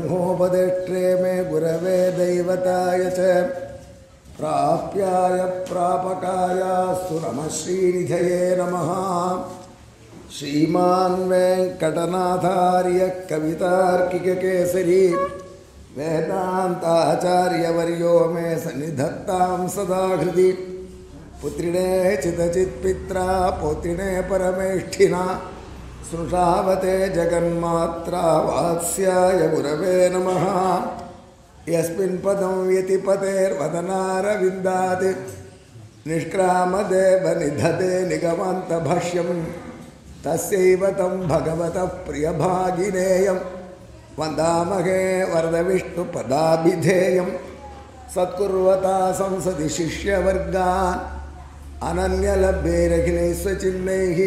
ब्रह्मोपदेष्ट्रे मे गुरवे दैवताय च प्राप्याय प्रापकायास्तु नमः श्रीनिधये नमः श्रीमान् वेङ्कटनाथार्य कवितार्किककेसरी वेदान्ताचार्यवर्यो मे सन्निधत्तां सदा हृदि पुत्रिणे चिदचित्पित्रा पौत्रिणे परमेष्ठिना सृषावते जगन्मात्रा वात्स्याय गुरवे नमः यस्मिन् पदं व्यतिपतेर्वदनारविन्दात् निष्क्रामदेव निधते निगमान्तभाष्यं तस्यैव तं भगवतः प्रियभागिनेयं वन्दामहे वरदविष्णुपदाभिधेयं सत्कुर्वता संसदि शिष्यवर्गान् अनन्यलभ्यैरखिलैः स्वचिह्नैः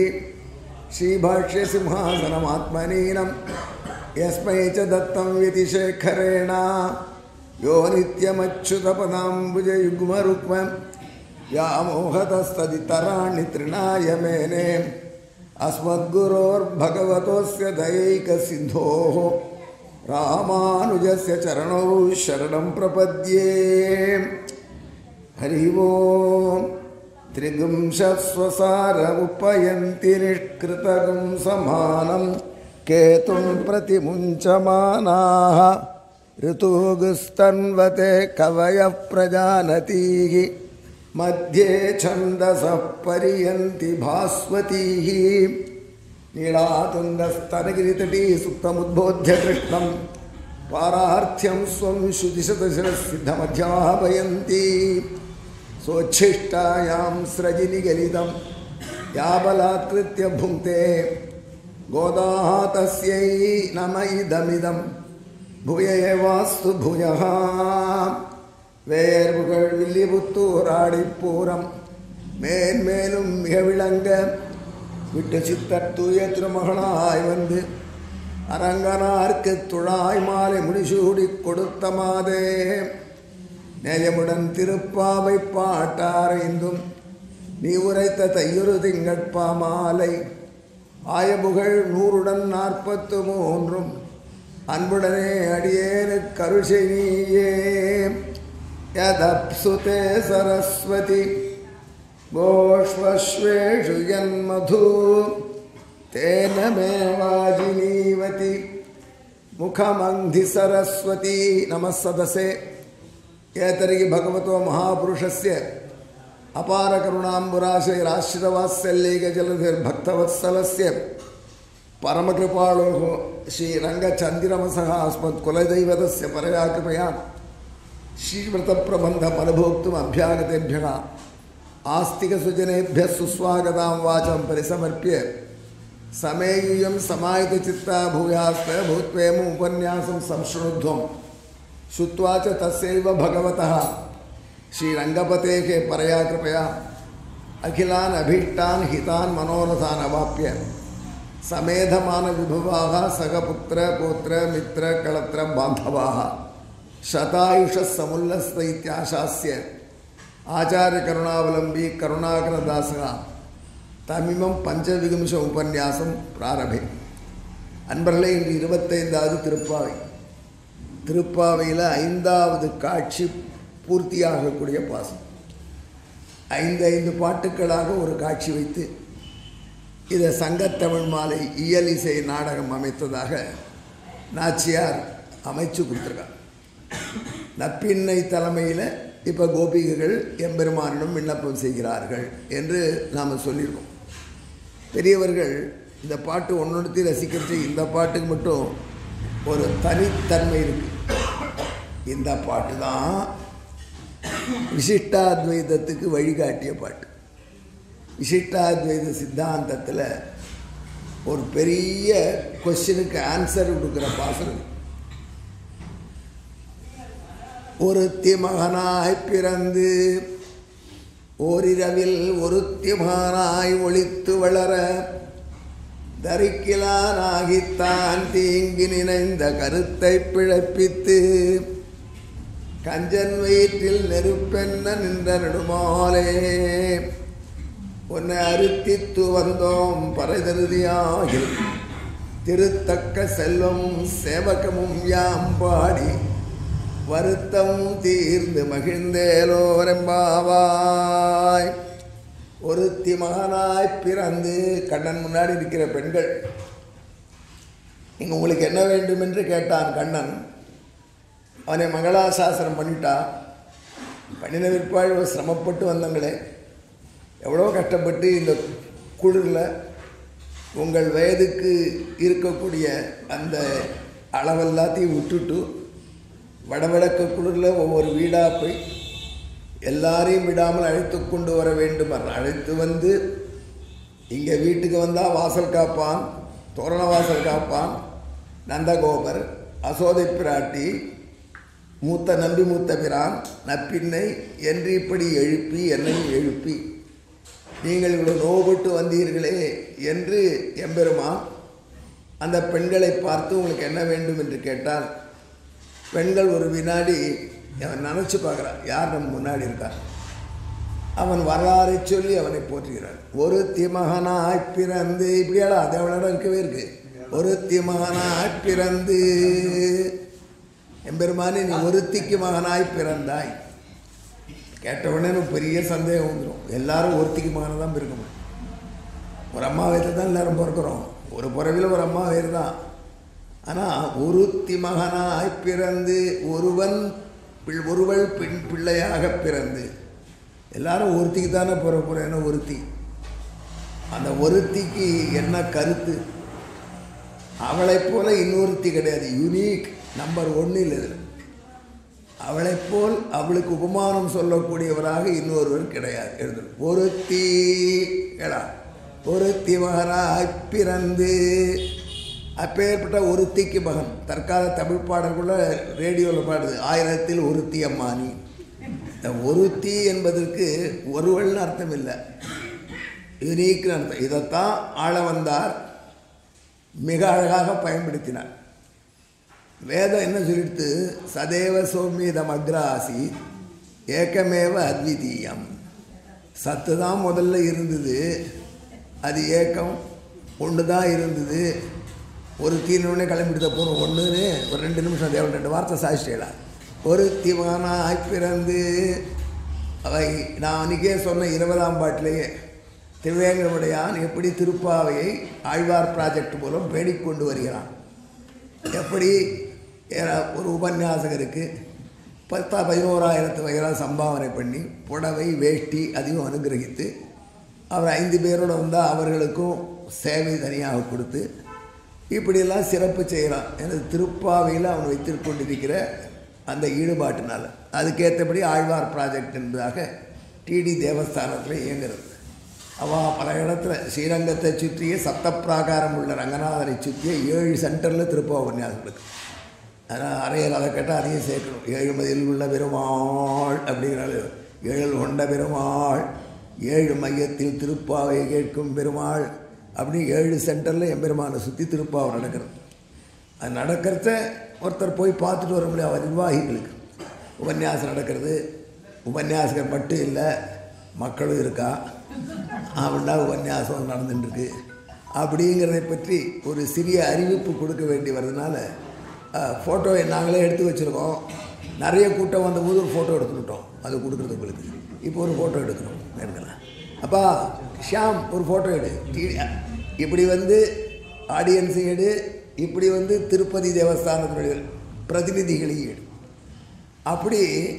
श्रीभाष्यसिंहासनमात्मनीनं यस्मै च दत्तं व्यतिशेखरेण यो नित्यमच्युतपदाम्बुजयुग्मरुक्मं व्यामोहतस्तदितराणि तृणाय मेने अस्मद्गुरोर्भगवतोऽस्य दयैकसिन्धोः रामानुजस्य चरणौ शरणं प्रपद्ये हरि ओम् त्रिगुंशस्वसार उपयन्ति निष्कृतगुं समानं केतुं प्रतिमुञ्चमानाः ऋतुगुस्तन्वते कवयः प्रजानतीः मध्ये छन्दसः परियन्ति भास्वतीः नीलातुङ्गस्तनगिरितटी सुप्तमुद्बोध्य कृष्णं पारार्थ्यं स्वं श्रुतिशतशिरसिद्धमध्यापयन्ती सोच्छिष्टायां स्रजिनिगलितं या बलात्कृत्य भुङ्क्ते गोदाः तस्यै नम इदमिदं भूय एवास्तु भूयः வேர்புகழ் வில்லிபுத்தூராடிப்பூரம் மேன்மேலும் மிக விளங்க விட்டு சித்தர் தூய திருமகனாய் வந்து அரங்கனார்க்கு துழாய் மாலை முடிசூடி கொடுத்த மாதே நேயமுடன் திருப்பாவை பாட்டாரைந்தும் நீ உரைத்த தையுறு திங்கட்பா மாலை ஆயபுகழ் நூறுடன் நாற்பத்து மூன்றும் அன்புடனே அடியேனு கருஷை நீயே யதப்சுதே சரஸ்வதி கோஷ்வஸ்வேஷு யன்மது தேன மே வாஜினீவதி முகமங்கி சரஸ்வதி நமசதசே ಏತರಿಗೆ ಭಗವತೋ ಮಹಾಪುರುಷಸ್ಯ ಅಪಾರ ಕರುಣಾಂಬುರಾಶೈರಾಶ್ರಿತವಾತ್ಸಲ್ಯೈಕ ಜಲಧಿರ್ಭಕ್ತವತ್ಸಲಸ್ಯ ಪರಮಕೃಪಾಳೋ ಶ್ರೀರಂಗಚಂದಿರಮಸಃ ಅಸ್ಮತ್ ಕುಲದೈವತಸ್ಯ ಪರಯಾ ಕೃಪಯಾ ಶ್ರೀವ್ರತಪ್ರಬಂಧಮನುಭೋಕ್ತುम् ಅಭ್ಯಾಗತೆಭ್ಯः आस्तिकसुजनेभ्यः सुस्वागतां वाचं परिसमर्प्य समेयुयं समाहितचित्ता भूयास्त भूत्वेमुपन्यासं संशृणुध्वं श्रुत्वा च तस्यैव भगवतः श्रीरङ्गपतेः परया कृपया अखिलान् अभीष्टान् हितान् मनोरथान् अवाप्य समेधमानविभवाः सखपुत्रपौत्र मित्रकळत्र बान्धवाः शतायुषः समुल्लस्त इत्याशास्य आचार्यकरुणावलम्बी करुणाकरदासः தமிமம் பஞ்சவிகம்ச உபன்யாசம் பிராரபே அன்பர்களே இன்று இருபத்தைந்தாவது திருப்பாவை திருப்பாவையில் ஐந்தாவது காட்சி பூர்த்தியாகக்கூடிய பாசம் ஐந்து ஐந்து பாட்டுக்களாக ஒரு காட்சி வைத்து இதை சங்கத்தமிழ் மாலை இயல் இசை நாடகம் அமைத்ததாக நாச்சியார் அமைச்சு கொடுத்துருக்காங்க நப்பின்னை தலைமையில் இப்போ கோபிகைகள் எம்பெருமானிடம் விண்ணப்பம் செய்கிறார்கள் என்று நாம் சொல்லியிருக்கோம் பெரியவர்கள் இந்த பாட்டு ஒன்னொடுத்தி ரசிக்கிறது இந்த பாட்டுக்கு மட்டும் ஒரு தனித்தன்மை இருக்கு இந்த பாட்டு தான் விசிஷ்டாத்வைதத்துக்கு வழிகாட்டிய பாட்டு விசிஷ்டாத்வைத சித்தாந்தத்தில் ஒரு பெரிய கொஸ்டினுக்கு ஆன்சர் கொடுக்குற பாசனம் ஒருத்தி மகனாய் பிறந்து ஓரிரவில் ஒருத்தி மகனாய் ஒளித்து வளர தரிக்கிலானாகித்தான் தீங்கி நினைந்த கருத்தை பிழப்பித்து கஞ்சன் வயிற்றில் நெருப்பென்ன நின்ற நெடுமாலே உன்னை அறுத்தித்து வந்தோம் பறைதருதியாகில் திருத்தக்க செல்வம் சேவகமும் யாம் பாடி வருத்தம் தீர்ந்து மகிழ்ந்தேலோரெம்பாவாய் ஒருத்தி மகனாய் பிறந்து கண்ணன் முன்னாடி இருக்கிற பெண்கள் இங்கே உங்களுக்கு என்ன வேண்டும் என்று கேட்டான் கண்ணன் அவனை மங்களாசாசனம் பண்ணிட்டா பண்ணின பிற்பாடு சிரமப்பட்டு வந்தங்களே எவ்வளோ கஷ்டப்பட்டு இந்த குளிரில் உங்கள் வயதுக்கு இருக்கக்கூடிய அந்த அளவெல்லாத்தையும் விட்டுட்டு வடவிளக்க குளிரில் ஒவ்வொரு வீடாக போய் எல்லாரையும் விடாமல் அழைத்து கொண்டு வர வேண்டும் அழைத்து வந்து இங்கே வீட்டுக்கு வந்தால் வாசல் காப்பான் தோரண வாசல் காப்பான் நந்தகோபர் அசோதை பிராட்டி மூத்த நம்பி மூத்த பிரான் நப்பின்னை என்று இப்படி எழுப்பி என்னையும் எழுப்பி நீங்கள் இவ்வளோ நோவுபட்டு வந்தீர்களே என்று எம்பெருமான் அந்த பெண்களை பார்த்து உங்களுக்கு என்ன வேண்டும் என்று கேட்டால் பெண்கள் ஒரு வினாடி அவன் நினச்சி பார்க்குறான் யார் நம்ம முன்னாடி இருக்கான் அவன் வரலாறை சொல்லி அவனை போற்றுகிறான் ஒரு திமகனாய் பிறந்து இப்படியாடா அது எவ்வளோ இருக்கவே இருக்கு ஒரு திமகனாய் பிறந்து எம்பெருமானே நீ ஒருத்திக்கு மகனாய் பிறந்தாய் கேட்ட உடனே எனக்கு பெரிய சந்தேகம் வந்துடும் எல்லாரும் ஒருத்திக்கு மகனாக தான் பிறக்க முடியும் ஒரு அம்மா வயிற்றில் தான் எல்லாரும் பிறக்கிறோம் ஒரு பிறவியில் ஒரு அம்மா வயிறு தான் ஆனால் ஒருத்தி மகனாய் பிறந்து ஒருவன் பிள் ஒருவள் பெண் பிள்ளையாக பிறந்து எல்லாரும் ஒருத்திக்கு தானே பிறப்புறேன்னு ஒருத்தி அந்த ஒருத்திக்கு என்ன கருத்து அவளைப் போல இன்னொருத்தி கிடையாது யுனீக் நம்பர் ஒன்னில் இதில் அவளைப் போல் அவளுக்கு உபமானம் சொல்லக்கூடியவராக இன்னொருவர் கிடையாது எழுது ஒருத்தி ஏடா ஒருத்தி மகனாய் பிறந்து அப்பேற்பட்ட ஒருத்திக்கு மகன் தற்கால தமிழ் பாடல்குள்ள ரேடியோவில் பாடுது ஆயிரத்தில் ஒருத்தி அம்மானி இந்த ஒருத்தி என்பதற்கு ஒருவள்னு அர்த்தம் இல்லை யுனீக்னு அர்த்தம் இதைத்தான் ஆள வந்தார் மிக அழகாக பயன்படுத்தினார் வேதம் என்ன சொல்லிடுத்து சதேவ சோமியதம் அக்ராசி ஏக்கமேவ அத்விதீயம் சத்து தான் முதல்ல இருந்தது அது ஏக்கம் ஒன்று தான் இருந்தது ஒரு தீனோடனே கிளம்பிட்டு போகணும் ஒன்றுன்னு ஒரு ரெண்டு நிமிஷம் தேவை ரெண்டு வார்த்தை சாதிச்சிடலாம் ஒரு திவானாய் பிறந்து அவை நான் அன்றைக்கே சொன்ன இருபதாம் பாட்டிலேயே திருவேங்கடமுடையான் எப்படி திருப்பாவையை ஆழ்வார் ப்ராஜெக்ட் மூலம் பேடிக்கொண்டு வருகிறான் எப்படி ஏறா- ஒரு உபன்யாசகருக்கு பத்தா பதினோராயிரத்து வகையாக சம்பாவனை பண்ணி புடவை வேஷ்டி அதையும் அனுகிரகித்து அவர் ஐந்து பேரோடு வந்தால் அவர்களுக்கும் சேவை தனியாக கொடுத்து இப்படியெல்லாம் சிறப்பு செய்கிறான் எனது திருப்பாவையில் அவன் வைத்துக் கொண்டிருக்கிற அந்த ஈடுபாட்டினால் அதுக்கேற்றபடி ஆழ்வார் ப்ராஜெக்ட் என்பதாக டிடி தேவஸ்தானத்தில் இயங்குறது அவள் பல இடத்துல ஸ்ரீரங்கத்தை சுற்றிய சப்தப்பிராகாரம் உள்ள ரங்கநாதரை சுற்றிய ஏழு சென்டரில் திருப்ப உபன்யாசம் இருக்கு அதனால் அறையல் அதை கேட்டால் அதையும் சேர்க்கணும் ஏழுமதியில் உள்ள பெருமாள் அப்படிங்கிறாரு ஏழல் கொண்ட பெருமாள் ஏழு மையத்தில் திருப்பாவை கேட்கும் பெருமாள் அப்படி ஏழு சென்டரில் எம்பெருமானை சுற்றி திருப்பாவை நடக்கிறது அது நடக்கிறத ஒருத்தர் போய் பார்த்துட்டு வர முடியாது அவர் நிர்வாகிகளுக்கு உபன்யாசம் நடக்கிறது உபன்யாசகர் மட்டும் இல்லை மக்களும் இருக்கா அப்படின்னா உபன்யாசம் நடந்துட்டுருக்கு அப்படிங்கிறதை பற்றி ஒரு சிறிய அறிவிப்பு கொடுக்க வேண்டி வர்றதுனால ஃபோட்டோ நாங்களே எடுத்து வச்சுருக்கோம் நிறைய கூட்டம் வந்தபோது ஒரு ஃபோட்டோ எடுத்துக்கிட்டோம் அது கொடுக்குறது உங்களுக்கு இப்போ ஒரு ஃபோட்டோ எடுக்கணும் எடுக்கலாம் அப்பா ஷியாம் ஒரு ஃபோட்டோ எடு டி- இப்படி வந்து ஆடியன்ஸை எடு இப்படி வந்து திருப்பதி தேவஸ்தானத்தினுடைய பிரதிநிதிகளையும் எடு அப்படி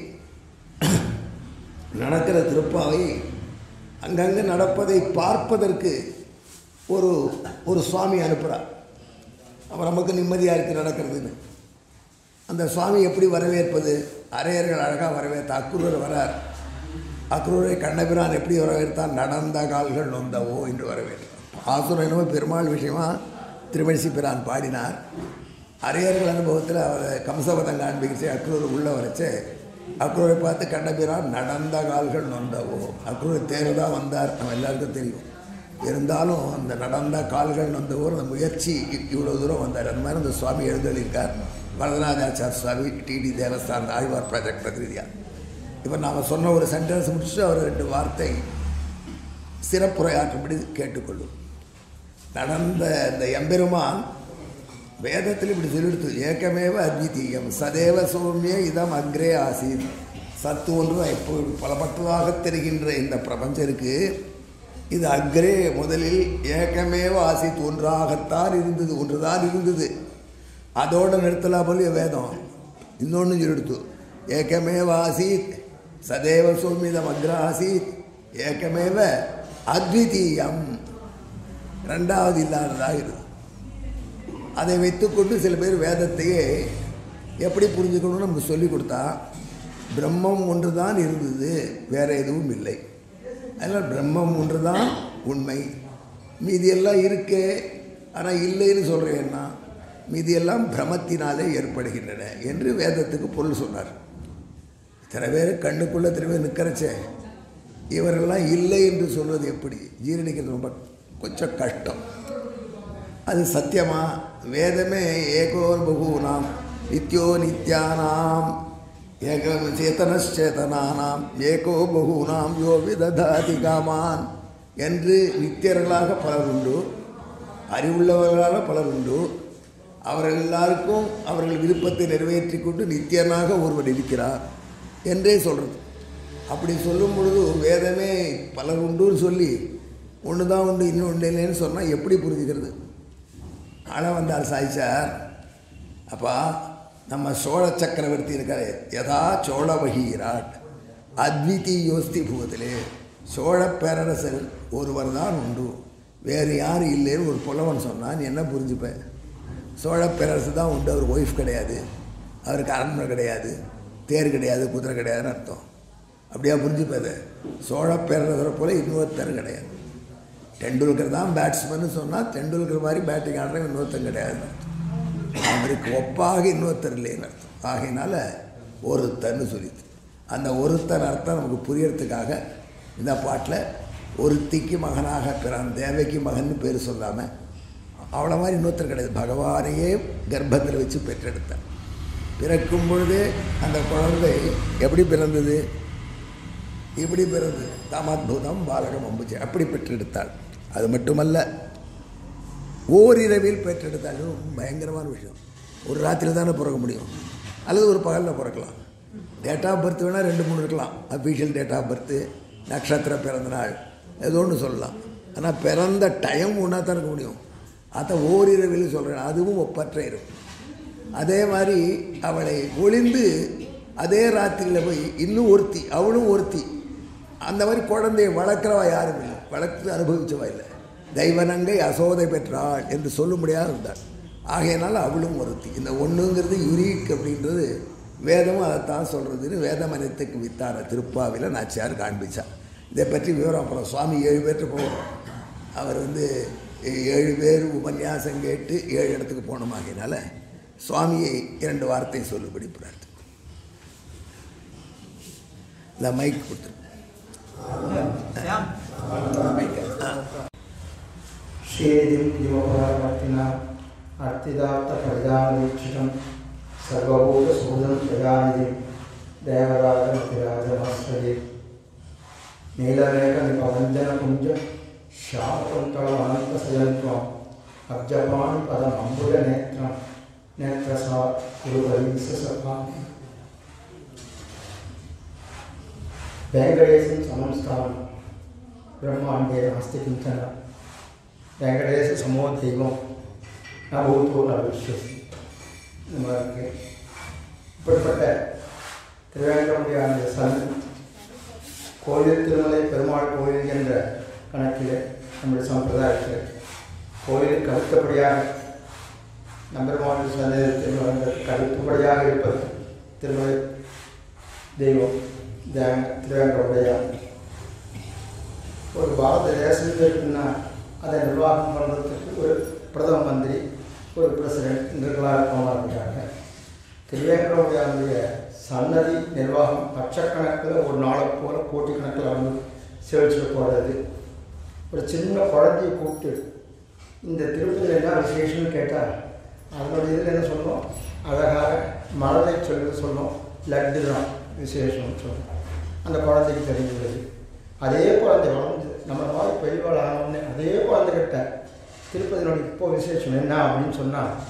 நடக்கிற திருப்பாவை அங்கங்கே நடப்பதை பார்ப்பதற்கு ஒரு ஒரு சுவாமி அனுப்புகிறார் அவர் நமக்கு நிம்மதியாக இருக்குது நடக்கிறதுன்னு அந்த சுவாமி எப்படி வரவேற்பது அரையர்கள் அழகாக வரவேற்ற அக்ரூரர் வரார் அக்ரூரை கண்ணபிரான் எப்படி வரவேற்றான் நடந்த கால்கள் நொந்தவோ என்று வரவேற்றார் ஆசுரம் என்னமோ பெருமாள் விஷயமா திருமணிசி பிரான் பாடினார் அரையர்கள் அனுபவத்தில் அவர் கம்சபதம் காண்பிச்சு அக்ரூர் உள்ளே வரைச்சு அக்ரூரை பார்த்து கண்ணபிரான் நடந்த கால்கள் நொந்தவோ அக்ரூர் தேர் தான் வந்தார் நம்ம எல்லாருக்கும் தெரியும் இருந்தாலும் அந்த நடந்த கால்கள் நொந்தவோ அந்த முயற்சி இ- இவ்வளோ தூரம் வந்தார் அந்த மாதிரி அந்த சுவாமி எழுந்தளிருக்கார் வரதராஜாச்சார் சுவாமி டிடி தேவஸ்தான் ஆழ்வார் ப்ராஜெக்ட் பிரதிநிதியாக இப்போ நாம் சொன்ன ஒரு சென்டென்ஸ் முடிச்சுட்டு அவர் ரெண்டு வார்த்தை சிறப்புரையாற்றும்படி கேட்டுக்கொள்ளும் நடந்த இந்த எம்பெருமான் வேதத்தில் இப்படி சொல்லிடுத்து ஏக்கமேவ அத்விதீயம் சதேவ சௌமிய இதம் அக்ரே ஆசீத் சத்து ஒன்று இப்போ பலப்பட்டதாக தெரிகின்ற இந்த பிரபஞ்சம் இருக்கு இது அக்ரே முதலில் ஏக்கமேவ ஆசித் ஒன்றாகத்தான் இருந்தது ஒன்றுதான் இருந்தது அதோட நிறுத்தலாம் போலிய வேதம் இன்னொன்று சொல்லிடுத்து ஏக்கமேவ ஆசீத் சதேவ சௌமிதம் அக்ர ஆசீத் ஏக்கமேவ அத்விதீயம் ரெண்டாவது இல்லாததாக இருக்குது அதை வைத்துக்கொண்டு சில பேர் வேதத்தையே எப்படி புரிஞ்சுக்கணும்னு நமக்கு சொல்லி கொடுத்தா பிரம்மம் ஒன்று தான் இருந்தது வேற எதுவும் இல்லை அதனால் பிரம்மம் ஒன்று தான் உண்மை மீதியெல்லாம் இருக்கே ஆனால் இல்லைன்னு சொல்கிறேன்னா மீதியெல்லாம் பிரமத்தினாலே ஏற்படுகின்றன என்று வேதத்துக்கு பொருள் சொன்னார் சில பேர் கண்ணுக்குள்ளே திரும்ப நிற்கிறச்சே இவரெல்லாம் இல்லை என்று சொல்வது எப்படி ஜீரணிக்கிறது ரொம்ப கொஞ்சம் கஷ்டம் அது சத்தியமா வேதமே ஏகோ பகூனாம் நித்யோ நித்யானாம் ஏக சேதனச்சேதனானாம் ஏகோ பகூனாம் யோ விததாதி காமான் என்று நித்தியர்களாக பலர் உண்டு அறிவுள்ளவர்களாக பலர் உண்டு அவர்கள் எல்லாருக்கும் அவர்கள் விருப்பத்தை நிறைவேற்றி கொண்டு நித்தியனாக ஒருவர் இருக்கிறார் என்றே சொல்கிறது அப்படி சொல்லும் பொழுது வேதமே பலர் உண்டுன்னு சொல்லி ஒன்று தான் உண்டு இன்னொன்று இல்லைன்னு சொன்னால் எப்படி புரிஞ்சுக்கிறது ஆனால் வந்தார் சாய்ச்சார் அப்பா நம்ம சோழ சக்கரவர்த்தி இருக்காரு யதா சோழ வகிராட் அத்விதீயோஸ்தி பூவத்திலே சோழ பேரரசர் ஒருவர் தான் உண்டு வேறு யாரும் இல்லைன்னு ஒரு புலவன் சொன்னான் நீ என்ன புரிஞ்சுப்ப சோழ பேரரசு தான் உண்டு அவர் ஒய்ஃப் கிடையாது அவருக்கு அரண்மனை கிடையாது தேர் கிடையாது குதிரை கிடையாதுன்னு அர்த்தம் அப்படியா புரிஞ்சுப்பது சோழ பேரரசரை போல இன்னொருத்தர் கிடையாது டெண்டுல்கர் தான் பேட்ஸ்மேன்னு சொன்னால் டெண்டுல்கர் மாதிரி பேட்டிங் ஆடுற இன்னொருத்தன் கிடையாது அவருக்கு ஒப்பாக இன்னொருத்தர் இல்லைன்னு அர்த்தம் ஆகையினால ஒருத்தன்னு சொல்லிது அந்த ஒருத்தன் அர்த்தம் நமக்கு புரியறதுக்காக இந்த பாட்டில் ஒருத்திக்கு மகனாக பிறான் தேவைக்கு மகன் பேர் சொல்லாமல் அவ்வளோ மாதிரி இன்னொருத்தர் கிடையாது பகவானையே கர்ப்பத்தில் வச்சு பெற்றெடுத்தார் பிறக்கும் பொழுதே அந்த குழந்தை எப்படி பிறந்தது இப்படி பிறந்து தாமத்புதம் பாலகம் அம்புஜை அப்படி பெற்றெடுத்தாள் அது மட்டுமல்ல ஓரிரவில் பெற்றெடுத்தாள் இது ரொம்ப பயங்கரமான விஷயம் ஒரு ராத்திரி தானே பிறக்க முடியும் அல்லது ஒரு பகலில் பிறக்கலாம் டேட் ஆஃப் பர்த் வேணால் ரெண்டு மூணு இருக்கலாம் அஃபீஷியல் டேட் ஆஃப் பர்த்து நட்சத்திர பிறந்த நாள் ஏதோ ஒன்று சொல்லலாம் ஆனால் பிறந்த டைம் ஒன்றா தான் இருக்க முடியும் அதை ஓரிரவில் சொல்கிறேன் அதுவும் ஒப்பற்ற இருக்கும் அதே மாதிரி அவளை ஒளிந்து அதே ராத்திரியில் போய் இன்னும் ஒருத்தி அவளும் ஒருத்தி அந்த மாதிரி குழந்தையை வளர்க்குறவா யாரும் இல்லை வளர்த்து அனுபவிச்சவா இல்லை தெய்வனங்கை அசோதை பெற்றாள் என்று சொல்லும்படியாக இருந்தாள் ஆகையினால அவளும் ஒருத்தி இந்த ஒன்றுங்கிறது யுரீக் அப்படின்றது வேதமும் அதைத்தான் சொல்கிறதுன்னு வேதமனத்துக்கு வித்தான திருப்பாவில் நாச்சியார் காண்பிச்சார் இதை பற்றி விவரம் அப்புறம் சுவாமி ஏழு பேர்ட்டு போகிறோம் அவர் வந்து ஏழு பேர் உபன்யாசம் கேட்டு ஏழு இடத்துக்கு போனோமாகினால சுவாமியை இரண்டு வார்த்தை சொல்லுபடி பிரார்த்தனை இந்த மைக் கொடுத்துருக்கோம் श्रीनिधिं योगपरवर्तिना अर्थिदात्तपरिधानवीक्षितं सर्वभूतसूदं प्रजानिधिं देवराजमतिराजमस्मये नीलमेघनिपवञ्जनपुञ्ज श्यामकुन्तलमनन्तसयन्त्वम् अब्जपाणि पदमम्बुजनेत्रं नेत्रसा गुरुवरीससभामि वेङ्कटेशं समंस्थानं ब्रह्माण्डे नास्ति किञ्चन வெங்கடேச சமோ தெய்வம் நபூத்தோ நவிஸ்வசி இந்த மாதிரி இருக்கு இப்படிப்பட்ட திருவேங்கடமுடியான சன் கோயில் திருமலை பெருமாள் கோயில் என்ற கணக்கில் நம்முடைய சம்பிரதாயத்தில் கோயிலுக்கு அடுத்தபடியாக நம்பெருமாள் சந்தேகத்தில் வளர்ந்ததுக்கு அடுத்தபடியாக இருப்பது திருமலை தெய்வம் திருவேங்கடமுடையார் ஒரு பாரத தேசத்தில் இருக்குன்னா அதை நிர்வாகம் பண்ணுறதுக்கு ஒரு பிரதம மந்திரி ஒரு பிரசிடென்ட் இவர்களாக இருப்பாங்க திருவேங்கடமுடைய சன்னதி நிர்வாகம் லட்சக்கணக்கில் ஒரு நாளை போல கோட்டிக்கணக்கில் வந்து சேவிச்சுட்டு போகிறது ஒரு சின்ன குழந்தைய கூப்பிட்டு இந்த திருப்பதியில் என்ன விசேஷம்னு கேட்டால் அதனுடைய இதில் என்ன சொன்னோம் அழகாக மழலை சொல்லி சொன்னோம் லட்டு தான் விசேஷம்னு சொன்னோம் அந்த குழந்தைக்கு தெரிஞ்சுள்ளது அதே குழந்தை வளர்ந்து நம்ம மாதிரி பெரியவாள் ஆனோடனே அதே குழந்தைகிட்ட திருப்பதியினுடைய இப்போ விசேஷம் என்ன அப்படின்னு சொன்னால்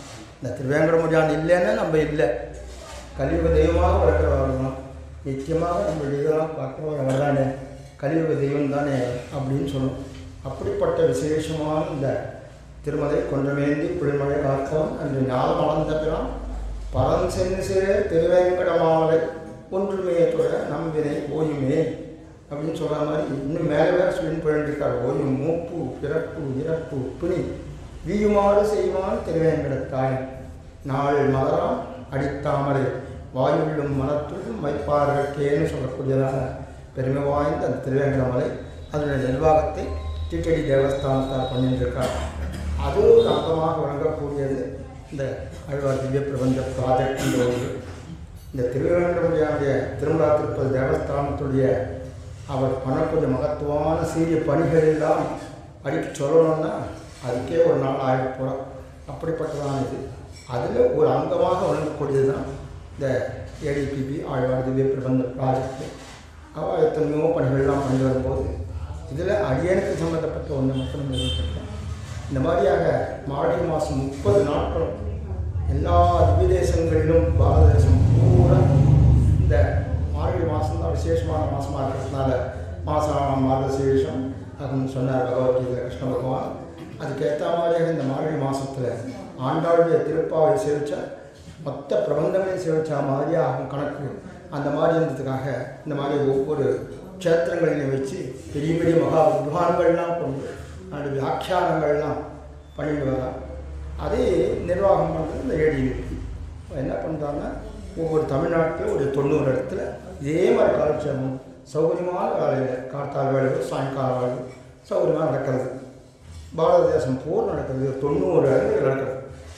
இந்த திருவேங்கடமுடியான் இல்லைன்னா நம்ம இல்லை கலியுக தெய்வமாக வளர்க்குறவர்களும் நிச்சயமாக நம்ம இதெல்லாம் பார்க்குறவங்க வர்றானே கலியுக தெய்வம் தானே அப்படின்னு சொல்லும் அப்படிப்பட்ட விசேஷமான இந்த திருமலை கொன்றமேந்தி குளிர்மலை காத்தவன் அன்று ஞானம் வளர்ந்த பிறான் பரம் சென்று சேர் திருவேங்கடமாவலை ஒன்றுமே தொழ நம்பினை ஓயுமே அப்படின்னு சொல்கிற மாதிரி இன்னும் மேலே வேற சொல்லின்னு போயிருக்கார் ஓயும் மூப்பு பிறப்பு இறப்பு பிணி வீயுமாறு செய்வான் திருவேங்கடத்தாயன் நாள் மலராம் அடித்தாமரை வாயுள்ளும் மனத்துள்ளும் வைப்பார்களுக்கேன்னு சொல்லக்கூடியதான பெருமை வாய்ந்த அந்த திருவேங்கடமலை அதனுடைய நிர்வாகத்தை டிடிடி தேவஸ்தானத்தார் பண்ணிட்டுருக்கார் அது ஒரு அங்கமாக வழங்கக்கூடியது இந்த அழ்வார் திவ்ய பிரபஞ்ச ப்ராஜெக்ட் என்ற ஒன்று இந்த திருவேங்கடமுடியானுடைய திருமலா திருப்பதி தேவஸ்தானத்துடைய அவர் பண்ணக்கூடிய மகத்துவமான சீரிய பணிகள் எல்லாம் அடிக்க சொல்லணும்னா அதுக்கே ஒரு நாள் ஆகிட போகிறோம் அப்படிப்பட்டதான இது அதில் ஒரு அங்கமாக வழங்கக்கூடியது தான் இந்த ஏடிபிபி ஆழ்வார் திவ்ய பிரபந்த ப்ராஜெக்ட் அவள் எத்தனையோ பணிகள்லாம் பண்ணி வரும்போது இதில் அடியனுக்கு சம்மந்தப்பட்ட ஒன்று மட்டும் நிறுவப்பட்டேன் இந்த மாதிரியாக மார்கழி மாதம் முப்பது நாட்களும் எல்லா திவ்ய தேசங்களிலும் பாரத தேசம் பூரா இந்த மார்கழி மாதம் தான் விசேஷமான மாதமாக இருக்கிறதுனால மாதம் மார்கசேஷம் அப்படின்னு சொன்னார் பகவத்கீதை கிருஷ்ண பகவான் அதுக்கேற்ற மாதிரியாக இந்த மார்கழி மாதத்தில் ஆண்டாளுடைய திருப்பாவை சேவிச்சா மொத்த பிரபந்தங்களையும் சேவிச்சா மாதிரி ஆகும் கணக்கு அந்த மாதிரி இருந்ததுக்காக இந்த மாதிரி ஒவ்வொரு க்ஷேத்திரங்களையும் வச்சு பெரிய பெரிய மகா வித்வான்கள்லாம் கொண்டு அந்த வியாக்கியானங்கள்லாம் பண்ணிட்டு வரா அதே நிர்வாகம் பண்ணுறது இந்த ஏடிவிபி என்ன பண்ணுறாங்கன்னா ஒவ்வொரு தமிழ்நாட்டிலும் ஒரு தொண்ணூறு இடத்துல இதே மாதிரி காலட்சேபம் சௌகரியமான வேலையில் கார்த்தால் வேலைகள் சாயங்கால வேலைகள் சௌகரியமாக நடக்கிறது பாரத தேசம் போர் நடக்கிறது தொண்ணூறு இடங்கள் நடக்கிறது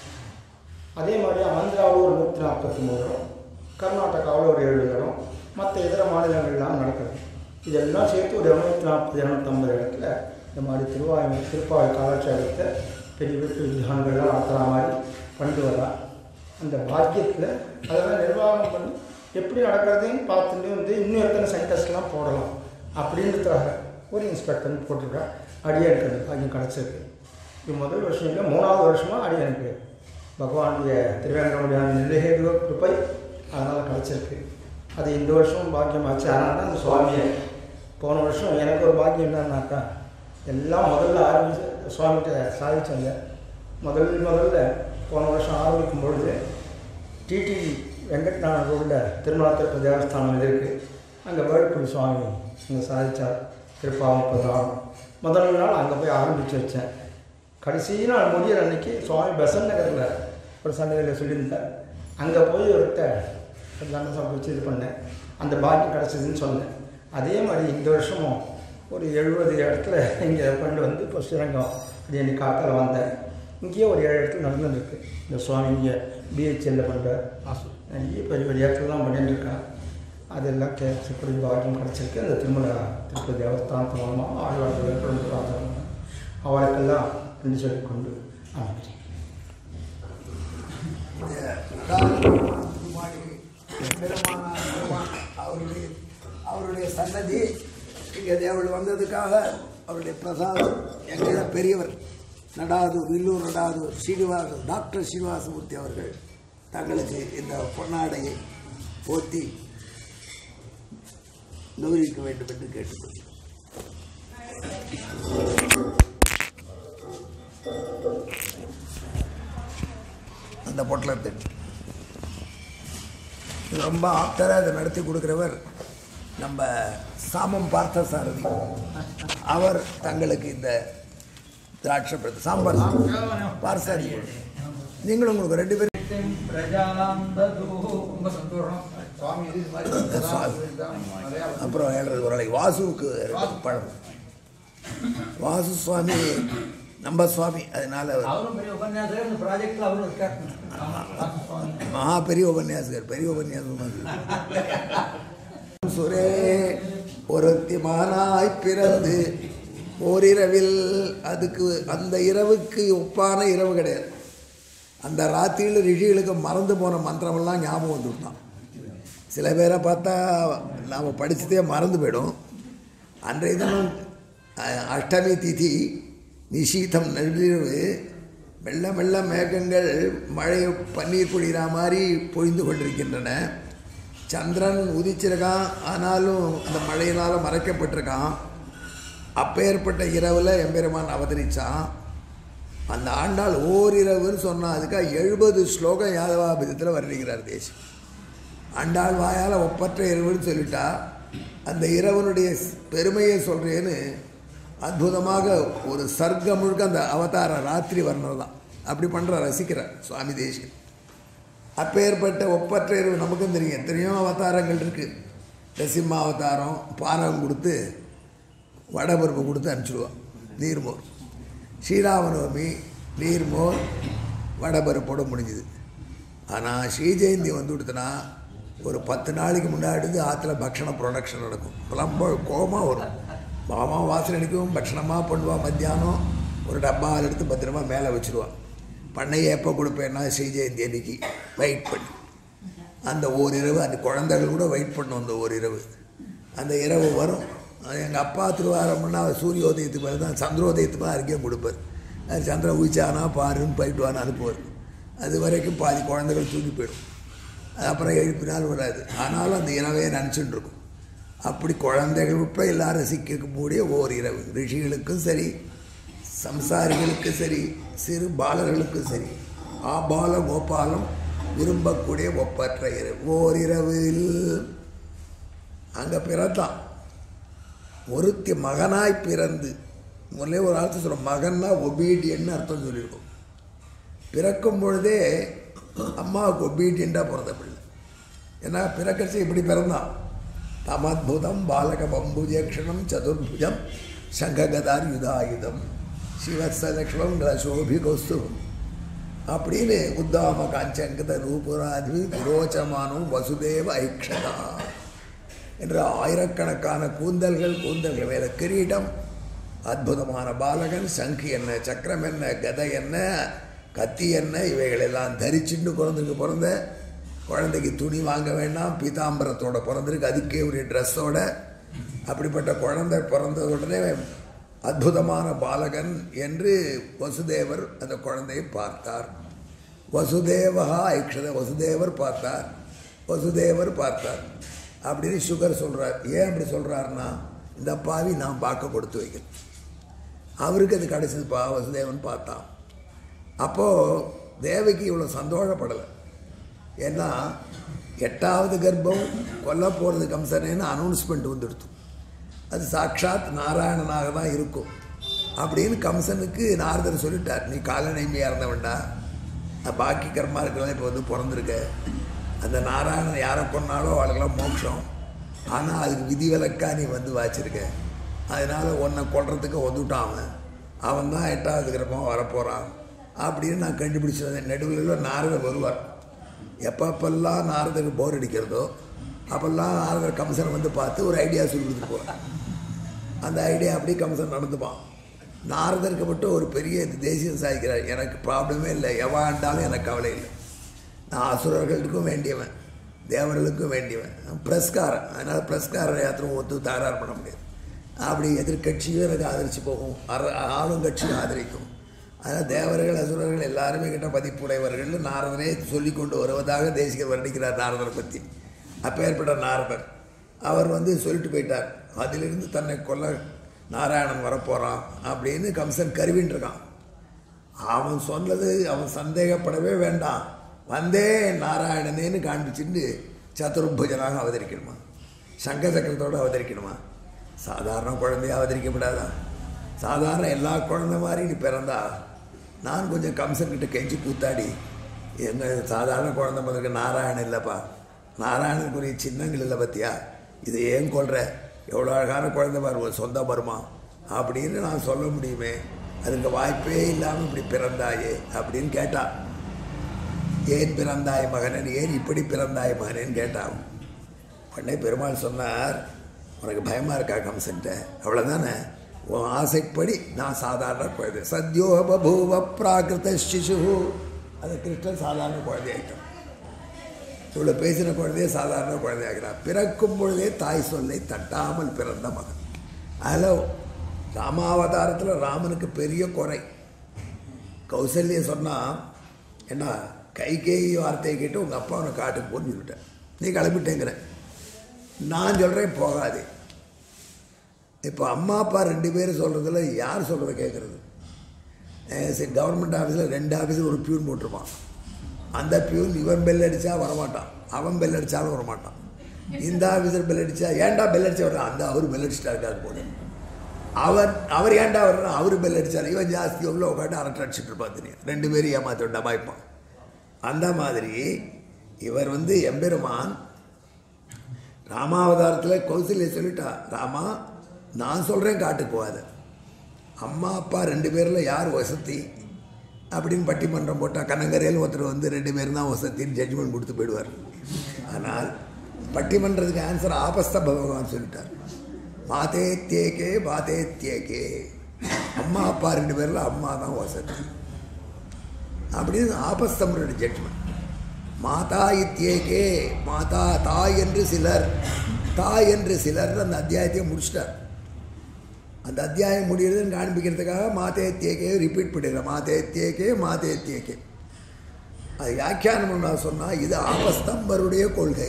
அதே மாதிரி ஆந்திராவில் ஒரு நூற்றி நாற்பத்தி மூணு இடம் கர்நாடகாவில் ஒரு ஏழு இடம் மற்ற இதர மாநிலங்கள்லாம் நடக்கிறது இதெல்லாம் சேர்த்து ஒரு இரநூத்தி நாற்பது இரநூத்தம்பது இடத்துல இந்த மாதிரி திருவாயு திருப்பாவை காலட்சேபத்தை பெரிய பெரிய வித்வான்கள்லாம் நடத்துகிற மாதிரி பண்ணிட்டு வரா அந்த பாக்கியத்தில் அதெல்லாம் நிர்வாகம் பண்ணி எப்படி நடக்கிறதையும் பார்த்துட்டு வந்து இன்னும் எத்தனை சயின்டிஸ்ட்லாம் போடலாம் அப்படின்றதுக்காக ஒரு இன்ஸ்பெக்டர்னு போட்டிருக்கா அடியனுக்கு அந்த பாக்கியம் கிடச்சிருக்கு இது முதல் வருஷம் இல்லை மூணாவது வருஷமாக அடியனுக்கு பகவானுடைய திருவேங்கடமுடியான நிலையேதுவ கிருப்பை அதனால் கிடச்சிருக்கு அது இந்த வருஷம் பாக்கியமாச்சு அதனால தான் அந்த சுவாமியை போன வருஷம் எனக்கு ஒரு பாக்கியம் என்னன்னாக்கா எல்லாம் முதல்ல ஆரம்பிச்சு சுவாமிகிட்ட சாதிச்சாங்க முதல் முதல்ல போன வருஷம் ஆரம்பிக்கும் பொழுது டிடி வெங்கட்நாதன் ரோடில் திருமலா திருப்பதி தேவஸ்தானம் இருக்குது அங்கே வேலுக்குடி சுவாமி அங்கே சாதிச்சார் திருப்பாவம் முதல் நாள் அங்கே போய் ஆரம்பித்து வச்சேன் கடைசி நாள் முடியிற அன்னைக்கு சுவாமி பெசன் நகரில் ஒரு சன்னதியில் சொல்லியிருந்தார் அங்கே போய் ஒருத்த தண்டம் சமைச்சு இது பண்ணேன் அந்த பாக்கியம் கிடச்சிதுன்னு சொன்னேன் அதே மாதிரி இந்த வருஷமும் ஒரு எழுபது இடத்துல இங்கே கொண்டு வந்து இப்போ ஸ்ரீரங்கம் அது இன்னைக்கு காத்தால் வந்தேன் இங்கேயே ஒரு ஏழு இடத்துல நடந்துருக்கு இந்த சுவாமி இங்கே பிஹெச்எல்ல பண்ணுற நிறைய பெரிய பெரிய இடத்துலலாம் பண்ணிட்டு இருக்கான் அதெல்லாம் கேட்கக்கூடிய பாக்கியம் கிடச்சிருக்கு அந்த திருமல திருப்பதி தேவஸ்தானத்து மூலமாக ஆழ்வார்கள் கொண்டு வந்தாங்க அவளுக்கெல்லாம் என்று சொல்லிக்கொண்டு அமைக்கிறேன் அவருடைய அவருடைய சன்னதி இங்கே தேவள் வந்ததுக்காக அவருடைய பிரசாதம் எங்கள் பெரியவர் நடாதூர் வில்லூர் நடாதூர் ஸ்ரீனிவாச டாக்டர் ஸ்ரீனிவாசமூர்த்தி அவர்கள் தங்களுக்கு இந்த பொன்னாடையை போத்தி கௌரவிக்க வேண்டும் என்று கேட்டுக்கொள்கிறேன் அந்த பொட்டலத்தை இது ரொம்ப ஆப்டராக இதை நடத்தி கொடுக்குறவர் நம்ம சாமம் பார்த்த சாரதி அவர் தங்களுக்கு இந்த திராட்சை பிரதி சாம்பார் பார்சாரி நீங்களும் உங்களுக்கு ரெண்டு பேரும் அப்புறம் ஏழரை ஒரு நாளைக்கு வாசுவுக்கு ரெண்டு பழம் வாசு சுவாமி நம்ம சுவாமி அதனால அவர் அவரும் பெரிய உபன்யாசகர் இந்த ப்ராஜெக்ட்ல அவரும் இருக்கார் மகா பெரிய உபன்யாசகர் பெரிய உபன்யாசம் சுரே ஒருத்தி மானாய் பிறந்து ஓரிரவில் அதுக்கு அந்த இரவுக்கு ஒப்பான இரவு கிடையாது அந்த ராத்திரியில் ரிஷிகளுக்கு மறந்து போன மந்திரமெல்லாம் ஞாபகம் வந்துவிட்டான் சில பேரை பார்த்தா நாம் படிச்சதே மறந்து போயிடும் அன்றைய தினம் அஹ், அஷ்டமி திதி நிஷீதம் நள்ளிரவு மெல்ல மெல்ல மேகங்கள் மழை பன்னீர் பொழிகிற மாதிரி பொழிந்து கொண்டிருக்கின்றன சந்திரன் உதிச்சிருக்கான் ஆனாலும் அந்த மழையினால் மறைக்கப்பட்டிருக்கான் அப்பேற்பட்ட இரவில் எம்பெருமான் அவதரிச்சான் அந்த ஆண்டாள் ஓரிரவுன்னு சொன்னால் அதுக்காக எழுபது ஸ்லோகம் யாதவாபிதத்தில் வர்ணிக்கிறார் தேசம் ஆண்டாள் வாயால் ஒப்பற்ற இரவுன்னு சொல்லிட்டா அந்த இரவனுடைய பெருமையை சொல்கிறேன்னு அற்புதமாக ஒரு சர்க்கம் முழுக்க அந்த அவதார ராத்திரி வர்ணர் தான் அப்படி பண்ணுற ரசிக்கிறார் சுவாமி தேசிகன் அப்பேற்பட்ட ஒப்பற்ற இரவு நமக்கும் தெரியும் எத்தனையோ அவதாரங்கள் இருக்குது நரசிம்ம அவதாரம் பானகம் கொடுத்து வடபருப்பு கொடுத்து அனுப்பிச்சிடுவான் நீர்மோர் ஸ்ரீராமநவமி நீர்மோர் வடபருப்போட முடிஞ்சுது ஆனால் ஸ்ரீஜெயந்தி வந்து கொடுத்தனா ஒரு பத்து நாளைக்கு முன்னாடி இருந்து ஆற்றுல பக்ஷண ப்ரொடக்ஷன் நடக்கும் ரொம்ப கோபமாக வரும் மாமா வாசல் அடிக்கும் பட்சணமாக பண்ணுவான் மத்தியானம் ஒரு டப்பாவில் எடுத்து பத்திரமா மேலே வச்சுருவான் பண்ணையை எப்போ கொடுப்பேன்னா ஸ்ரீஜெயந்தி அன்னைக்கு வெயிட் பண்ணி அந்த ஓரிரவு அந்த குழந்தைகள் கூட வெயிட் பண்ணும் அந்த ஓரிரவு அந்த இரவு வரும் எங்கள் அப்பா திருவாரம்னா அவர் சூரியோதயத்துக்கு மேலே தான் சந்திரோதயத்துக்கு மேலே அறிக்கையும் கொடுப்பார் அது சந்திரன் உயிச்சானா பாருன்னு போயிட்டு வான்னு அனுப்புவார் அது வரைக்கும் பாதி குழந்தைகள் தூங்கி போயிடும் அது அப்புறம் எழுப்பினால் வராது ஆனாலும் அந்த இரவே நினச்சிட்டு இருக்கும் அப்படி குழந்தைகள் உட்பட எல்லாரும் ரசிக்கக்கூடிய ஓர் இரவு ரிஷிகளுக்கும் சரி சம்சாரிகளுக்கும் சரி சிறு பாலர்களுக்கும் சரி ஆபால கோபாலம் விரும்பக்கூடிய ஒப்பற்ற இரவு ஓரிரவில் அங்கே பிறந்தான் ஒருத்தி மகனாய் பிறந்து முதல்ல ஒரு அர்த்தம் சொல்கிறோம் மகன்னா ஒபீடியன்னு அர்த்தம் சொல்லியிருக்கோம் பிறக்கும் பொழுதே அம்மாவுக்கு ஒபீடியண்டாக பிறந்த பிள்ளை ஏன்னா பிறக்கச்சு இப்படி பிறந்தான் தமத்புதம் பாலக பம்புஜேக்ஷணம் சதுர்புஜம் சங்ககதார் யுதாயுதம் சிவசலக்ஷ்மம் ரசோபி கௌஸ்துவம் அப்படின்னு உத்தாம காஞ்சங்கத ரூபுராதி விரோச்சமானும் வசுதேவ ஐக்ஷதா என்ற ஆயிரக்கணக்கான கூந்தல்கள் கூந்தல்கள் மேல கிரீடம் அற்புதமான பாலகன் சங்கு என்ன சக்கரம் என்ன கதை என்ன கத்தி என்ன இவைகளெல்லாம் தரிச்சுன்னு குழந்தைக்கு பிறந்த குழந்தைக்கு துணி வாங்க வேண்டாம் பீதாம்பரத்தோட பிறந்திருக்கு அதுக்கே ஒரு ட்ரெஸ்ஸோட அப்படிப்பட்ட குழந்தை பிறந்த உடனே அற்புதமான பாலகன் என்று வசுதேவர் அந்த குழந்தையை பார்த்தார் வசுதேவகா ஐக்ஷத வசுதேவர் பார்த்தார் வசுதேவர் பார்த்தார் அப்படின்னு சுகர் சொல்கிறார் ஏன் அப்படி சொல்கிறாருன்னா இந்த பாவி நான் பார்க்க கொடுத்து வைக்கிறேன் அவருக்கு அது கிடச்சதுப்பா வசுதேவன் பார்த்தான் அப்போது தேவகி இவ்வளோ சந்தோஷப்படலை ஏன்னா எட்டாவது கர்ப்பம் கொல்ல போகிறது கம்சனேன்னு அனௌன்ஸ்மெண்ட் வந்துடுத்து அது சாட்சாத் நாராயணனாக தான் இருக்கும் அப்படின்னு கம்சனுக்கு நாரதர் சொல்லிட்டார் நீ காலநேமியாக இருந்தவன்டா பாக்கி கர்மா இருக்கலாம் இப்போ வந்து பிறந்திருக்க அந்த நாராயணன் யாரை கொண்டாலோ அவளுக்கெல்லாம் மோட்சம் ஆனால் அதுக்கு விதிவிலக்கா நீ வந்து வாச்சிருக்க அதனால் உன்னை கொல்றதுக்கு ஒதுட்டான் அவன் அவன் தான் எட்டாவது கிரமம் வரப்போகிறான் அப்படின்னு நான் கண்டுபிடிச்சேன் நடுவில் நாரதர் வருவார் எப்பப்பெல்லாம் நாரதருக்கு போர் அடிக்கிறதோ அப்போல்லாம் நாரதர் கம்சன் வந்து பார்த்து ஒரு ஐடியா சொல்லி கொடுத்துட்டு போகிறார் அந்த ஐடியா அப்படியே கம்சன் நடந்துப்பான் நாரதருக்கு மட்டும் ஒரு பெரிய தேசியம் சாதிக்கிறார் எனக்கு ப்ராப்ளமே இல்லை எவாண்டாலும் எனக்கு கவலை இல்லை நான் அசுரர்களுக்கும் வேண்டியவன் தேவர்களுக்கும் வேண்டியவன் பிரஸ்காரன் அதனால் பிரஸ்கார யாத்திரம் ஒத்து தகராறு பண்ண முடியாது அப்படி எதிர்கட்சியும் எனக்கு ஆதரித்து போகும் அர ஆளும் கட்சியும் ஆதரிக்கும் அதனால் தேவர்கள் அசுரர்கள் எல்லாருமே கிட்ட பதிப்புடையவர்கள் நாரதரே சொல்லி கொண்டு வருவதாக தேசிகர் வர்ணிக்கிறார் நாரதரை பற்றி அப்பேற்பட்ட நாரதர் அவர் வந்து சொல்லிட்டு போயிட்டார் அதிலிருந்து தன்னை கொல்ல நாராயணன் வரப்போகிறான் அப்படின்னு கம்சன் கருவின்னு இருக்கான் அவன் சொன்னது அவன் சந்தேகப்படவே வேண்டாம் வந்தே நாராயணனேன்னு காண்பிச்சுட்டு சதுர்புஜனாக அவதரிக்கணுமா சங்க சக்கரத்தோடு அவதரிக்கணுமா சாதாரண குழந்தைய அவதரிக்கப்படாதா சாதாரண எல்லா குழந்தை மாதிரி நீ பிறந்தா நான் கொஞ்சம் கம்சன்கிட்ட கெஞ்சி கூத்தாடி எங்கள் சாதாரண குழந்தை முதலுக்கு நாராயணன் இல்லைப்பா நாராயணனுக்குரிய சின்னங்கள் இல்லை பத்தியா இதை ஏன் கொள்கிற எவ்வளோ அழகான குழந்தை பாரு சொந்த வருமா அப்படின்னு நான் சொல்ல முடியுமே அதுக்கு வாய்ப்பே இல்லாமல் இப்படி பிறந்தாயே அப்படின்னு கேட்டான் ஏன் பிறந்தாய் மகனன் ஏன் இப்படி பிறந்தாய் மகனேன்னு கேட்டான் உடனே பெருமாள் சொன்னார் உனக்கு பயமாக இருக்கா கம்சன்ட்ட அவ்வளோதானே உன் ஆசைப்படி நான் சாதாரண குழந்தை சத்யோ பபூவ பிராகிருத சிசு அது கிருஷ்ணன் சாதாரண குழந்தையாயிட்டான் இவ்வளோ பேசின குழந்தைய சாதாரண குழந்தையாகிறான் பிறக்கும் பொழுதே தாய் சொல்லை தட்டாமல் பிறந்த மகன் அதில் ராமாவதாரத்தில் ராமனுக்கு பெரிய குறை கௌசல்ய சொன்னால் என்ன கைகேயி வார்த்தையை கேட்டு உங்கள் அப்பா உன்னை காட்டுக்கு போன்னு சொல்லிட்டேன் நீ கிளம்பிட்டேங்கிற நான் சொல்கிறேன் போகாது இப்போ அம்மா அப்பா ரெண்டு பேரும் சொல்கிறதுல யார் சொல்கிறத கேட்குறது சரி கவர்மெண்ட் ஆஃபீஸில் ரெண்டு ஆஃபீஸில் ஒரு பியூன் போட்டிருப்பான் அந்த பியூன் இவன் பெல் அடித்தா வரமாட்டான் அவன் பெல் அடித்தாலும் வரமாட்டான் இந்த ஆஃபீஸர் பெல் அடித்தா ஏன்டா பெல் அடிச்சா வர்றான் அந்த அவர் பெல் அடிச்சிட்டா இருக்காது போல அவர் அவர் ஏன்டா வர்றான் அவர் பெல் அடிச்சார் இவன் ஜாஸ்தி உள்ள உட்காந்து அரட்டை அடிச்சுட்டு இருப்பான் தெரியும் ரெண்டு பேரும் ஏமாற்றி விட்டா பாய்ப்பான் அந்த மாதிரி இவர் வந்து எம்பெருமான் ராமாவதாரத்தில் கௌசல்ய சொல்லிட்டா ராமா நான் சொல்கிறேன் காட்டுக்கு போகாத அம்மா அப்பா ரெண்டு பேரில் யார் வசதி அப்படின்னு பட்டிமன்றம் போட்டால் கனகரையில் ஒருத்தர் வந்து ரெண்டு பேரும் தான் வசத்தின்னு ஜட்ஜ்மெண்ட் கொடுத்து போயிடுவார் ஆனால் பட்டிமன்றத்துக்கு ஆன்சர் ஆபஸ்த பகவான் சொல்லிட்டார் மாதே தேக்கே மாதே தேக்கே அம்மா அப்பா ரெண்டு பேரில் அம்மா தான் வசதி அப்படின்னு ஆபஸ்தம்பரோட ஜட்ஜ்மெண்ட் மாதா இத்தியேகே மாதா தாய் என்று சிலர் தாய் என்று சிலர் அந்த அத்தியாயத்தையே முடிச்சிட்டார் அந்த அத்தியாயம் முடிகிறதுன்னு காண்பிக்கிறதுக்காக மாதே தியேகே ரிப்பீட் பண்ணிடுறேன் மாதே தியேகே மாதே தியேகே அது வியாக்கியானம் பண்ணா சொன்னால் இது ஆபஸ்தம்பருடைய கொள்கை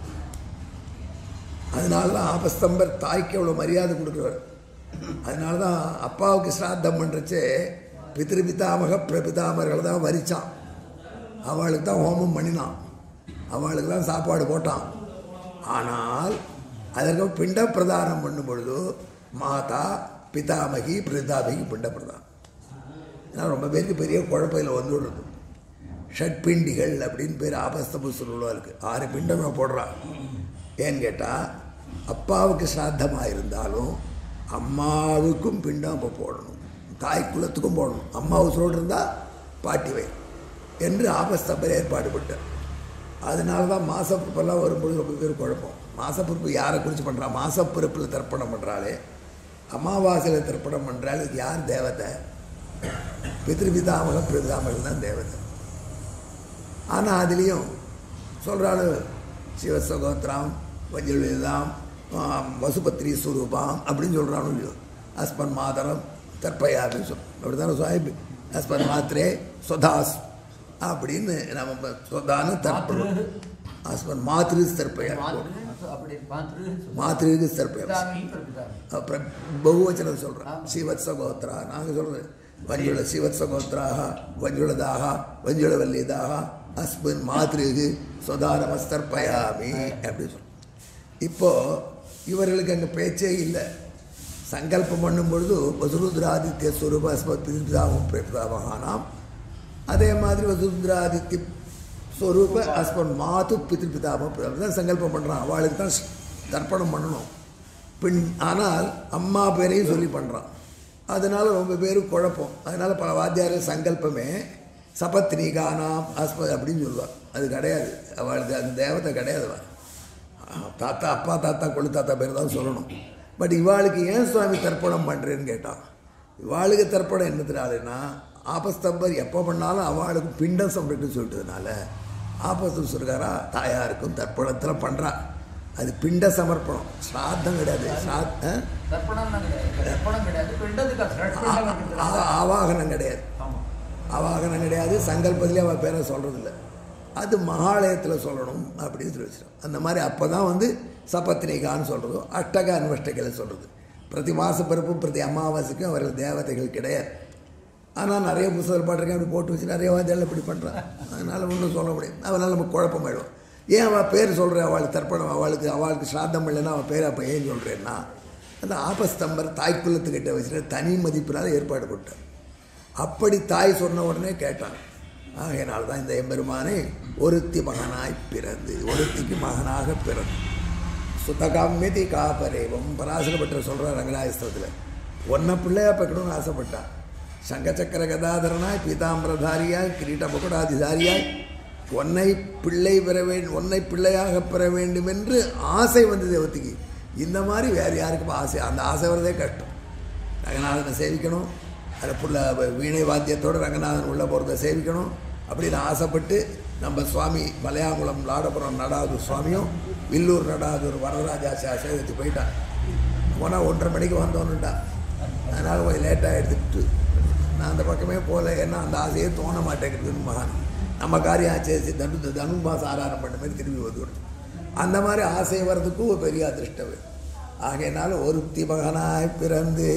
அதனால தான் ஆபஸ்தம்பர் தாய்க்கு எவ்வளோ மரியாதை கொடுக்குறவர் அதனால தான் அப்பாவுக்கு ஸ்ராத்தம் பண்ணுறச்சே பித்திருபிதாமக பிரபிதாமர்கள் தான் வரிச்சான் அவளுக்கு தான் ஹோமம் பண்ணினான் அவளுக்கு தான் சாப்பாடு போட்டான் ஆனால் அதற்கு பிண்ட பிரதானம் பண்ணும் பொழுது மாதா பிதாமகி பிரதாமகி பிண்ட பிரதானம் ஏன்னா ரொம்ப பேருக்கு பெரிய குழப்பையில் வந்துடுறது ஷட்பிண்டிகள் அப்படின்னு பேர் ஆபஸ்த புஸ்தகம் இருக்குது ஆறு பிண்டம் நான் போடுறான் ஏன்னு கேட்டால் அப்பாவுக்கு ஸ்ராத்தமாக இருந்தாலும் அம்மாவுக்கும் பிண்டம் அப்போ போடணும் தாய் குலத்துக்கும் போடணும் அம்மா உசுரோடு இருந்தால் பாட்டி வை என்று ஆபஸ்தம்பர் ஏற்பாடு பண்ணார் அதனால தான் மாசப்பிறப்பெல்லாம் வரும்போது ரொம்ப பேர் குழப்பம் மாசப்பிறப்பு யாரை குறித்து பண்ணுறா மாசப்பிறப்பில் தர்ப்பணம் பண்ணுறாளே அமாவாசையில் தர்ப்பணம் பண்ணுறாள் இதுக்கு யார் தேவதை பிதிருபிதாமக பிரபிதாமகள் தான் தேவதை ஆனால் அதுலேயும் சொல்கிறாள் சிவசகோத்திரம் வஞ்சலிதாம் வசுபத்ரி ஸ்வரூபம் அப்படின்னு சொல்கிறானு இல்லையோ அஸ்மன் மாதரம் தற்பயாபி சொல் அப்படி தானே சுவாமி அஸ்மன் மாத்திரே சொதாஸ் அப்படின்னு நம்ம சொதான்னு தர்ப்பணம் அஸ்மன் மாத்ரு தர்ப்பயா அப்படி மாத்திரு மாத்திருக்கு தர்ப்பயம் பிதாமகி பிரபிதாமி அப்புறம் பகுவச்சனம் சொல்கிறேன் ஸ்ரீவத்சகோத்ரா நாங்கள் சொல்கிறது வஞ்சுள ஸ்ரீவத்சகோத்ராக வஞ்சுளதாக வஞ்சுளவல்லிதாக அஸ்மின் மாத்ருகு சொதானமஸ்தர்பயாமி அப்படின்னு சொல்கிறோம் இப்போது இவர்களுக்கு அங்கே பேச்சே இல்லை சங்கல்பம் பண்ணும் பொழுது வசுருத்ராதித்ய ஸ்வரூப அஸ்மத் பிதாவும் பிரபிதாமகானாம் அதே மாதிரி வசுருத்ராதித்ய ஸ்வரூப அஸ்மன் மாது பிதிருபிதாம தான் சங்கல்பம் பண்ணுறான் அவளுக்கு தான் தர்ப்பணம் பண்ணணும் பின் ஆனால் அம்மா பேரையும் சொல்லி பண்ணுறான் அதனால ரொம்ப பேர் குழப்பம் அதனால பல வாத்தியார்கள் சங்கல்பமே சபத்னிகானாம் அஸ்மத் அப்படின்னு சொல்லுவாள் அது கிடையாது அவளுக்கு அந்த தேவதை கிடையாதுவா தாத்தா அப்பா தாத்தா கொள்ளு தாத்தா பேர் தான் சொல்லணும் பட் இவாளுக்கு ஏன் சுவாமி தர்ப்பணம் பண்ணுறேன்னு கேட்டான் இவாளுக்கு தர்ப்பணம் என்னதுனாலனா ஆபஸ்தம்பர் எப்போ பண்ணாலும் அவளுக்கு பிண்டம் சம்பளம்னு சொல்லிட்டதுனால ஆபஸ்தம் சொல்கிறாரா தாயாருக்கும் தர்ப்பணத்தில் பண்ணுறா அது பிண்ட சமர்ப்பணம் ஸ்ராத்தம் கிடையாது ஸ்ராத் ஆ? தர்ப்பணம் கிடையாது தர்ப்பணம் கிடையாது பிண்டதுக்கு ஆ- பிண்டம் ஆ- ஆவாகனம் கிடையாது ஆமாம் அவாகனம் கிடையாது சங்கல்பத்திலே அவள் பேரை சொல்கிறதில்ல அது மகாலயத்தில் சொல்லணும் அப்படின்னு சொல்லி வச்சிருக்கோம் அந்த மாதிரி அப்போ தான் வந்து சபத்னிகான்னு சொல்கிறதும் அஷ்டக அன்வஷ்டகையில் சொல்கிறது பிரதி மாத பிறப்பும் பிரதி அமாவாசைக்கும் அவர்கள் தேவதைகள் கிடையாது ஆனால் நிறைய புத்தகங்கள் பாட்டிருக்கேன் அப்படி போட்டு வச்சு நிறைய வாத்தியால் இப்படி பண்ணுறான் அதனால் ஒன்றும் சொல்ல முடியாது அதனால் நமக்கு குழப்பமாயிடும் ஏன் அவள் பேர் சொல்கிற அவளுக்கு தர்ப்பணம் அவளுக்கு அவளுக்கு ஸ்ராத்தம் இல்லைன்னா அவள் பேர் அப்போ ஏன் சொல்கிறேன்னா அந்த ஆபஸ்தம்பர் தாய்க்குள்ளத்துக்கிட்ட வச்சுட்டு தனி மதிப்பினால் ஏற்பாடு போட்டார் அப்படி தாய் சொன்ன உடனே கேட்டான் ஆகையினால தான் இந்த எம்பெருமானை ஒருத்தி மகனாய் பிறந்து ஒருத்திக்கு மகனாக பிறந்து சுத்தகாமியதி காபரேவம் பராசரப்பட்டர் சொல்கிறார் ரங்கநாயஸ்தவத்தில் ஒன்றை பிள்ளையா பெக்கணும்னு ஆசைப்பட்டான் சங்கச்சக்கர கதாதரனாய் பீதாம்பரதாரியாய் கிரீட முகுடாதிதாரியாய் ஒன்னை பிள்ளை பெற வேண்டும் ஒன்னை பிள்ளையாக பெற வேண்டும் என்று ஆசை வந்தது தேவத்திக்கு இந்த மாதிரி வேறு யாருக்கும் ஆசை அந்த ஆசை வரதே கஷ்டம் ரங்கநாதனை சேவிக்கணும் அதில் புள்ள வீணை வாத்தியத்தோடு ரங்கநாதன் உள்ளே போகிறத சேவிக்கணும் அப்படின்னு ஆசைப்பட்டு நம்ம சுவாமி மலையாங்குளம் லாடபுரம் நடாதூர் சுவாமியும் வில்லூர் நடாதூர் வரதராஜா சேகரித்து போயிட்டான் போனால் ஒன்றரை மணிக்கு வந்தோன்னுட்டான் அதனால் கொஞ்சம் லேட்டாக எடுத்துக்கிட்டு நான் அந்த பக்கமே போகல ஏன்னா அந்த ஆசையே தோண மாட்டேங்குதுன்னு மகான் நம்ம காரியம் ஆச்சு தனு தனு மாதம் ஆராதனை பண்ண மாதிரி திரும்பி வந்துவிடும் அந்த மாதிரி ஆசை வர்றதுக்கும் ஒரு பெரிய அதிர்ஷ்டம் வேணும். ஆகையினால ஒருத்தி மகனாய் பிறந்து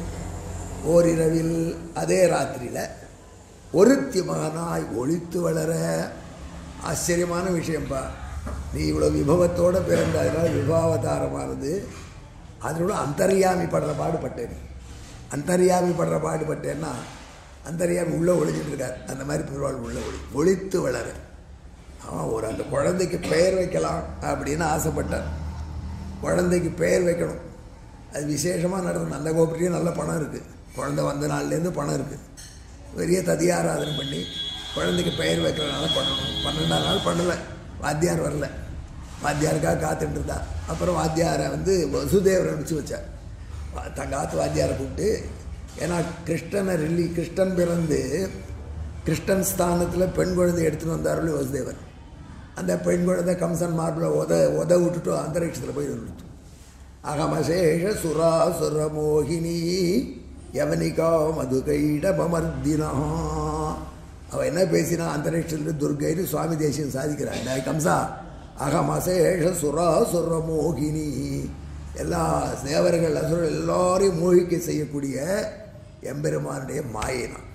ஓரிரவில் அதே ராத்திரியில் ஒருத்தி மகனாய் ஒளித்து வளர ஆச்சரியமான விஷயம்ப்பா நீ இவ்வளோ விபவத்தோடு பிறந்த அதனால் விபாவதாரமானது அதோட அந்தர்யாமி படுற பாடுபட்டேன் நீ அந்தர்யாமி படுற பாடுபட்டேன்னா அந்தர்யாமி உள்ளே ஒளிஞ்சிட்டு இருக்கார் அந்த மாதிரி பெருவாள் உள்ளே ஒளி ஒளித்து வளர அவன் ஒரு அந்த குழந்தைக்கு பெயர் வைக்கலாம் அப்படின்னு ஆசைப்பட்டார் குழந்தைக்கு பெயர் வைக்கணும் அது விசேஷமாக நடக்கும் அந்த கோபுரத்தையும் நல்ல பணம் இருக்குது குழந்தை வந்த நாள்லேருந்து பணம் இருக்குது பெரிய ததியாராதனை பண்ணி குழந்தைக்கு பெயர் வைக்கிறனால பண்ணணும் பன்னெண்டாம் நாள் பண்ணலை வாத்தியார் வரல வாத்தியாருக்காக காத்துட்டு இருந்தா அப்புறம் வாத்தியாரை வந்து வசுதேவரை அனுப்பிச்சு வச்சார் வா- தங்காத்து வாத்தியாரை கூப்பிட்டு ஏன்னா கிருஷ்ணனை ரில்லி கிருஷ்ணன் பிறந்து கிருஷ்ணன் ஸ்தானத்தில் பெண் குழந்தை எடுத்துன்னு வந்தார்கள் வசுதேவன் அந்த பெண் குழந்தை கம்சன் மார்பில் உத உத விட்டுட்டு அந்தரிக்ஷத்தில் போய் நின்றுச்சு அகமசேஷ சுராசுர மோகினி யவனிகா மதுகைடபமர்தினா அவன் என்ன பேசினா அந்தரிக்ஷத்தில் துர்கைன்னு சுவாமி தேசியம் சாதிக்கிறான் டேய் கம்சா அகமசேஷ சுராசுர மோகினி எல்லா தேவர்கள் அசுரர் எல்லாரையும் மோகிக்க செய்யக்கூடிய எம்பெருமானுடைய மாயினான்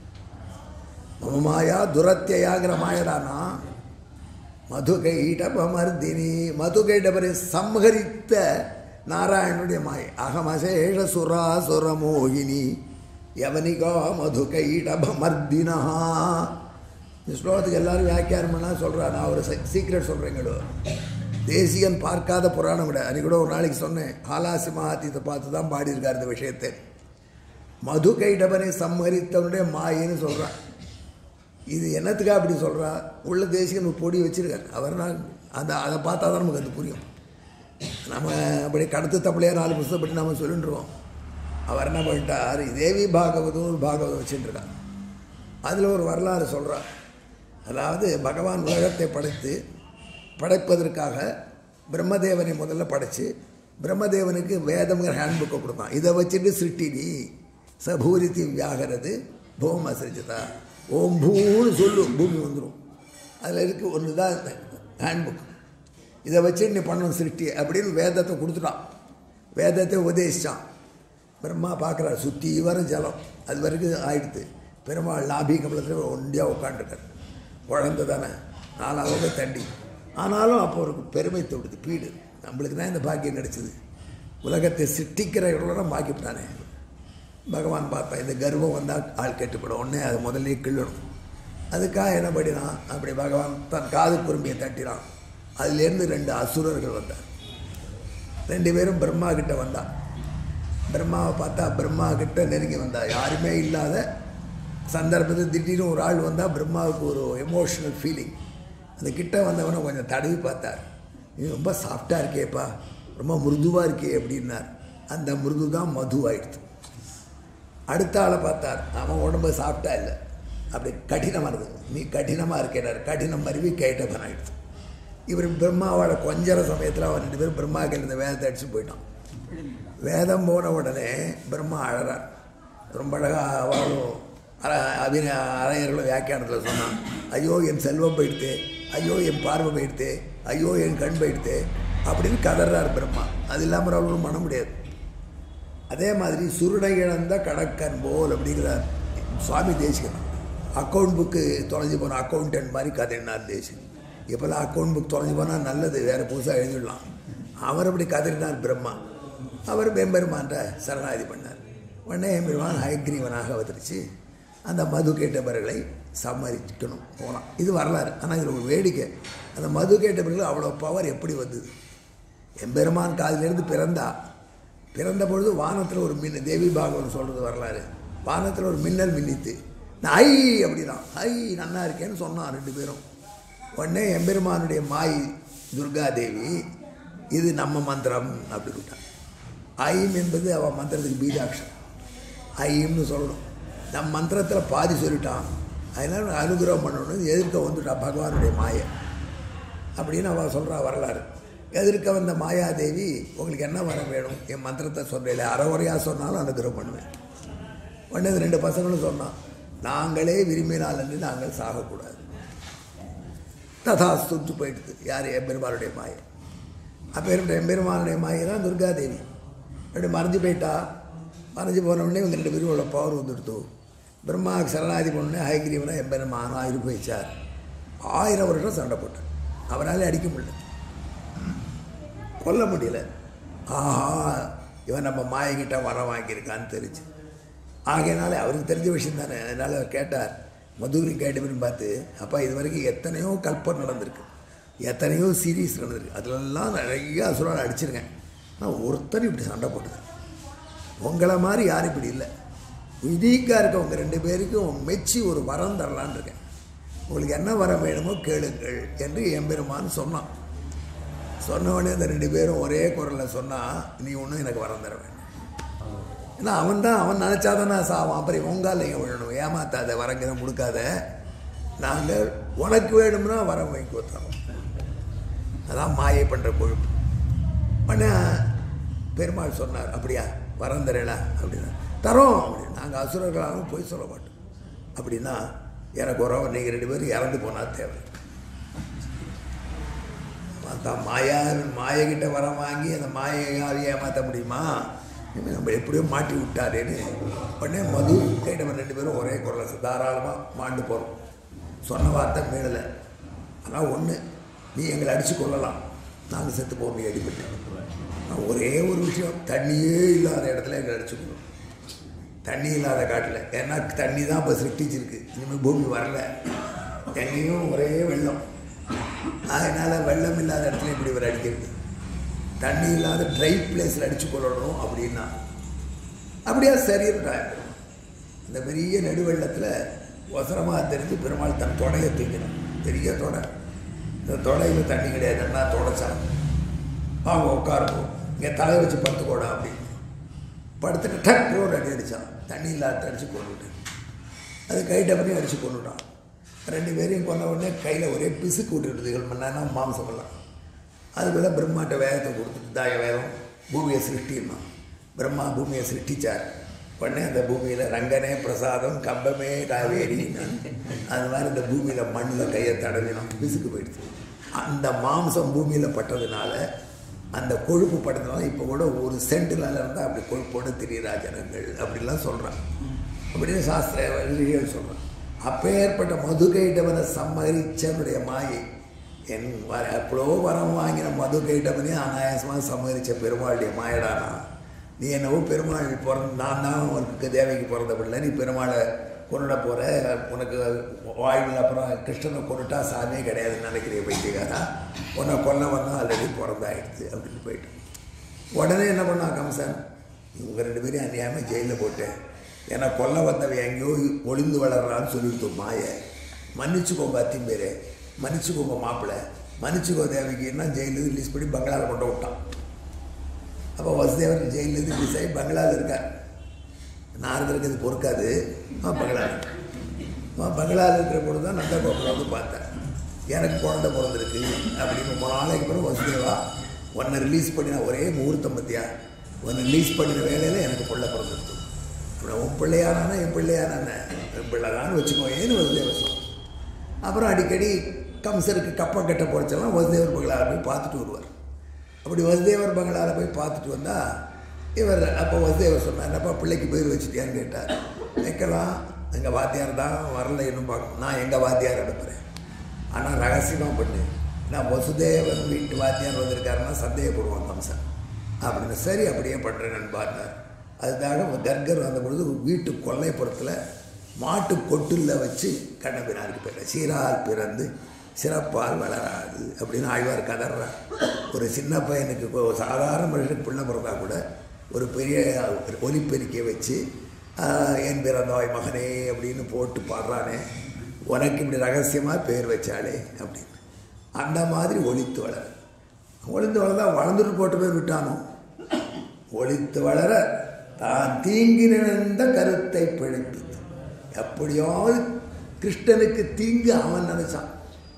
மம மாயா துரத்தியாகிற மாயதானா மதுகைடபமர்தினி மதுகைடபரை சம்ஹரித்த நாராயணனுடைய மாயை அகமசேஷ சுராசுர மோகினி யவனிகா மதுகைடபமர்தினா இந்த ஸ்லோகத்துக்கு எல்லாரும் வியாக்கியானம் பண்ணா சொல்கிறா நான் ஒரு சீக்ரெட் சொல்கிறேங்களோ தேசிகன் பார்க்காத புராணம் விட அன்றைக்கி கூட ஒரு நாளைக்கு சொன்னேன் ஆலாசி மகாத்தீத்தை பார்த்து தான் பாடியிருக்கார் இந்த விஷயத்தை மது கைடபனை சம்ஹரித்தவனுடைய மாயின்னு சொல்கிறான் இது என்னத்துக்காக அப்படி சொல்கிறா உள்ள தேசிகன் ஒரு பொடி வச்சிருக்காரு அவர் நான் அந்த அதை பார்த்தா தான் நமக்கு அது புரியும் நம்ம அப்படி கடத்து தப்பிலையாக நாலு புஸ்தகம் பற்றி நம்ம சொல்லிட்டுருவோம் அவர் என்ன பண்ணிட்டார் தேவி பாகவதம் ஒரு பாகவதம் வச்சுட்டுருக்கான் அதில் ஒரு வரலாறு சொல்கிறார் அதாவது பகவான் உலகத்தை படைத்து படைப்பதற்காக பிரம்மதேவனை முதல்ல படைச்சு பிரம்மதேவனுக்கு வேதம்ங்கிற ஹேண்ட் புக்கை கொடுத்தான் இதை வச்சுட்டு சிருட்டினி சபூரித்தி வியாகரது பூம சிரிச்சதா ஓம் பூன்னு சொல்லு பூமி வந்துடும் அதில் இருக்கு ஒன்று தான் ஹேண்ட் புக் இதை வச்சு நீ பண்ணணும் சிருஷ்டி அப்படின்னு வேதத்தை கொடுத்துட்டான் வேதத்தை உபதேசித்தான் பிரம்மா பார்க்குறாரு சுற்றி வரும் ஜலம் அது வரைக்கும் ஆயிடுத்து பெருமாள் லாபி கமலத்தில் ஒண்டியாக உட்காந்துருக்கார் குழந்தை தானே நாலாவது தண்டி ஆனாலும் அப்போ ஒரு பெருமை தோடுது பீடு நம்மளுக்கு தான் இந்த பாக்கியம் கிடைச்சது உலகத்தை சிட்டிக்கிற இவ்வளோ பாக்கிவிட்டானே பகவான் பார்ப்பேன் இந்த கர்வம் வந்தால் ஆள் கெட்டுப்படும் உடனே அதை முதல்லயே கிள்ளணும் அதுக்காக என்ன பண்ணினான் அப்படி பகவான் தன் காது குறும்பியை தட்டினான் அதுலேருந்து ரெண்டு அசுரர்கள் வந்தார் ரெண்டு பேரும் பிரம்மா கிட்ட வந்தான் பிரம்மாவை பார்த்தா பிரம்மா கிட்ட நெருங்கி வந்தா யாருமே இல்லாத சந்தர்ப்பத்தில் திடீர்னு ஒரு ஆள் வந்தால் பிரம்மாவுக்கு ஒரு எமோஷனல் ஃபீலிங் அந்த கிட்ட வந்தவனை கொஞ்சம் தடவி பார்த்தார் நீ ரொம்ப சாஃப்டாக இருக்கேப்பா ரொம்ப மிருதுவாக இருக்கே அப்படின்னார் அந்த மிருது தான் மது ஆயிடுச்சு அடுத்த ஆளை பார்த்தார் அவன் உடம்பு சாப்பிட்டா இல்லை அப்படி கடினமாக இருக்குது நீ கடினமாக இருக்கேனார் கடினம் மருவி கேட்டவன் ஆயிடுச்சு இவர் பிரம்மாவோட கொஞ்சர சமயத்தில் அவன் ரெண்டு பேரும் பிரம்மா கையில் இந்த வேதத்தை அடிச்சு போயிட்டான் வேதம் போன உடனே பிரம்மா அழறார் ரொம்ப அழகாக அவளும் அர அபின அரையர்களும் வியாக்கியானத்தில் சொன்னான் ஐயோ என் செல்வம் போயிடுத்து ஐயோ என் பார்வை போயிடுத்து ஐயோ என் கண் போயிடுத்து அப்படின்னு கதறார் பிரம்மா அது இல்லாமல் அவளும் பண்ண முடியாது அதே மாதிரி சுருடை இழந்த கடற்கன் போல் அப்படிங்கிறார் சுவாமி தேசிகன் அக்கௌண்ட் புக்கு தொலைஞ்சு போன அக்கௌண்டன்ட் மாதிரி கதைனார் தேசிகன் இப்போல்லாம் அக்கௌண்ட் புக் தொலைஞ்சு போனால் நல்லது வேறு புதுசாக எழுதிடலாம் அவர் அப்படி கதறினார் பிரம்மா அவர் பெம்பெருமான்ற சரணாதி பண்ணார் உடனே எம்பெருமான் ஹயக்ரீவனாக அவதரித்து அந்த மது கேட்டவர்களை சம்மரிக்கணும் போனான் இது வரலாறு ஆனால் இதில் ஒரு வேடிக்கை அந்த மது கேட்டவர்கள் அவ்வளோ பவர் எப்படி வந்தது எம்பெருமான் காதிலிருந்து பிறந்தா பிறந்த பொழுது வானத்தில் ஒரு மின் தேவி பாகவன் சொல்கிறது வரலாறு வானத்தில் ஒரு மின்னல் மின்னித்து நான் ஐ அப்படின்னா ஐ நன்னா இருக்கேன்னு சொன்னான் ரெண்டு பேரும் உடனே எம்பெருமானுடைய மாய் துர்கா தேவி இது நம்ம மந்திரம் அப்படி விட்டான் ஐம் என்பது அவன் மந்திரத்துக்கு பீஜாட்சம் ஐம்னு சொல்லணும் நம் மந்திரத்தில் பாதி சொல்லிட்டான் அதனால் அனுகிரகம் பண்ணணும்னு எதிர்க்க வந்துட்டான் பகவானுடைய மாயை அப்படின்னு அவள் சொல்கிறா வரலாறு எதிர்க்க வந்த மாயாதேவி உங்களுக்கு என்ன வரம் வேணும் என் மந்திரத்தை சொல்கிறேன் அறகுறையாக சொன்னாலும் அனுகிரகம் பண்ணுவேன் உடனே இந்த ரெண்டு பசங்களும் சொன்னான் நாங்களே விரும்பினால் என்று நாங்கள் சாகக்கூடாது ததாஸ்துட்டு போயிடுது யார் எம்பெருமானுடைய மாயை அப்பேற்பட்ட எம்பெருமானுடைய மாயை தான் துர்காதேவி அப்படி மறைஞ்சு போயிட்டா மறைஞ்சு போன உடனே இவங்க ரெண்டு பேரும் உள்ள பவர் வந்துடுத்து பிரம்மாவுக்கு சரணாதி பண்ணே ஹயகிரீவனை எம்பெருமானும் ஆயிரம் வச்சார் ஆயிரம் வருஷம் சண்டை போட்டார் அவரால் அடிக்க முடியல கொல்ல முடியல ஆஹா இவன் நம்ம மாயங்கிட்ட வரம் வாங்கியிருக்கான்னு தெரிஞ்சு ஆகையினால அவருக்கு தெரிஞ்ச விஷயம் தானே அதனால் அவர் கேட்டார் மதுரை கேட்டவன்னு பார்த்து அப்பா இது வரைக்கும் எத்தனையோ கல்பம் நடந்திருக்கு எத்தனையோ சீரீஸ் நடந்திருக்கு அதிலெல்லாம் நிறைய அசுரால் அடிச்சிருக்கேன் நான் ஒருத்தர் இப்படி சண்டை போட்டது உங்களை மாதிரி யாரும் இப்படி இல்லை யுனிக்காக இருக்கவங்க ரெண்டு பேருக்கும் மெச்சி ஒரு வரம் தரலான்னு இருக்கேன் உங்களுக்கு என்ன வரம் வேணுமோ கேளுங்கள் என்று எம்பெருமான் சொன்னான் சொன்ன உடனே அந்த ரெண்டு பேரும் ஒரே குரலில் சொன்னால் நீ ஒன்றும் எனக்கு வரம் தர வேண்டாம் ஏன்னா அவன் தான் அவன் நினச்சாதான் நான் சாவான் அப்புறம் இவங்கால் நீங்கள் விழணும் ஏமாத்தாத வரங்கிற முடுக்காத நாங்கள் உனக்கு வேணும்னா வரம் வாங்கி தரோம் அதான் மாயை பண்ணுற கொழுப்பு உடனே பெருமாள் சொன்னார் அப்படியா வரம் தரேடா அப்படின்னா தரோம் அப்படின்னு நாங்கள் அசுரர்களாகவும் போய் சொல்ல மாட்டோம் அப்படின்னா எனக்கு உறவு நீங்கள் ரெண்டு பேரும் இறந்து போனால் தேவை தான் மாயா மாயக்கிட்ட வரம் வாங்கி அந்த மாயையால் ஏமாற்ற முடியுமா இனிமே நம்ம எப்படியோ மாட்டி விட்டாரேன்னு உடனே மது கேட்டவன் ரெண்டு பேரும் ஒரே குரல் தாராளமாக மாண்டு போகிறோம் சொன்ன வார்த்தை மீளலை ஆனால் ஒன்று நீ எங்களை அடித்து கொள்ளலாம் நாங்கள் செத்து போவோம் நீ அடிபட்டு ஆனால் ஒரே ஒரு விஷயம் தண்ணியே இல்லாத இடத்துல எங்களை அடிச்சு கொள்ளணும் தண்ணி இல்லாத காட்டில் ஏன்னா தண்ணி தான் இப்போ சிருஷ்டிச்சிருக்கு இனிமேல் பூமி வரல எங்கேயும் ஒரே வெள்ளம் அதனால் வெள்ளம் இல்லாத இடத்துல இப்படி இவர் அடிக்கிறது தண்ணி இல்லாத ட்ரை பிளேஸில் அடித்து கொள்ளணும் அப்படின்னா அப்படியா சரிட்டாங்க இந்த பெரிய நெடுவெள்ளத்தில் ஒசரமாக தெரிஞ்சு பெருமாள் தன் தொடையை தூக்கணும் பெரிய தொடை இந்த தொடையில் தண்ணி கிடையாது என்ன தொடச்சான் வாங்க உட்காருப்போம் இங்கே தலை வச்சு படுத்துக்கோடா அப்படின்னு படுத்துட்டு டக் ஒரு அடி அடித்தான் தண்ணி இல்லாத அடித்து கொண்டுட்டேன் அது கைட்ட பண்ணி அடித்து கொண்டுட்டான் ரெண்டு பேரையும் கொண்ட உடனே கையில் ஒரே பிசுக்கு விட்டுடுது ஏழு மணி நேரம் மாம்சமெல்லாம் அதுக்குள்ள பிரம்மாட்ட வேதத்தை கொடுத்துட்டு தாய வேதம் பூமியை சிருஷ்டினான் பிரம்மா பூமியை சிருஷ்டிச்சார் உடனே அந்த பூமியில் ரங்கனே பிரசாதம் கம்பமே காவேரின்னு அது மாதிரி இந்த பூமியில் மண்ணில் கையை தடவினோம் பிசுக்கு போயிடுச்சு அந்த மாம்சம் பூமியில் பட்டதுனால அந்த கொழுப்பு பட்டதுனால இப்போ கூட ஒரு சென்டில் இருந்தால் அப்படி கொழுப்போட திரியராஜனங்கள் அப்படிலாம் சொல்கிறான் அப்படின்னு சாஸ்திர வழிகள் சொல்கிறான் அப்பேற்பட்ட மதுகைட்டவனை சம்மரிச்சவனுடைய மாயை என் வர எப்பளோ வரம் வாங்கின மது கைட்டவனே அனாயாசமாக சம்மதிச்ச பெருமாளுடைய மாயடானா நீ என்னவோ பெருமாள் பிறந்த நான் தான் உனக்கு தேவைக்கு பிறந்த பிள்ளை நீ பெருமாளை கொண்டுட போகிற உனக்கு வாழ்வில் அப்புறம் கிருஷ்ணனை கொண்டுட்டா சாமியே கிடையாதுன்னு நினைக்கிறிய பைத்தியக்காரா உன்னை கொல்ல வந்தால் ஆல்ரெடி பிறந்தாயிடுச்சு அப்படின்னு போயிட்டு உடனே என்ன பண்ணா கம்சன் இவங்க ரெண்டு பேரையும் அநியாயமாக ஜெயிலில் போட்டேன் ஏன்னா கொல்ல வந்தவன் எங்கேயோ ஒளிந்து வளர்றான்னு சொல்லிட்டு மாய மன்னிச்சுக்கோங்க அத்திம்பேரே மன்னிச்சுக்கோங்க மாப்பிள்ளை மன்னிச்சுக்கோ தேவைக்குன்னா ஜெயிலிருந்து ரிலீஸ் பண்ணி பங்களாவில் கொண்டு விட்டான் அப்போ வசுதேவர் ஜெயிலிருந்து ரிலீஸ் ஆகி பங்களாவில் இருக்கார் நாரதருக்கு இது பொறுக்காது ஆ பங்களாவில் ஆ பங்களாவில் இருக்கிற பொழுது தான் நந்தகோபுரம் வந்து பார்த்தேன் எனக்கு குழந்தை பிறந்திருக்கு அப்படின்னு ரொம்ப நாளைக்கு பிறகு வசுதேவா உன்னை ரிலீஸ் பண்ணின ஒரே முகூர்த்தம் பற்றியா உன்னை ரிலீஸ் பண்ணின வேலையில் எனக்கு பிள்ளை பிறந்திருக்கு இப்போ உன் பிள்ளையானா என் பிள்ளையானா என் பிள்ளைதான்னு வச்சுக்கோ ஏன்னு வசுதேவர் சொன்னான் அப்புறம் அடிக்கடி கம்சருக்கு கப்பம் கட்ட போச்செல்லாம் வசுதேவர் பங்களாவில் போய் பார்த்துட்டு வருவார் அப்படி வசுதேவர் பங்களாவில் போய் பார்த்துட்டு வந்தால் இவர் அப்போ வசுதேவர் சொன்னார் என்னப்பா பிள்ளைக்கு பேர் வச்சுட்டியான்னு கேட்டார் வைக்கலாம் எங்கள் வாத்தியார் தான் வரல இன்னும் பார்க்கணும் நான் எங்கள் வாத்தியார் அனுப்புகிறேன் ஆனால் ரகசியமாக பண்ணு நான் வசுதேவன் வீட்டு வாத்தியார் வந்திருக்காருன்னா சந்தேகப்படுவான் கம்சன் அப்படின்னு சரி அப்படியே பண்ணுறேன்னு பார்த்தார் அதுக்காக கர்கர் வந்த பொழுது வீட்டு கொல்லைப்புறத்தில் மாட்டு கொட்டில் வச்சு கண்ணபிராருக்கு போயிட்டார் சீரால் பிறந்து சிறப்பால் வளராது அப்படின்னு ஆழ்வார் கதறார் ஒரு சின்ன பையனுக்கு இப்போ ஒரு சாதாரண மனுஷனுக்கு பிள்ளை பிறந்தா கூட ஒரு பெரிய ஒலிப்பெருக்கியை வச்சு ஆஹ், என் பிறந்தாய் மகனே அப்படின்னு போட்டு பாடுறானே உனக்கு இப்படி ரகசியமாக பேர் வச்சாலே அப்படின்னு அந்த மாதிரி ஒழித்து வளர ஒளிந்து வளர்ந்தா வளர்ந்துட்டு போட்டு பேர் விட்டானோ ஒழித்து வளர தான் தீங்கி நினைந்த கருத்தை பிழைப்பித்து எப்படியாவது கிருஷ்ணனுக்கு தீங்கு அவன் நினைச்சான்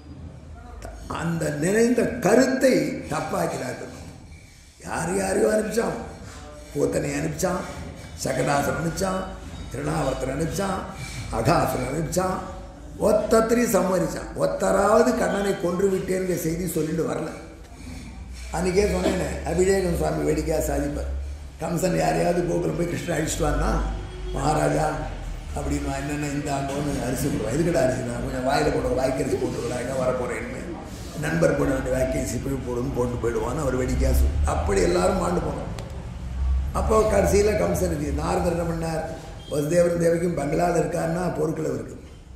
அந்த நினைந்த கருத்தை தப்பாக்கிறார்கள் யார் யாரையோ அனுப்பிச்சான் பூத்தனை அனுப்பிச்சான் சகடாசன் அனுப்பிச்சான் திருநாவரத்தில் அனுப்பிச்சான் அகாசுரன் அனுப்பிச்சான் ஒத்தத்திரையும் சம்மதிச்சான் ஒத்தராவது கண்ணனை கொன்று விட்டேங்கிற செய்தி சொல்லிட்டு வரல அன்றைக்கே சொன்னேனே அபிஷேகம் சுவாமி வேடிக்கையாக சாதிப்பார் கம்சன் யாரையாவது கோகுலம் போய் கிருஷ்ணன் அழிச்சிட்டு வான்னா மகாராஜா அப்படின்னு என்னென்ன இந்த ஆண்டோன்னு அரிசி போடுவான் எதுக்கடா அரிசி நான் கொஞ்சம் வாயில் போட வாய்க்கரிசி போட்டுக்கலாம் எங்கே வரப்போகிறேன்னு நண்பர் போட வேண்டிய வாய்க்கரிசி இப்படி போடுன்னு போட்டு போயிடுவான்னு அவர் வேடிக்கையாக சொல் அப்படி எல்லாரும் மாண்டு போனோம் அப்போ கடைசியில் கம்சனுக்கு நாரதர் என்ன பண்ணார் வசுதேவரும் தேவிக்கும் பங்களாவில் இருக்காருன்னா பொருட்கள் இருக்குது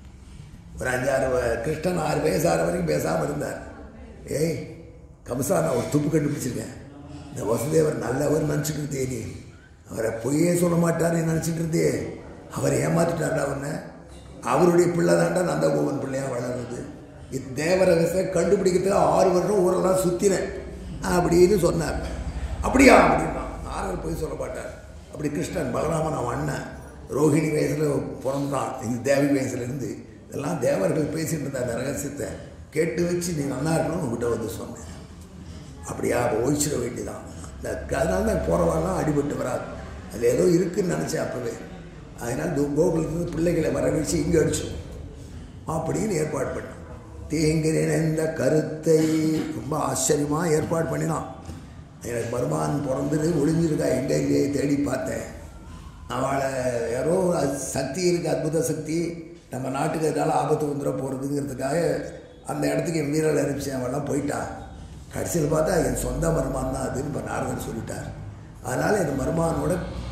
ஒரு அஞ்சாறு வ- கிருஷ்ணன் ஆறு வயசு ஆறு வரைக்கும் பேசாமல் இருந்தார் ஏய் கம்சா நான் ஒரு துப்பு கண்டுபிடிச்சிருக்கேன் இந்த வசுதேவர் நல்லவர் நினச்சிக்கிட்டு நீ அவரை பொய்யே சொல்ல மாட்டார்னு நினச்சிட்டு இருந்தே அவர் ஏமாத்திட்டார்டா அவனை அவருடைய பிள்ளை தாண்டா நந்தகோபன் பிள்ளையாக வளர்றது இத்தேவர விஷயம் கண்டுபிடிக்கிறதுக்கு ஆறு வருஷம் ஊரெல்லாம் சுற்றினேன் அப்படின்னு சொன்னார் அப்படியா அப்படின்னா நாரர் போய் சொல்ல மாட்டார் அப்படி கிருஷ்ணன் பலராமன் அவன் அண்ணன் ரோஹிணி வயசில் பிறந்தான் இது தேவி வயசுலேருந்து இதெல்லாம் தேவர்கள் பேசிட்டு இருந்த அந்த ரகசியத்தை கேட்டு வச்சு நீ நல்லா இருக்கணும்னு உங்ககிட்ட வந்து சொன்னேன் அப்படியா அப்போ ஒழிச்சிட வேண்டியதான் இந்த அதனால தான் போகிறவாள்லாம் அடிபட்டு வராது அதில் ஏதோ இருக்குன்னு நினச்சேன் அப்போவே அதனால் தூ- கோகுலத்துலேருந்து பிள்ளைகளை வர வச்சு இங்கே அடிச்சோம் அப்படின்னு ஏற்பாடு பண்ணான் தீங்கு நிறைந்த கருத்தை ரொம்ப ஆச்சரியமாக ஏற்பாடு பண்ணினான் எனக்கு மருமான் பிறந்துட்டு ஒளிஞ்சிருக்கா எங்கே இல்லையே தேடி பார்த்தேன் அவளை யாரோ அது சக்தி இருக்குது அற்புத சக்தி நம்ம நாட்டுக்கு எதாவது ஆபத்து வந்துட போகிறதுங்கிறதுக்காக அந்த இடத்துக்கு என் வீரல் அனுப்பிச்சேன் அவெல்லாம் போயிட்டா கடைசியில் பார்த்தா என் சொந்த மருமான் தான் அதுன்னு இப்போ நாரதன் சொல்லிட்டார் அதனால் என் மருமானோட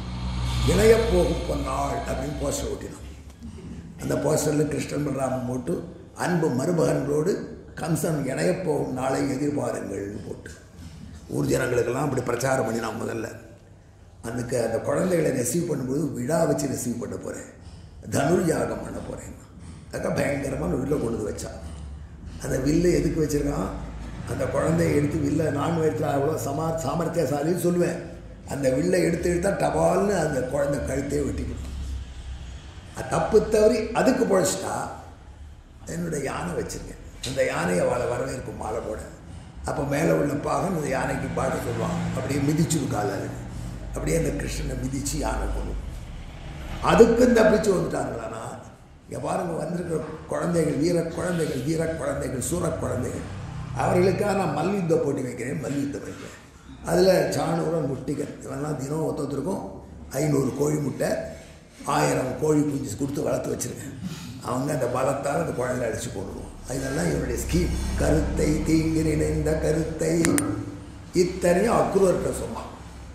இளைய போகும் பொன்னாள் அப்படின்னு போஸ்டர் ஓட்டினான் அந்த போஸ்டரில் கிருஷ்ணன் பலராமன் போட்டு அன்பு மருமகன்களோடு கம்சன் இணையப் போகும் நாளை எதிர்பாருங்கள்னு போட்டு ஊர் ஜனங்களுக்கெல்லாம் அப்படி பிரச்சாரம் பண்ணினான் முதல்ல அதுக்கு அந்த குழந்தைகளை ரிசீவ் பண்ணும்போது விழா வச்சு ரிசீவ் பண்ண போகிறேன் தனுர் யாகம் பண்ண போகிறேன் அதுக்காக பயங்கரமான வில்லை கொண்டு வந்து வச்சான் அந்த வில்லை எதுக்கு வச்சுருக்கான் அந்த குழந்தைய எடுத்து வில்லை நான் வயிற்றுல அவ்வளோ சமா சாமர்த்தியசாலின்னு சொல்லுவேன் அந்த வில்லை எடுத்து எடுத்தால் டபால்னு அந்த குழந்தை கழுத்தையே வெட்டிக்கணும் அது தப்பு தவறி அதுக்கு பொழைச்சிட்டா என்னோட யானை வச்சுருக்கேன் அந்த யானையை அவளை வரவேற்பு மாலை போட அப்போ மேலே உள்ள பாகன் அந்த யானைக்கு பாட சொல்லுவான் அப்படியே மிதிச்சு காலால் அப்படியே அந்த கிருஷ்ணனை மிதித்து யானை கொள்ளும் அதுக்கும் தப்பிச்சு வந்துட்டாங்களாண்ணா இங்கே பாருங்க வந்திருக்கிற குழந்தைகள் வீர குழந்தைகள் வீர குழந்தைகள் சூர குழந்தைகள் அவர்களுக்காக நான் மல்யுத்த போட்டி வைக்கிறேன் மல்யுத்தம் வைக்கிறேன் அதில் சாணூரன் முட்டிகன் இவெல்லாம் தினம் ஒருத்தருக்கும் ஐநூறு கோழி முட்டை ஆயிரம் கோழி குஞ்சு கொடுத்து வளர்த்து வச்சுருக்கேன் அவங்க அந்த பலத்தால் அந்த குழந்தைய அடித்து கொண்டுருவோம் இதெல்லாம் இவருடைய ஸ்கீம் கருத்தை தீங்கு நினைந்த கருத்தை இத்தனையும் அக்ரூர்கிட்ட சொன்னான்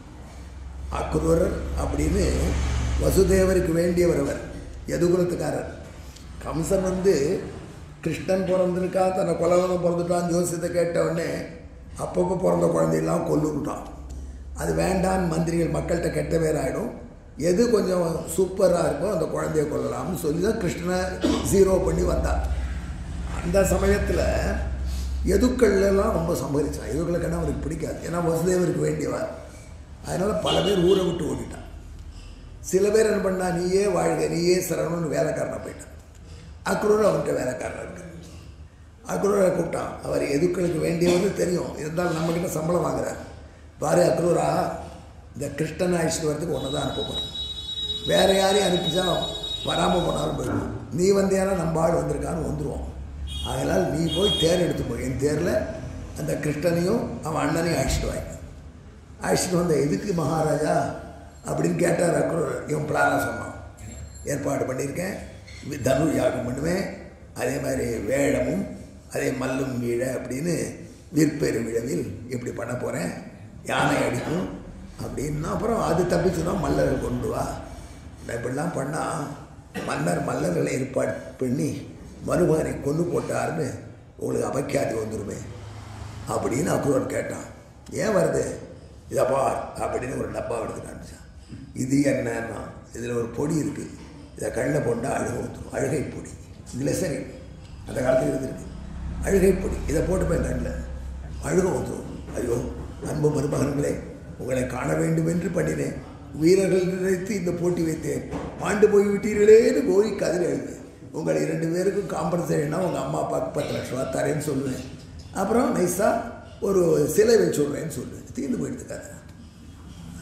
அக்ரூரர் அப்படின்னு வசுதேவருக்கு வேண்டியவர் அவர் யதுகுலத்துக்காரர் கம்சன் வந்து கிருஷ்ணன் பிறந்திருக்கா தன்னை கொலவனம் பிறந்துட்டான் ஜோசியத்தை கேட்ட உடனே அப்பப்போ பிறந்த குழந்தையெல்லாம் கொல்லுட்டான் அது வேண்டான்னு மந்திரிகள் மக்கள்கிட்ட கெட்ட பேர் ஆகிடும் எது கொஞ்சம் சூப்பராக இருக்கோ அந்த குழந்தைய கொல்லலாம்னு சொல்லி தான் கிருஷ்ணனை ஜீரோ பண்ணி வந்தார் அந்த சமயத்தில் எதுக்கள்லாம் ரொம்ப சம்பாதிச்சான் எதுக்களை கண்டா அவருக்கு பிடிக்காது ஏன்னா வசுதேவருக்கு வேண்டியவர் அதனால் பல பேர் ஊரை விட்டு ஓடிட்டான் சில பேர் என்ன பண்ணா நீயே வாழ்க நீயே சரணும்னு வேலைக்காரனை போயிட்டான் அக்ரூர் அவன்கிட்ட வேலைக்காரன் இருக்கு அக்ரூரை கூப்பிட்டான் அவர் எதுக்களுக்கு வேண்டியவன்னு தெரியும் இருந்தாலும் நம்மக்கிட்ட சம்பளம் வாங்குறார் பாரு அக்ரூரா இந்த கிருஷ்ணன் அழிச்சிட்டு வரதுக்கு ஒன்று தான் அனுப்ப போகிறேன் வேறு யாரையும் அனுப்பிச்சா வராமல் போனாலும் போயிடுவோம் நீ வந்தியானா நம்ம ஆள் வந்திருக்கான்னு வந்துடுவோம் அதனால் நீ போய் தேர் எடுத்து போய் என் தேரில் அந்த கிருஷ்ணனையும் அவன் அண்ணனையும் அழைச்சிட்டு வாங்க அழைச்சிட்டு வந்த எதுக்கு மகாராஜா அப்படின்னு கேட்டார் அக்ரூர் இவன் பிளானாக சொன்னான் ஏற்பாடு பண்ணியிருக்கேன் வி- தனு யாகம் பண்ணுவேன் அதே மாதிரி வேடமும் அதே மல்லும் வீழ அப்படின்னு விற்பெரு விழவில் இப்படி பண்ண போகிறேன் யானை அடிக்கும் அப்படின்னா அப்புறம் அது தப்பிச்சுன்னா மல்லர்கள் கொண்டு வா நான் இப்படிலாம் பண்ணால் மன்னர் மல்லர்களை ஏற்பாடு பண்ணி மருமகனை கொண்டு போட்டாருன்னு உங்களுக்கு அபக்கியாதி வந்துருமே அப்படின்னு அக்ரூர் கேட்டான் ஏன் வருது இதை பார் அப்படின்னு ஒரு டப்பா எடுத்து காமிச்சான் இது என்னன்னா இதில் ஒரு பொடி இருக்குது இதை கண்ணில் போட்டால் அழுகை ஊற்றுரும் அழுகை பொடி கிளிசரி அந்த காலத்தில் இருந்திருக்கு அழுகை பொடி இதை போட்டு போய் கண்ணில் அழுகை ஊற்றுரும் ஐயோ அன்பு மருமகன்களே உங்களை காண வேண்டும் என்று பண்ணினேன் வீரர்கள் நினைத்து இந்த போட்டி வைத்தேன் பாண்டு போய் விட்டீர்களேன்னு கோரி கதிர் எழுது உங்கள் இரண்டு பேருக்கும் காம்பன்சேஷனாக உங்கள் அம்மா அப்பாவுக்கு பத்து லட்ச ரூபா தரேன்னு சொல்லுவேன் அப்புறம் நைஸாக ஒரு சிலை வச்சு விட்றேன்னு சொல்லு தீர்ந்து போயிடுது கதை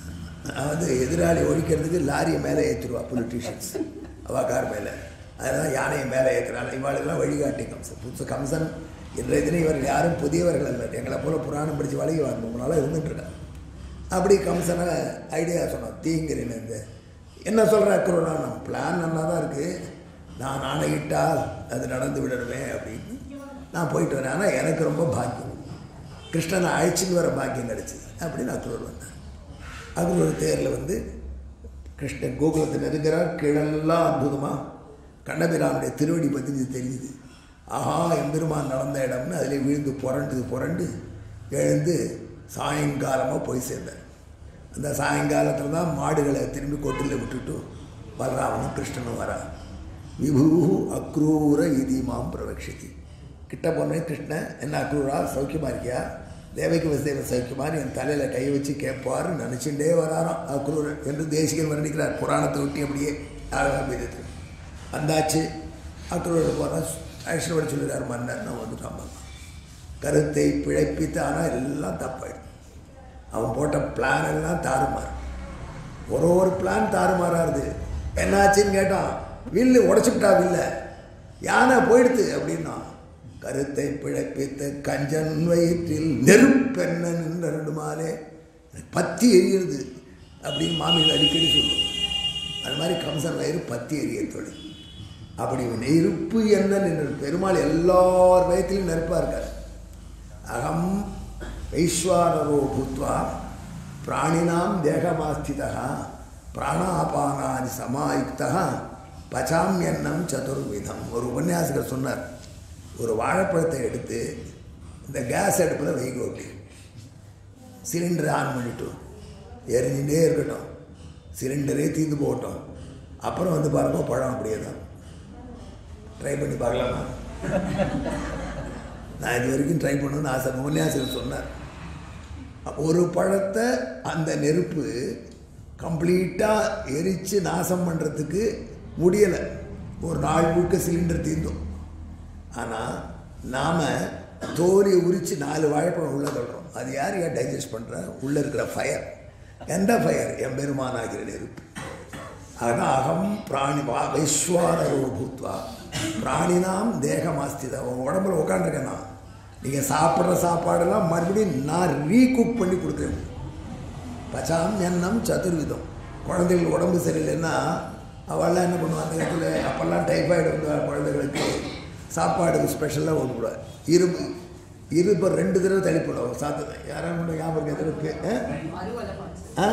அதாவது எதிராளி ஒழிக்கிறதுக்கு லாரியை மேலே ஏற்றிடுவா பொலிட்டீஷியன்ஸ் அவ கார் மேலே அதெல்லாம் யானையை மேலே ஏற்றுறாள் இவாளுக்கெல்லாம் வழிகாட்டி கம்சன் புதுசு கம்சன் இன்றைய தினம் இவர்கள் யாரும் புதியவர்கள் அல்ல எங்களை போல புராணம் படித்து வழங்கி ரொம்ப நாளாக இருந்துட்டுருக்காங்க அப்படி கம்சனை ஐடியா சொன்னோம் தீங்கிறேன் இந்த என்ன சொல்கிற குருடான பிளான் நல்லா தான் இருக்குது நான் ஆணையிட்டால் அது நடந்து விடணுமே அப்படின்னு நான் போயிட்டு வரேன் ஆனால் எனக்கு ரொம்ப பாக்கியம் கிருஷ்ணனை அழைச்சின்னு வர பாக்கியம் கிடச்சிது அப்படின்னு அக்ரூர் வந்தார் அக்ரூர் தேரில் வந்து கிருஷ்ணன் கோகுலத்தை நெருங்கிறார் கீழெல்லாம் அற்புதமாக கண்ணபிரானுடைய திருவடி பதிஞ்சு தெரியுது ஆஹா எம்பெருமான் நடந்த இடம்னு அதில் விழுந்து புரண்டு புரண்டு எழுந்து சாயங்காலமாக போய் சேர்ந்தார் அந்த சாயங்காலத்தில் தான் மாடுகளை திரும்பி கொட்டில் விட்டுட்டு பலராமனும் கிருஷ்ணனும் வரா விபூ அக்ரூர இதிமாம் பிரவக்ஷதி கிட்ட போனே கிருஷ்ணன் என்ன அக்ரூரா சௌக்கியமாக இருக்கியா தேவைக்கு வசதேவ சௌக்கியமான்னு என் தலையில் கை வச்சு கேட்பாரு நினச்சிட்டே வராராம் அக்ரூரன் என்று தேசிகன் வர்ணிக்கிறார் புராணத்தை ஒட்டி அப்படியே ஆழமாக போயிடுது வந்தாச்சு அக்ரூரர் போனால் ஐஸ்வரோட சொல்லிடுறார் மன்னர் நான் வந்துட்டான் பாப்பா கருத்தை பிழைப்பித்து ஆனால் எல்லாம் தப்பாயிடும் அவன் போட்ட பிளான் எல்லாம் தாறுமாறு ஒரு ஒரு பிளான் தாறுமாறாருது என்னாச்சுன்னு கேட்டான் வில்லு உடச்சுக்கிட்டா வில்ல யானை போயிடுது அப்படின்னா கருத்தை பிழைப்பித்த கஞ்சன் வயிற்றில் நெருப்பென்ன நின்ற ரெண்டு மாலே பத்தி எரியுது அப்படின்னு மாமிகள் அடிக்கடி சொல்லுவோம் அது மாதிரி கம்சன் வயிறு பத்தி எரிய தொழில் அப்படி நெருப்பு என்ன நின்ற பெருமாள் எல்லார் வயத்திலும் நெருப்பாக இருக்கார் அகம் வைஸ்வானரோ பூத்வா பிராணினாம் தேகமாஸ்திதா பிராணாபானானி சமாயுக்தா பச்சாமியன்னம் சதுர்விதம் ஒரு உபன்யாசகர் சொன்னார் ஒரு வாழைப்பழத்தை எடுத்து இந்த கேஸ் அடுப்பில் வைக அப்படி சிலிண்டரை ஆன் பண்ணிட்டு எரிஞ்சுட்டே இருக்கட்டும் சிலிண்டரே தீர்ந்து போகட்டும் அப்புறம் வந்து பாருங்க பழம் அப்படியே தான் ட்ரை பண்ணி பார்க்கலாமா நான் இது வரைக்கும் ட்ரை பண்ணணும்னு ஆசை உபன்யாசகர் சொன்னார் ஒரு பழத்தை அந்த நெருப்பு கம்ப்ளீட்டாக எரித்து நாசம் பண்ணுறதுக்கு முடியலை ஒரு நாள் முழுக்க சிலிண்டர் தீர்ந்தோம் ஆனால் நாம் தோலியை உரித்து நாலு வாழைப்பழம் உள்ளே தள்ளுறோம் அது யார் யார் டைஜஸ்ட் பண்ணுற உள்ளே இருக்கிற ஃபயர் எந்த ஃபயர் எம்பெருமானாகிற நெருப்பு அதான் அகம் பிராணி வா வைஸ்வானரோ பூத்வா பிராணினாம் தேகமாஸ்திதா உங்கள் உடம்புல உட்காந்துருக்கேன் நான் நீங்கள் சாப்பிட்ற சாப்பாடெல்லாம் மறுபடியும் நான் ரீகுக் பண்ணி கொடுக்குறேன் பச்சாம் எண்ணம் சதுர்விதம் குழந்தைகள் உடம்பு சரியில்லைன்னா அவள்லாம் என்ன பண்ணுவாங்க அந்த இடத்துல அப்போல்லாம் டைஃபாய்டு வந்து குழந்தைகளுக்கு சாப்பாடு ஸ்பெஷலாக ஒன்றுக்கூடாது இரும்பு இரும்பு ரெண்டு தடவை தள்ளிப்படும் சாத்து யாரும் கூட ஞாபகம் எதிர்ப்பு ஆ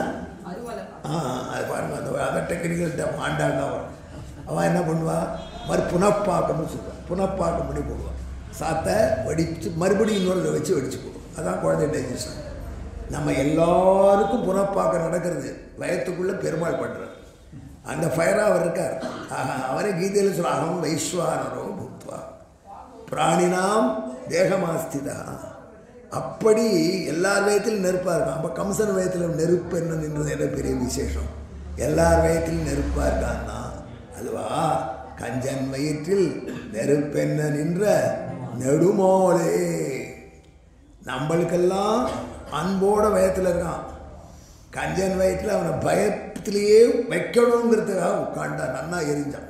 ஆ அது பாருங்க அந்த அதை டெக்னிக்கல் ஆண்டாள் தான் வரும் அவன் என்ன பண்ணுவா மறு புனப்பாக்கம்னு சொல்லுவாள் புனப்பாக்கம் பண்ணி போடுவான் சாத்தை வடித்து மறுபடியும் இன்னொரு வச்சு வடித்து போடுவோம் அதான் குழந்தை டைஜஷன் நம்ம எல்லாருக்கும் புனப்பாக்கம் நடக்கிறது வயத்துக்குள்ளே பெருமாள் பண்ணுறார் அந்த ஃபயராக அவர் இருக்கார் ஆஹா அவரே கீதையில் சொல்ல அகம் வைஸ்வானரோ பூத்வா பிராணினாம் தேகமாஸ்திதா அப்படி எல்லார் வயத்திலும் நெருப்பாக இருக்கான் அப்போ கம்சன் வயத்தில் நெருப்பு என்ன நின்றது என்ன பெரிய விசேஷம் எல்லார் வயத்திலும் நெருப்பாக இருக்கான்னா அதுவா கஞ்சன் வயிற்றில் நெருப்பென்ன நின்ற நெடுமோலே நம்மளுக்கெல்லாம் அன்போட வயத்தில் இருக்கான் கஞ்சன் வயத்தில் அவனை பயத்திலேயே வைக்கணுங்கிறதுக்காக உட்காண்டா நன்னா எரிஞ்சான்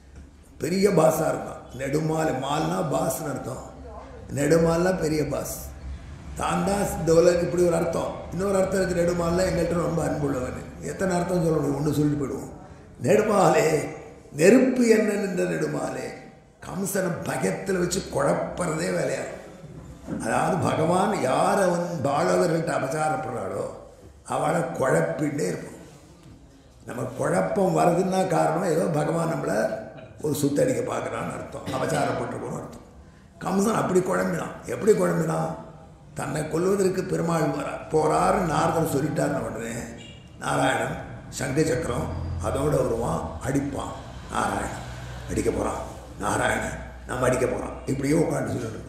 பெரிய பாஸாக இருக்கான் நெடுமால் மால்னா பாஸ்னு அர்த்தம் நெடுமால்னா பெரிய பாஸ் தான் தான் தோலன் இப்படி ஒரு அர்த்தம் இன்னொரு அர்த்தம் இருக்குது நெடுமால்னா எங்கள்கிட்ட ரொம்ப அன்புள்ளவன் எத்தனை அர்த்தம் சொல்ல முடியும் ஒன்று சொல்லிட்டு போயிடுவோம் நெடுமாலே நெருப்பு என்ன நின்ற நெடுமாலே கம்சனை பயத்தில் வச்சு குழப்பறதே வேலையாக அதாவது பகவான் யார் அவன் பாலவர்கள்ட்ட அபசாரப்படுறாளோ அவளை குழப்பிகிட்டே இருப்போம் நம்ம குழப்பம் வருதுன்னா காரணம் ஏதோ பகவான் நம்மளை ஒரு சுத்தடிக்க பார்க்குறான்னு அர்த்தம் அபச்சாரப்பட்டுருக்கணும் அர்த்தம் கம்சன் அப்படி குழம்பினான் எப்படி குழம்பினான் தன்னை கொல்வதற்கு பெருமாள் வர போகிறாரு நாரதர் சொல்லிட்டாருன்னு உடனே நாராயணன் சங்க சக்கரம் அதோட வருவான் அடிப்பான் நாராயணன் அடிக்க போகிறான் நாராயணன் நம்ம அடிக்க போகிறான் இப்படியே உட்காந்து சொல்லிட்டு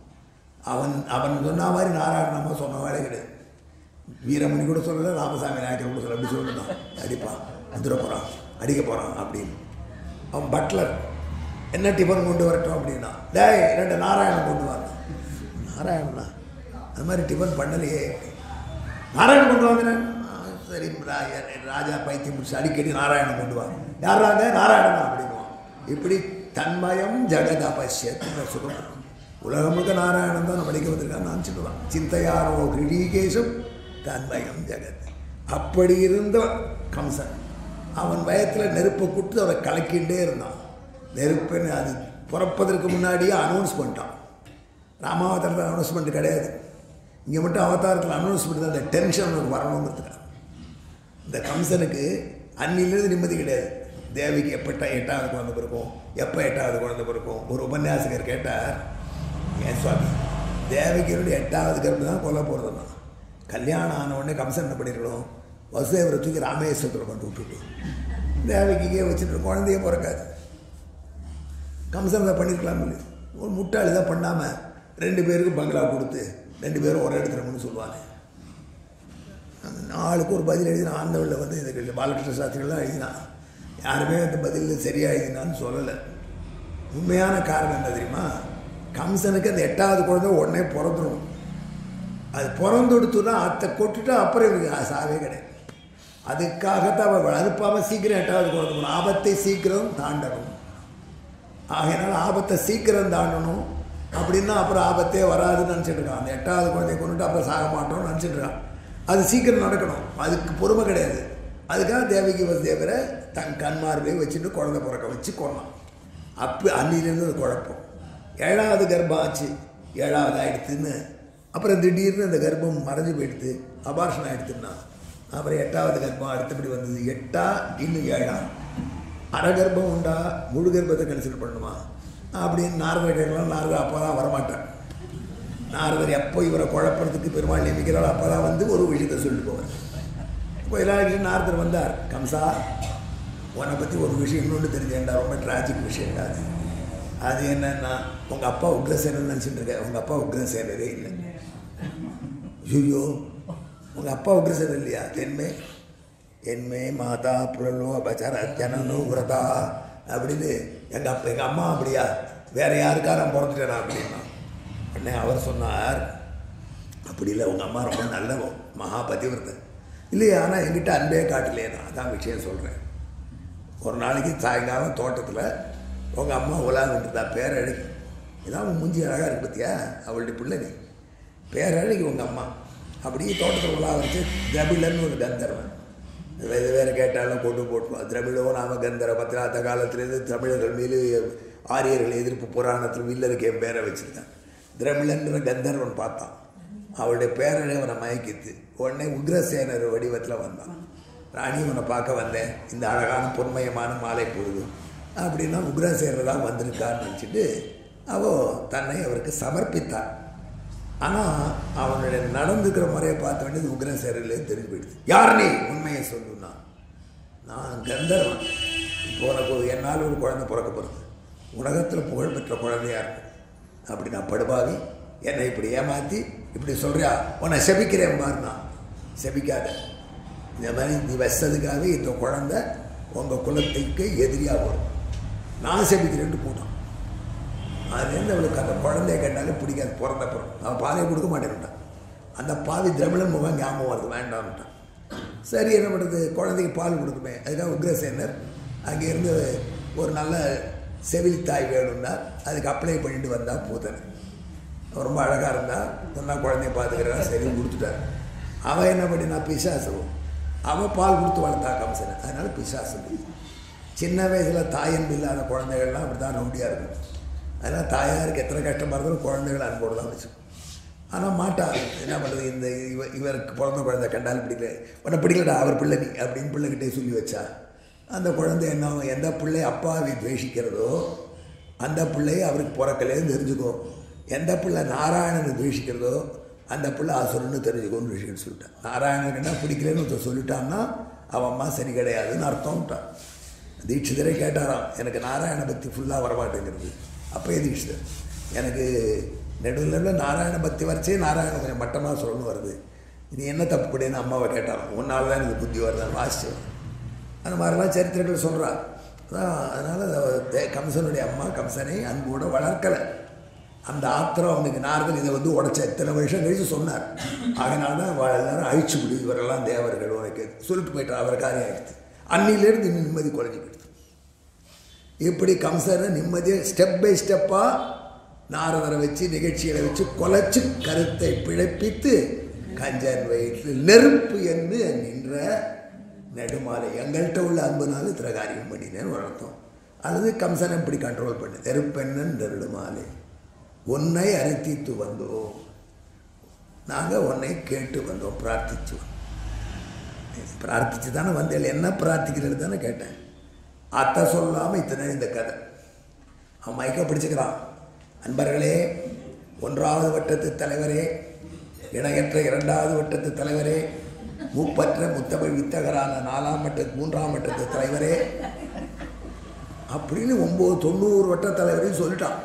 அவன் அவன் சொன்ன மாதிரி நாராயணன் நம்ம சொன்ன வேலை கிடையாது வீரமணி கூட சொல்லலை ராமசாமி நாயக்கர் கூட சொல்ல அப்படி சொல்லிட்டான் அடிப்பான் வந்துட போகிறான் அடிக்க போகிறான் அப்படின்னு அவன் பட்லர் என்ன டிஃபன் கொண்டு வரட்டும் அப்படின்னா டேய் ரெண்டு நாராயணன் கொண்டு வாங்க நாராயணனா அது மாதிரி டிஃபன் பண்ணலையே நாராயணன் கொண்டு வாங்கினேன் சரி ரா- ராஜா பைத்தியம் முடிச்சு அடிக்கடி நாராயணன் கொண்டு வாங்க யாராங்க நாராயணன் அப்படின்வான் இப்படி தன்மயம் ஜெகத் அபஷ்யத் சுகம் உலகம் முழுக்க நாராயணன் தான் படிக்க வந்திருக்கான்னு நினச்சிட்டுவான் சிந்தையாரோ கிருடீகேசம் தன்மயம் ஜெகத் அப்படி இருந்த கம்சன் அவன் வயத்தில் நெருப்பை கொடுத்து அவரை கலக்கிண்டே இருந்தான் நெருப்புன்னு அது பிறப்பதற்கு முன்னாடியே அனௌன்ஸ் பண்ணிட்டான் ராமாவதாரத்தில் அனௌன்ஸ்மெண்ட் கிடையாது இங்கே மட்டும் அவதாரத்தில் அனௌன்ஸ்மெண்ட் தான் அந்த டென்ஷன் உனக்கு வரணுங்கிறதுக்காக இந்த கம்சனுக்கு அன்னிலிருந்து நிம்மதி கிடையாது தேவிக்கு எப்போ எட்டாவது குழந்தை பிறக்கும் எப்போ எட்டாவது குழந்தை பிறக்கும் ஒரு உபன்யாசகர் கேட்டார் ஏன் சுவாமி தேவிக்கு எட்டாவது கருப்பு தான் கொல்ல போகிறதுனா கல்யாணம் ஆன உடனே கம்சன் என்ன பண்ணிருக்கணும் வசுதேவரை தூக்கி ராமேஸ்வரத்தில் கொண்டு விட்டுட்டு தேவிக்கே வச்சுட்டு குழந்தையே பிறக்காது கம்சன் அதை பண்ணியிருக்கலாம் இல்லை ஒரு முட்டாளி தான் பண்ணாமல் ரெண்டு பேருக்கு பங்களா கொடுத்து ரெண்டு பேரும் ஒரு இடத்துல கொண்டு சொல்லுவாங்க அந்த நாளுக்கு ஒரு பதில் எழுதினான் ஆண்டவளில் வந்து இதுக்கு பாலகிருஷ்ண சாஸ்திரிகள்லாம் எழுதினான் யாருமே அந்த பதில் சரியாக எழுதினான்னு சொல்லலை உண்மையான காரணம் என்ன தெரியுமா கம்சனுக்கு அந்த எட்டாவது குழந்தை உடனே பிறந்துடும் அது பிறந்து கொடுத்துனா அத்தை கொட்டுட்டு அப்புறம் இவருக்கு சாவே கிடையாது அதுக்காகத்தான் அவன் அனுப்பாமல் சீக்கிரம் எட்டாவது குழந்தை போகணும் ஆபத்தை சீக்கிரம் தாண்டணும் ஆகையினால ஆபத்தை சீக்கிரம் தாண்டணும் அப்படின்னா அப்புறம் ஆபத்தே வராதுன்னு நினச்சிட்டு இருக்கான் அந்த எட்டாவது குழந்தைய கொண்டுட்டு அப்புறம் சாக மாட்டோம்னு நினச்சிட்டு இருக்கான் அது சீக்கிரம் நடக்கணும் அதுக்கு பொறுமை கிடையாது அதுக்காக தேவகி வசுதேவரை தன் கண்மார்பையை வச்சுட்டு குழந்தை பிறக்க வச்சு கொண்டான் அப்போ அன்னிலேருந்து அது குழப்பம் ஏழாவது கர்ப்பம் ஆச்சு ஏழாவது ஆயிடுத்துன்னு அப்புறம் திடீர்னு அந்த கர்ப்பம் மறைஞ்சு போயிடுது அபார்ஷன் ஆயிடுத்துன்னா அப்புறம் எட்டாவது கர்ப்பம் அடுத்தபடி வந்தது எட்டா இன்னும் ஏழா அரை கர்ப்பம் உண்டா முழு கர்ப்பத்தை கன்சிடர் பண்ணுமா அப்படின்னு நாரதர் கேட்கலாம் நாரதர் அப்போ தான் வரமாட்டார் நாரதர் எப்போ இவரை குழப்பறதுக்கு பெருமாள் நியமிக்கிறாரோ அப்போ தான் வந்து ஒரு விஷயத்தை சொல்லிட்டு போவார் இப்போ எல்லாருக்கும் நாரதர் வந்தார் கம்சா உன்னை பற்றி ஒரு விஷயம் இன்னொன்று தெரிஞ்சேன்டா ரொம்ப டிராஜிக் விஷயம்டா அது அது என்னன்னா உங்கள் அப்பா உக்ரசேனன் நினச்சிட்டு இருக்க உங்கள் அப்பா உக்ரசேனரே இல்லை ஐயோ உங்கள் அப்பா உக்ரசேனர் இல்லையா தென்மே என்மே மாதா புரலோ அபச்சார ஜனனோ விரதா அப்படின்னு எங்கள் அப்பா எங்கள் அம்மா அப்படியா வேற யாருக்கா நான் பிறந்துட்டேனா அப்படின்னா உடனே அவர் சொன்னார் அப்படி இல்லை உங்கள் அம்மா ரொம்ப நல்லவோ மகா பதிவிரதன் இல்லையா ஆனால் என்கிட்ட அன்பே காட்டலையே நான் அதான் விஷயம் சொல்கிறேன் ஒரு நாளைக்கு சாயங்காலம் தோட்டத்தில் உங்கள் அம்மா உலாவிட்டு இருந்தா பேரழகி இதான் உன் மூஞ்சி அழகாக இருக்கு பத்தியா அவளுடைய பிள்ளை நீ பேரழகி உங்கள் அம்மா அப்படியே தோட்டத்தில் உலா வச்சு திரபிலன்னு ஒரு கந்தர்வன் வேறு வேறு கேட்டாலும் கொண்டு போட்டுருவான் திரமிழோ நாம கந்தர பத்திர அந்த காலத்துலேருந்து தமிழர்கள் மீது ஆரியர்கள் எதிர்ப்பு புராணத்தில் வில்லருக்கு என் பேரை வச்சுருக்கேன் திரமிழன்ற கந்தர்வன் பார்த்தான் அவளுடைய பேரனை அவனை மயக்கித்து உடனே உக்ரசேனர் வடிவத்தில் வந்தான் ராணி உன்னை பார்க்க வந்தேன் இந்த அழகான பொன்மயமான மாலை பொழுது அப்படின்னா உக்ரசேனர் தான் வந்திருக்கான்னு நினச்சிட்டு அவ தன்னை அவருக்கு சமர்ப்பித்தார் ஆனால் அவனுடைய நடந்துக்கிற முறையை பார்த்த வேண்டியது உக்ரசேரிலே தெரிஞ்சு போயிடுது யார் நீ உண்மையை சொல்லுன்னா நான் கந்தர்வன் இப்போ உனக்கு ஒரு- என்னால் ஒரு குழந்தை பிறக்க போகிறது உலகத்தில் புகழ்பெற்ற குழந்தையா இருக்கும் அப்படி நான் படுபாவி என்னை இப்படி ஏமாற்றி இப்படி சொல்றியா உன்னை செபிக்கிறேன் பாருனா செபிக்காத இந்த மாதிரி நீ வச்சதுக்காக இந்த குழந்தை உங்கள் குலத்துக்கு எதிரியாக வரும் நான் செபிக்கிறேன்ட்டு போட்டான் அதுலேருந்து அவளுக்கு அந்த குழந்தைய கேட்டாலே பிடிக்காது பிறந்த பிறகு அவன் பாலையை கொடுக்க மாட்டேன்ட்டான் அந்த பாவி திரமிழன் முகம் ஞாபகம் வருது வேண்டாம்ட்டான் சரி என்ன பண்ணுறது குழந்தைக்கு பால் கொடுக்குமே அதுக்காக உக்ரசேனர் அங்கேருந்து ஒரு நல்ல செவில் தாய் வேணும்னா அதுக்கு அப்ளை பண்ணிட்டு வந்தா பூத்தனை அவன் ரொம்ப அழகாக இருந்தா சொன்னா குழந்தைய பார்த்துக்கிறா சரி கொடுத்துட்டார் அவன் என்ன பண்ணினா பிசாசம் அவன் பால் கொடுத்து வளர்த்தா கம்சனை அதனால பிசாசம் சின்ன வயசில் தாயன்பு இல்லாத குழந்தைகள்லாம் அப்படி தான் ரவுடியாக இருக்கும் அதனால் தாயாருக்கு எத்தனை கஷ்டமாக இருந்தாலும் குழந்தைகள் அன்போடு தான் வச்சுக்கும் ஆனால் மாட்டார் என்ன பண்ணுறது இந்த இவ இவருக்கு பிறந்த குழந்தை கண்டாலும் பிடிக்கல உன்னை பிடிக்கலடா அவர் பிள்ளை நீ அப்படின்னு பிள்ளைகிட்டே சொல்லி வச்சா அந்த குழந்தை என்ன ஆகும்? எந்த பிள்ளை அப்பாவை துவேஷிக்கிறதோ அந்த பிள்ளையை அவருக்கு பிறக்கலேன்னு தெரிஞ்சுக்கோ எந்த பிள்ளை நாராயணனை துவேஷிக்கிறதோ அந்த பிள்ளை அசுரன்னு தெரிஞ்சுக்கோன்னு விஷயம் சொல்லிட்டான் நாராயணனுக்குன்னா பிடிக்கலன்னு ஒருத்தர் சொல்லிட்டான்னா அவன் அம்மா சரி கிடையாதுன்னு அர்த்தம்ட்டான் தீட்சிதரே கேட்டாராம் எனக்கு நாராயண பக்தி ஃபுல்லாக வரமாட்டேங்கிறது அப்பயே தீட்சிதர் எனக்கு நெடுவில் நாராயண பக்தி வரைச்சே நாராயண கொஞ்சம் மட்டமாக சொல்லணும் வருது நீ என்ன தப்பு பண்ணேன்னு அம்மாவை கேட்டாராம் உன்னால் தான் எனக்கு புத்தி வருதான்னு வாசிச்சு அந்த மாதிரிலாம் சரித்திரங்கள் சொல்கிறா அதான் அதனால் கம்சனுடைய அம்மா கம்சனை அன்போடு வளர்க்கலை அந்த ஆத்திரம் அவனுக்கு நாரதன் இதை வந்து உடச்ச எத்தனை வருஷம் கழிச்சு சொன்னார் அதனால தான் அவ எல்லாரும் அழிச்சு விடு இவரெல்லாம் தேவர்கள் உனக்கு சொல்லிட்டு போயிட்டார் அவர் காரியம் ஆயிடுச்சு அன்னிலேருந்து நிம்மதி குறைஞ்சி போயிடுது இப்படி கம்சனை நிம்மதியாக ஸ்டெப் பை ஸ்டெப்பாக நாரதரை வச்சு நிகழ்ச்சிகளை வச்சு குலைச்சு கருத்தை பிழைப்பித்து கஞ்சன் வயிற்றில் நெருப்பு என்று நின்ற நெடுமாலை எங்கள்கிட்ட உள்ள அன்புனால இத்தனை காரியம் பண்ணினேன்னு ஒரு அர்த்தம் அல்லது கம்சனை இப்படி கண்ட்ரோல் பண்ணு நெருப்பெண்ணன் நெருடுமாலை உன்னை அரித்தித்து வந்தோம் நாங்கள் உன்னை கேட்டு வந்தோம் பிரார்த்திச்சு வந்தோம் பிரார்த்திச்சு தானே வந்தேன் என்ன பிரார்த்திக்கிறது தானே கேட்டேன் அத்தை சொல்லாமல் இத்தனை இந்த கதை அவன் மயக்க பிடிச்சுக்கிறான் அன்பர்களே ஒன்றாவது வட்டத்து தலைவரே இணையற்ற இரண்டாவது வட்டத்து தலைவரே மூப்பற்ற முத்தமிழ் வித்தகரான நாலாம் வட்டத்து மூன்றாம் வட்டத்து தலைவரே அப்படின்னு ஒம்பது தொண்ணூறு வட்ட தலைவரையும் சொல்லிட்டான்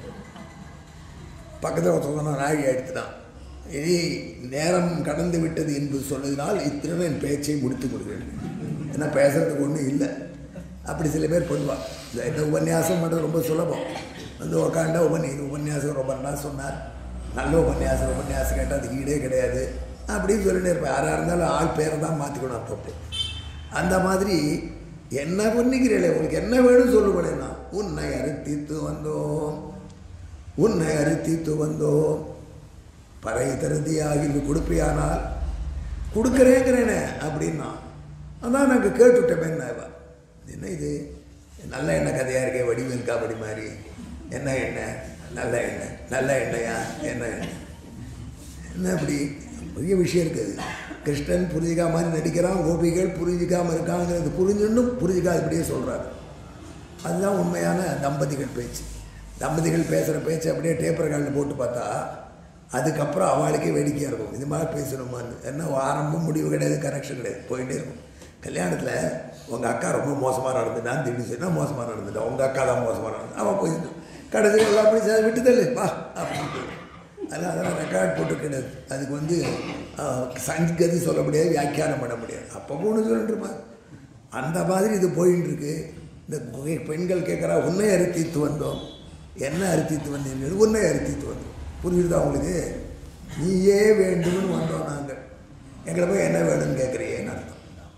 பக்கத்தில் ஒருத்தவங்க நாழி எடுத்துட்டான் இனி நேரம் கடந்து விட்டது என்று சொன்னதினால் இத்திறன் என் பேச்சை முடித்துக் கொள்கிறேன் ஏன்னா பேசுறதுக்கு ஒன்றும் இல்லை அப்படி சில பேர் பண்ணுவாள் இந்த இந்த உபன்யாசம் பண்ணுறது ரொம்ப சுலபம் வந்து உக்காண்டா உபநி இது உபன்யாசம் ரொம்ப நல்லா சொன்னார் நல்ல உபன்யாசம் உபன்யாசம் கேட்டால் அதுக்கு ஈடே கிடையாது அப்படின்னு சொல்லிட்டு இருப்பேன் யாராக இருந்தாலும் ஆள் பேரை தான் மாற்றிக்கணும் அப்பப்போ அந்த மாதிரி என்ன பண்ணிக்கிறீங்களே உங்களுக்கு என்ன வேணும் சொல்லுங்களேன்னா உன்னை அறுத்தித்து வந்தோம் உன்னை அறுத்தித்து வந்தோம் பறை தருதியாக இது கொடுப்பியானால் கொடுக்குறேங்கிறேனே அப்படின்னா அதான் நாங்கள் கேட்டுவிட்டோமே என்ன இவ. என்ன இது நல்ல எண்ணெய் கதையாக இருக்கே வடிவேல் காமெடி மாதிரி என்ன எண்ணெய் நல்ல எண்ணெய் நல்ல எண்ணெயா என்ன எண்ணெய் என்ன அப்படி பெரிய விஷயம் இருக்குது கிருஷ்ணன் புரிஞ்சிக்காம மாதிரி நடிக்கிறான் கோபிகள் புரிஞ்சிக்காமல் இருக்காங்கிறது புரிஞ்சுன்னும் புரிஞ்சிக்காது இப்படியே சொல்கிறாரு அதுதான் உண்மையான தம்பதிகள் பேச்சு தம்பதிகள் பேசுகிற பேச்சு அப்படியே டேப்பர் காலில் போட்டு பார்த்தா அதுக்கப்புறம் அவளுக்கே வேடிக்கையாக இருக்கும் இது மாதிரி பேசணுமான்னு என்ன ஆரம்பம் முடிவு கிடையாது கனெக்ஷன் கிடையாது போயிட்டே இருக்கும் கல்யாணத்தில் உங்கள் அக்கா ரொம்ப மோசமாக நடந்து நான் திடீர்னு சொன்னா மோசமாக நடந்துட்டா உங்கள் அக்கா தான் மோசமாக நடந்து அவள் போயிட்டு கடைசியில் எல்லாம் போய் சார் விட்டு தள்ளு வா அப்படின்னு போயிடும். அதெல்லாம் அதெல்லாம் ரெக்கார்ட் போட்டு கிடையாது அதுக்கு வந்து சங்கதி சொல்ல முடியாது வியாக்கியானம் பண்ண முடியாது அப்போ ஒன்று சொல்லிட்டு இருப்பான் அந்த மாதிரி இது போயின்னு இருக்கு இந்த குகை- பெண்கள் கேட்குறா உன்னை அறுத்தித்து வந்தோம் என்ன அறுத்தித்து வந்தீங்க உன்னை அறுத்தித்து வந்தோம் புரியுதா உங்களுக்கு நீயே வேண்டும்னு வந்தோம் நாங்கள் எங்களை போய் என்ன வேணும்னு கேட்குறியேன்னு அர்த்தம்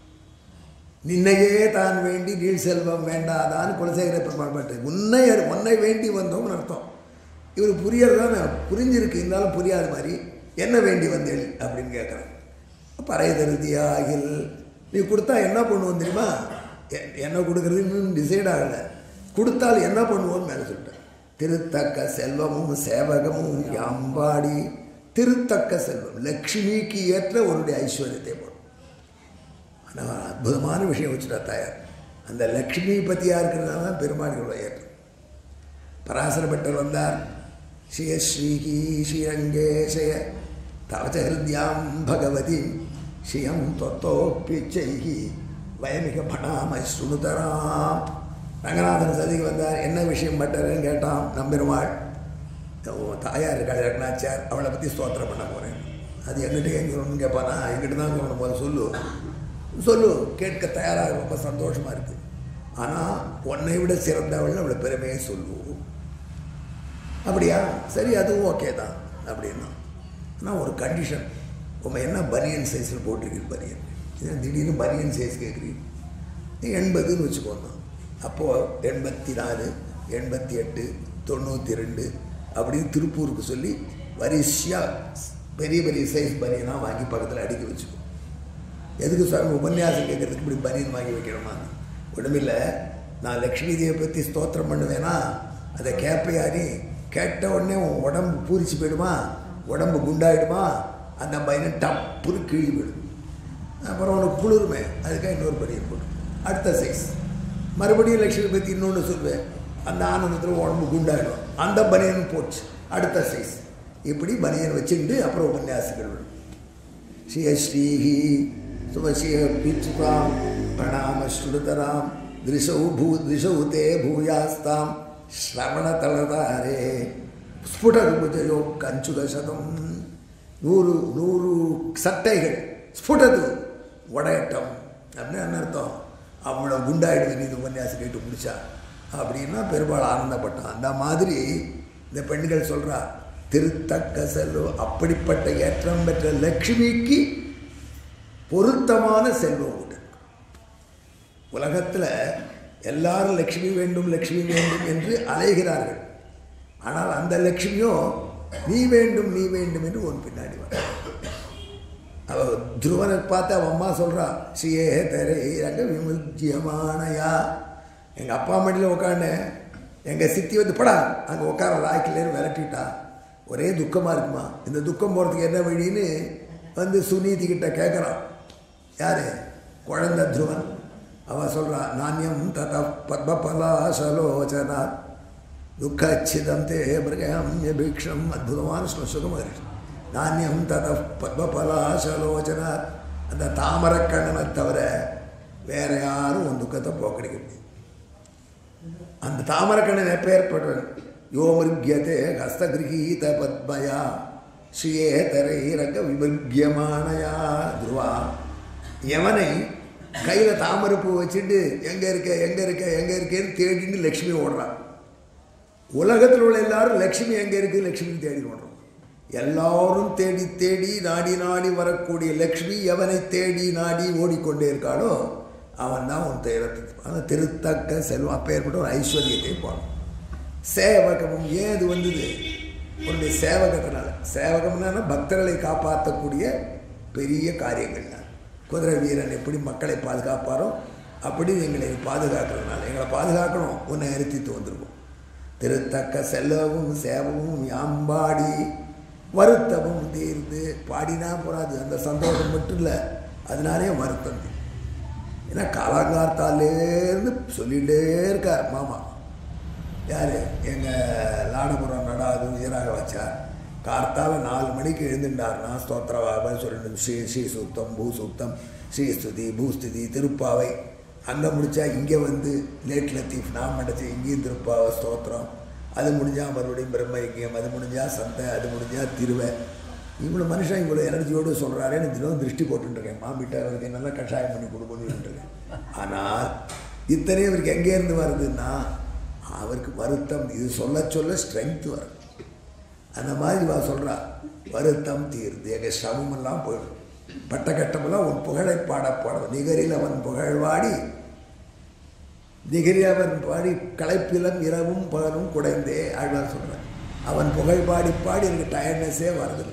நின்னையே தான் வேண்டி நீள் செல்வம் வேண்டாதான்னு குலசேகர பெருமாள் பாட்டு உன்னை அரு- உன்னை வேண்டி வந்தோம்னு அர்த்தம் இவர் புரியறதானே புரிஞ்சிருக்கு இருந்தாலும் புரியாத மாதிரி என்ன வேண்டி வந்தேள் அப்படின்னு கேட்குறேன் பறை தருதியாகில் நீ கொடுத்தா என்ன பண்ணுவோம் தெரியுமா எ- என்ன கொடுக்குறது இன்னும் டிசைட் ஆகலை கொடுத்தால் என்ன பண்ணுவோம்னு மேலே சொல்லிட்டேன் திருத்தக்க செல்வமும் சேவகமும் யாம்பாடி திருத்தக்க செல்வம் லக்ஷ்மிக்கு ஏற்ற உன்னுடைய ஐஸ்வர்யத்தை போடும் ஆனால் அற்புதமான விஷயம் வச்சுட்டா தாயார் அந்த லக்ஷ்மி பற்றியாக இருக்கிறதுனால தான் பெருமாளுடைய ஏற்றம் பராசர பட்டர் வந்தார் ஸ்ரீய ஸ்ரீகி ஸ்ரீரங்கேஷய தவச்ச ஹிருத்யாம் பகவதி ஸ்ரீயம் தொத்தோப்பிச்சைகி வயமிக பணாம சுணுதராம் ரங்கநாதன் சதிக்கு வந்தார் என்ன விஷயம் பட்டர்னு கேட்டான் நம்பெருமாள் உன் தாயார் இருக்காள் ரங்கநாச்சியார் அவளை பற்றி ஸ்தோத்திரம் பண்ண போகிறேன் அது எங்கிட்ட எங்க சொல்லணும்னு கேட்பானா எங்கிட்ட தான் சொல்லணும் போது சொல்லு சொல்லு கேட்க தயாராக ரொம்ப சந்தோஷமாக இருக்குது ஆனால் உன்னை விட சிறந்தவள் அவளை பெருமையை சொல்லுவோம் அப்படியா சரி அதுவும் ஓகே தான் அப்படின்னா ஆனால் ஒரு கண்டிஷன் உங்கள் என்ன பனியன் சைஸில் போட்டிருக்கீங்க பனியன் இது திடீர்னு பனியன் சைஸ் கேட்குறீங்க நீ எண்பதுன்னு வச்சுக்கோங்க அப்போது எண்பத்தி நாலு எண்பத்தி எட்டு தொண்ணூற்றி ரெண்டு அப்படின்னு திருப்பூருக்கு சொல்லி வரிசையாக பெரிய பெரிய சைஸ் பனியனாக வாங்கி பக்கத்தில் அடுக்கி வச்சுக்கோ எதுக்கு சுவாமி உபன்யாசம் கேட்குறதுக்கு இப்படி பனியன் வாங்கி வைக்கணுமா ஒன்றுமில்ல நான் லக்ஷ்மி தேவியை பற்றி ஸ்தோத்திரம் பண்ணுவேனா அதை கேட்பையாரி கேட்ட உடனே உன் உடம்பு பூரிச்சு போயிடுமா உடம்பு குண்டாயிடுமா அந்த பையன் டப்புன்னு கிழி போயிடும் அப்புறம் உனக்கு குளிருமே அதுக்காக இன்னொரு பனியன் போடும் அடுத்த சைஸ் மறுபடியும் லக்ஷ்மி பற்றி இன்னொன்று சொல்வேன் அந்த ஆனந்தத்தில் உடம்பு குண்டாயிடும் அந்த பனியன் போச்சு அடுத்த சைஸ் இப்படி பனியன் வச்சுக்கிட்டு அப்புறம் உபன்யாசங்கள் விடும் ஸ்ரீஹி சுமசிய பீச்சுதாம் பிரணாம ஸ்ருதராம் திருஷௌ பூ திருஷௌ தே பூயாஸ்தாம் ஸ்ரவணதளதாரே ஸ்புடருபுஜயோ கஞ்சுதசதம் நூறு நூறு சட்டைகள் ஸ்புடது உடையட்டம் அப்படின்னு என்ன அர்த்தம் அவ்வளோ குண்டாயிடுது நீ இந்த உபன்யாசம் கேட்டு முடிச்சா அப்படின்னா பெரும்பாலும் ஆனந்தப்பட்டான் அந்த மாதிரி இந்த பெண்கள் சொல்றா திருத்தக்க செல்வம் அப்படிப்பட்ட ஏற்றம் பெற்ற லக்ஷ்மிக்கு பொருத்தமான செல்வம் உண்டு உலகத்தில் எல்லாரும் லக்ஷ்மி வேண்டும் லக்ஷ்மி வேண்டும் என்று அலைகிறார்கள் ஆனால் அந்த லக்ஷ்மியோ நீ வேண்டும் நீ வேண்டும் என்று உன் பின்னாடி வர அவ துருவனை பார்த்து அவன் அம்மா சொல்கிறா ஸ்ரீயே தரை ரங்க விமுஜியமானயா எங்கள் அப்பா மடியில் உட்காண்டேன் எங்கள் சித்தி வந்து படா அங்கே உட்கார ராய்க்கிலேருந்து விரட்டிட்டா ஒரே துக்கமாக இருக்குமா இந்த துக்கம் போகிறதுக்கு என்ன வழின்னு வந்து சுனீதி கிட்ட கேட்குறான் யார் குழந்தை துருவன் அவன் சொல்கிறா நானியம் தத பத்மபலாசலோச்சனா துக்கச்சிதம் தே மிருகம்ய பீக்ஷம் அற்புதமான சுகமாக இருக்கு நானியம் தத பத்மபலாசலோச்சனா அந்த தாமரக்கண்ணனை தவிர வேற யாரும் உன் துக்கத்தை போக்கடிக்க முடியும் அந்த தாமரக்கண்ணன் எப்பேற்பட்டவன் யோ மிருகியதே ஹஸ்தகிரகீத பத்மயா ஸ்ரீயே தரை ரங்க விமிருகியமானயா துருவா எவனை கையில் தாமரைப்பூ வச்சுட்டு எங்கே இருக்க எங்கே இருக்க எங்கே இருக்கேன்னு தேடின்னு லக்ஷ்மி ஓடுறான் உலகத்தில் உள்ள எல்லாரும் லக்ஷ்மி எங்கே இருக்குது லக்ஷ்மி தேடி ஓடுறோம் எல்லாரும் தேடி தேடி நாடி நாடி வரக்கூடிய லக்ஷ்மி எவனை தேடி நாடி ஓடிக்கொண்டே இருக்காளோ அவன் தான் உன் தேவத்தை ஆனால் திருத்தக்க செல்வம் அப்பேற்பட்ட ஒரு ஐஸ்வர்யத்தை போகணும் சேவகமும் ஏன் இது வந்தது உன்னுடைய சேவகத்தினால சேவகம்னா பக்தர்களை காப்பாற்றக்கூடிய பெரிய காரியங்கள் தான் குதிரை வீரன் எப்படி மக்களை பாதுகாப்பாரோ அப்படி எங்களை பாதுகாக்கிறதுனால எங்களை பாதுகாக்கணும் உன்னை அறுத்தித்து வந்திருக்கும் திருத்தக்க செல்லவும் சேவமும் யாம்பாடி வருத்தமும் தீர்ந்து பாடினா போகாது அந்த சந்தோஷம் மட்டும் இல்லை அதனாலே வருத்தம் தீரும். ஏன்னா காலாங்கார்த்தாலேருந்து சொல்லிகிட்டே இருக்கார் மாமா யார் எங்கள் லாடபுரம் நடாது விஜயராக வச்சார் கார்த்தால நாலு மணிக்கு எழுந்துட்டார்னா ஸ்தோத்திரவாப சொல்லணும் ஸ்ரீ ஸ்ரீ சூக்தம் பூ சூக்தம் ஸ்ரீஸ்துதி பூஸ்துதி திருப்பாவை அங்கே முடித்தா இங்கே வந்து லேட் லத்தீஃப் நான் மண்டச்சு இங்கேயும் திருப்பாவை ஸ்தோத்திரம் அது முடிஞ்சால் மறுபடியும் பிரம்ம யஜ்யம் அது முடிஞ்சால் சந்தை அது முடிஞ்சால் திருவை இவ்வளோ மனுஷன் இவ்வளோ எனர்ஜியோடு சொல்கிறாரேன்னு தினம் திருஷ்டி போட்டுருக்கேன் மாமிட்ட அவருக்கு நல்லா கஷாயம் பண்ணி கொடுக்கணும்னு இருக்கேன் ஆனால் இத்தனையும் இவருக்கு எங்கேருந்து வருதுன்னா அவருக்கு வருத்தம் இது சொல்ல சொல்ல ஸ்ட்ரென்த் வரும் அந்த மாதிரி வா சொல்கிறா வருத்தம் தீர்ந்து எங்கள் சிரமமெல்லாம் போயிடும் பட்ட கட்டமெல்லாம் உன் புகழை பாட பாட நிகரில் அவன் புகழ்வாடி நிகரில் அவன் பாடி களைப்பிலம் இரவும் பகலும் குடைந்தே ஆழ்வார் சொல்கிறார் அவன் புகழ் பாடி பாடி எனக்கு டயர்ட்னஸே வரதில்லை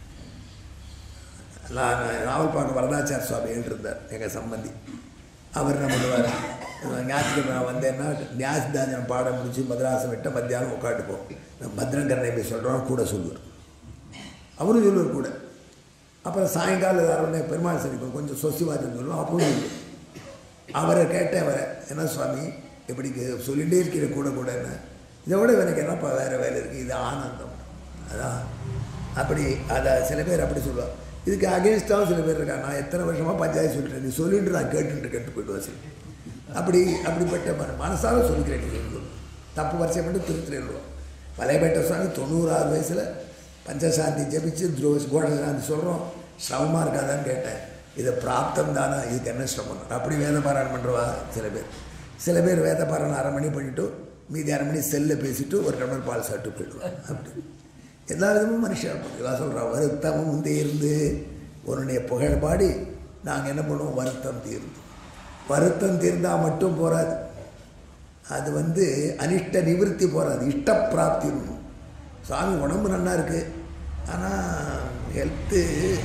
நான் நாவல் பார்க்க வரதாச்சார் சுவாமி எழுதிருந்தார் எங்கள் சம்பந்தி அவர் என்ன பண்ணுவார் ஞாயிற்றுக்கிழமை நான் வந்தேன்னா ஞாயிற்றுதாஞ்சனம் பாடம் முடிச்சு மதராசம் விட்ட மத்தியானம் உட்காந்துப்போம் நான் பத்ரங்கரனை போய் சொல்கிறோம் கூட சொல்லுவார் அவரும் சொல்லுவார் கூட அப்புறம் சாயங்காலம் யாரோட பெருமாள் சனிப்போம் கொஞ்சம் சொசிவாதம் சொல்லுவோம் அப்பவும் சொல்லுவார் அவரை கேட்டேன் அவரை என்ன சுவாமி எப்படி சொல்லிகிட்டே இருக்கிற கூட கூட என்ன இதை விட எனக்கு என்னப்பா வேறு வேலை இருக்குது இது ஆனந்தம் அதான் அப்படி அதை சில பேர் அப்படி சொல்லுவாள் இதுக்கு அகேன்ஸ்டாகவும் சில பேர் இருக்காங்க நான் எத்தனை வருஷமாக பஞ்சாயத்து சொல்லிட்டேன் நீ சொல்லிட்டு நான் கேட்டுட்டு கேட்டு போயிட்டு வசதி அப்படி அப்படிப்பட்ட மன மனசார சொல்லிக்கிறேன் நீ சொல்லு தப்பு வரிசை மட்டும் திருத்திடுவோம் பழையபேட்டை சுவாமி தொண்ணூறாறு வயசில் பஞ்சசாந்தி ஜபிச்சு துரோக கோடசாந்தி சொல்கிறோம் சிரமமாக இருக்காதான்னு கேட்டேன் இது பிராப்தம் தானே இதுக்கு என்ன சிரமம் அப்படி வேத பாராயணம் பண்ணுறவா சில பேர் சில பேர் வேத பாராயணம் அரை மணி பண்ணிவிட்டு மீதி அரை மணி செல்லில் பேசிட்டு ஒரு டம்ளர் பால் சாப்பிட்டு போயிடுவான் அப்படி எல்லா விதமும் மனுஷன் இருப்பாங்க இவா சொல்கிறா வருத்தமும் தீர்ந்து உன்னுடைய புகழ் பாடி நாங்கள் என்ன பண்ணுவோம் வருத்தம் தீர்ந்து வருத்தம் தீர்ந்தால் மட்டும் போகாது அது வந்து அனிஷ்ட நிவிருத்தி போகாது இஷ்ட பிராப்தி இருக்கணும் சாமி உடம்பு நல்லா இருக்குது ஆனால் ஹெல்த்து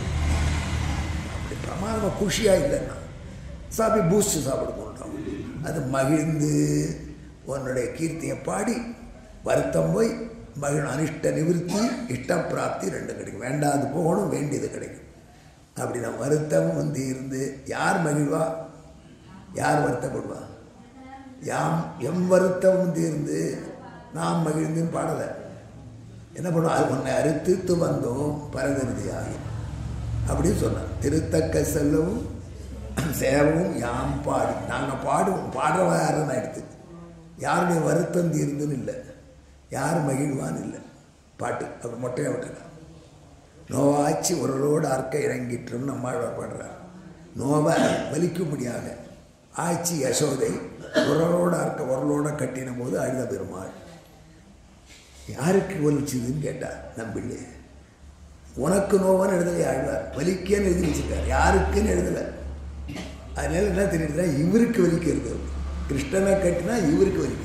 அப்படி பிரமாதமாக குஷியாக இல்லைன்னா சாமி பூஸ்ட் சாப்பிடுவோன்றோம் அது மகிழ்ந்து உன்னுடைய கீர்த்தியை பாடி வருத்தம் போய் மகிழும் அனிஷ்ட நிவிருத்தி இஷ்ட பிராப்தி ரெண்டும் கிடைக்கும் வேண்டாது போகணும் வேண்டியது கிடைக்கும் அப்படி நான் வருத்தம் வந்து இருந்து யார் மகிழ்வா யார் வருத்தப்படுவா யாம் எம் வருத்தம் தீர்ந்து நாம் மகிழ்ந்துன்னு பாடலை என்ன பண்ணுவோம் அது உன்னை அறுத்துத்து வந்தோம் பரதருதியாகி அப்படின்னு சொன்னார் திருத்தக்க செல்லவும் சேவவும் யாம் பாடி நாங்கள் பாடுவோம் பாடுறவ யாருன்னு எடுத்து யாருடைய வருத்தம் தீர்ந்துன்னு இல்லை யார் மகிழ்வான்னு இல்லை பாட்டு அப்படி மொட்டையாக விட்டுருக்கான் நோவாச்சி உரலோடு அர்க்க இறங்கிட்டுரும் நம்மாழ்வார் பாடுறார் நோவை வலிக்கும்படியாக ஆட்சி யசோதை உரலோடு அர்க்க உரலோட கட்டின போது அழுத பெருமாள் யாருக்கு வலிச்சுதுன்னு கேட்டா நம்பிள்ளை உனக்கு நோவான்னு எழுதலை ஆழ்வார் வலிக்கேன்னு எழுதி வச்சிருக்கார் யாருக்குன்னு எழுதலை அதனால என்ன தெரியுதுன்னா இவருக்கு வலிக்கிறது கிருஷ்ணனை கட்டினா இவருக்கு வலிக்கும்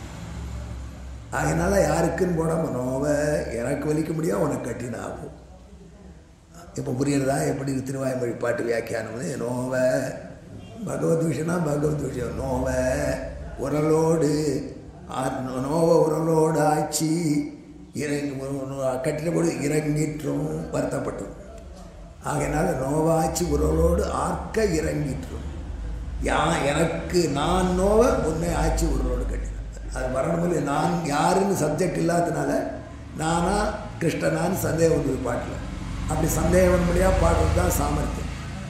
அதனால யாருக்குன்னு போடாமல் நோவை எனக்கு வலிக்க முடியும் உனக்கு கட்டினா ஆகும் இப்போ புரியுறதா எப்படி திருவாய்மொழி பாட்டு வியாக்கியானம்னு நோவ பகவத் விஷயம்னா பகவத் விஷயம் நோவ உரலோடு ஆ- நோவ உரலோடு ஆட்சி இறங்கி கட்டினபோது இறங்கிற்றும் வருத்தப்பட்டது ஆகையினால நோவாச்சி உரலோடு ஆர்க்க இறங்கிற்றும் யா எனக்கு நான் நோவ உன்னை ஆட்சி உரலோடு கட்டினேன் அது வரணுமில்லை நான் யாருன்னு சப்ஜெக்ட் இல்லாததுனால நானா கிருஷ்ணனான்னு சந்தேகம் வந்தது பாட்டில் அப்படி சந்தேகம் முடியாக பாடுறது தான் சாமர்த்தியம்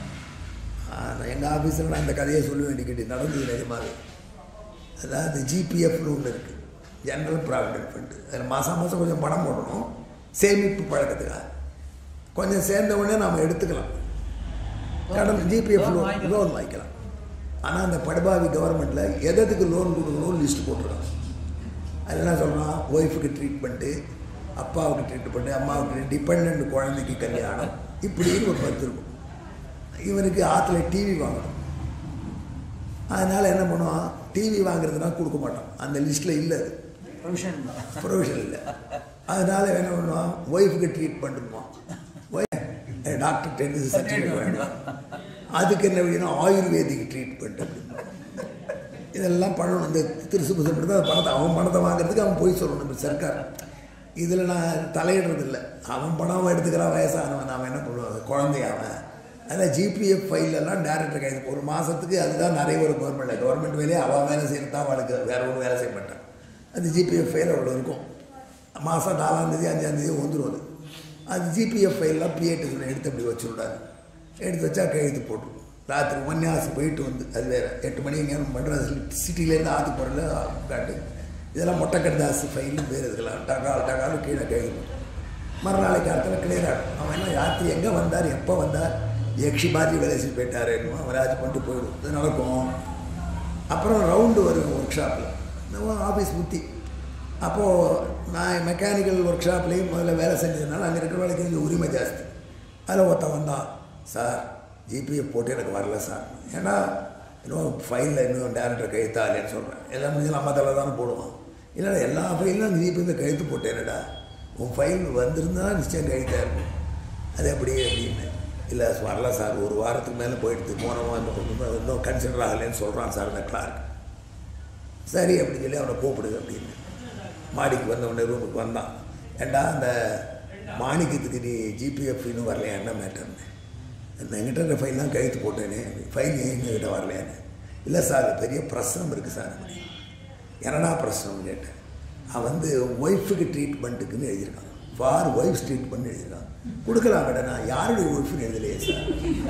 எங்கள் ஆஃபீஸில் நான் இந்த கதையை சொல்ல வேண்டிக்கிட்டு நடந்தது நிஜமாவே அதாவது ஜிபிஎஃப்னு ஒன்று இருக்குது ஜென்ரல் ப்ராவிடென்ட் ஃபண்டு அதில் மாதம் மாதம் கொஞ்சம் பணம் போடணும் சேமிப்பு பழக்கத்துக்காக கொஞ்சம் சேர்ந்த உடனே நாம் எடுத்துக்கலாம் கடன் ஜிபிஎஃப் Loan லோன் வாங்கிக்கலாம். லோன் வாங்கிக்கலாம் ஆனால் அந்த படுபாவி கவர்மெண்ட்டில் எதுக்கு லோன் கொடுக்கணும்னு லிஸ்ட் போட்டுருக்காங்க அது என்ன சொல்கிறான் ஒய்ஃபுக்கு ட்ரீட்மெண்ட்டு அப்பாவுக்கு ட்ரீட்மெண்ட்டு அம்மாவுக்கு டிபெண்ட் குழந்தைக்கு கல்யாணம் இப்படின்னு ஒரு பத்து இருக்கும் இவனுக்கு ஆற்றுல டிவி வாங்கணும் அதனால் என்ன பண்ணுவான் டிவி வாங்குறதுனா கொடுக்க மாட்டான் அந்த லிஸ்ட்டில் இல்லை அது ப்ரொவிஷன் ப்ரொவிஷன் இல்லை அதனால என்ன பண்ணுவான் ஒய்ஃபுக்கு ட்ரீட் பண்ணுவான் டாக்டர் டென்னிஸ் சர்டிஃபிகேட் வேணும் அதுக்கு என்ன வேணும் ஆயுர்வேதிக் ட்ரீட்மெண்ட் அப்படின்னு இதெல்லாம் பண்ணணும் இந்த திருசுபுசம் தான் அந்த பணத்தை அவன் பணத்தை வாங்குறதுக்கு அவன் போய் சொல்லணும் நம்ம சர்க்கார் இதில் நான் தலையிடுறது இல்லை அவன் பணம் எடுத்துக்கிறான் வயசானவன் அவன் என்ன பண்ணுவான் குழந்தை அவன் அதில் ஜிபிஎஃப் ஃபைலெல்லாம் டேரக்டர் கைது ஒரு மாதத்துக்கு அதுதான் நிறைய ஒரு கவர்மெண்ட் கவர்மெண்ட் வேலையை அவன் வேலை செய்கிறது தான் அவளுக்கு வேற ஒன்றும் வேலை செய்ய மாட்டான் அது ஜிபிஎஃப் ஃபைல் அவ்வளோ இருக்கும் மாதம் நாலாந்தேதி அஞ்சாந்தேதி வந்துடும் அது அது ஜிபிஎஃப் ஃபைல்லாம் பிஏட்டு சொல்லி எடுத்து அப்படி வச்சுருடாரு எடுத்து வச்சா கையெழுத்து போட்டுரும் ராத்திரி உபன்யாசம் போயிட்டு வந்து அது வேறு எட்டு மணி எங்கேயும் மெட்ராஸ் சிட்டிலேருந்து ஆற்று போகிறல காட்டு இதெல்லாம் மொட்டைக்கடதாசு ஃபைலும் பேர் இதுக்கெல்லாம் டகால் டகாலும் கீழே கைது மறுநாளைக்கு காலத்தில் கிளியர் ஆகும் அவன் என்ன ராத்திரி எங்கே வந்தார் எப்போ வந்தார் யக்ஷி மாதிரி வேலை செஞ்சு போயிட்டாரு என்னமோ அவன் ராஜ் பண்ணிட்டு போயிடும் இது நடக்கும் அப்புறம் ரவுண்டு வரும் ஒர்க் ஷாப்பில் நம்ம ஆஃபீஸ் புத்தி அப்போது நான் மெக்கானிக்கல் ஒர்க் ஷாப்லேயும் முதல்ல வேலை செஞ்சதுனால அங்கே இருக்கிற வேலைக்கு கொஞ்சம் உரிமை ஜாஸ்தி அதில் ஒருத்தன் வந்தான் சார் ஜிபிஎஃப் போட்டு எனக்கு வரல சார் ஏன்னா இன்னும் ஃபைலில் இன்னும் டேரக்டர் கையெழுத்தா இல்லைன்னு சொல்கிறேன் எல்லாம் முடிஞ்சு நம்ம தலை தானே போடுவோம் இல்லை எல்லா ஃபைலும் ஜிபிஎஃப் கையெழுத்து போட்டேனடா உன் ஃபைல் வந்திருந்தா நிச்சயம் கையெழுத்தாக இருக்கும் அது எப்படி அப்படின்னு இல்லை வரல சார் ஒரு வாரத்துக்கு மேலே போயிடுது போனவன் இன்னும் இன்னும் கன்சிடர் ஆகலைன்னு சொல்கிறான் சார் அந்த கிளார்க் சரி அப்படின்னு சொல்லி அவனை கூப்பிடுது அப்படின்னு மாடிக்கு வந்த உடனே ரூமுக்கு வந்தான் ஏண்டா அந்த மாணிக்கத்துக்கு நீ ஜிபிஎஃப் இன்னும் வரலையா என்ன மேட்டர்னு நான் எங்கிட்ட இந்த ஃபைல்லாம் கழுத்து போட்டேனே ஃபைல் ஏன் எங்ககிட்ட வரலையான்னு இல்லை சார் பெரிய பிரச்சனை இருக்குது சார் அப்படி என்னடா பிரச்சனைன்னு கேட்டேன் அவன் வந்து ஒய்ஃபுக்கு ட்ரீட்மெண்ட்டுக்குன்னு எழுதியிருக்கான் ஃபார் ஒய்ஃப் ட்ரீட்மெண்ட் எழுதியிருக்கான் கொடுக்கலாம் கடை நான் யாருடைய ஒய்ஃப்னு எழுதலையே சார்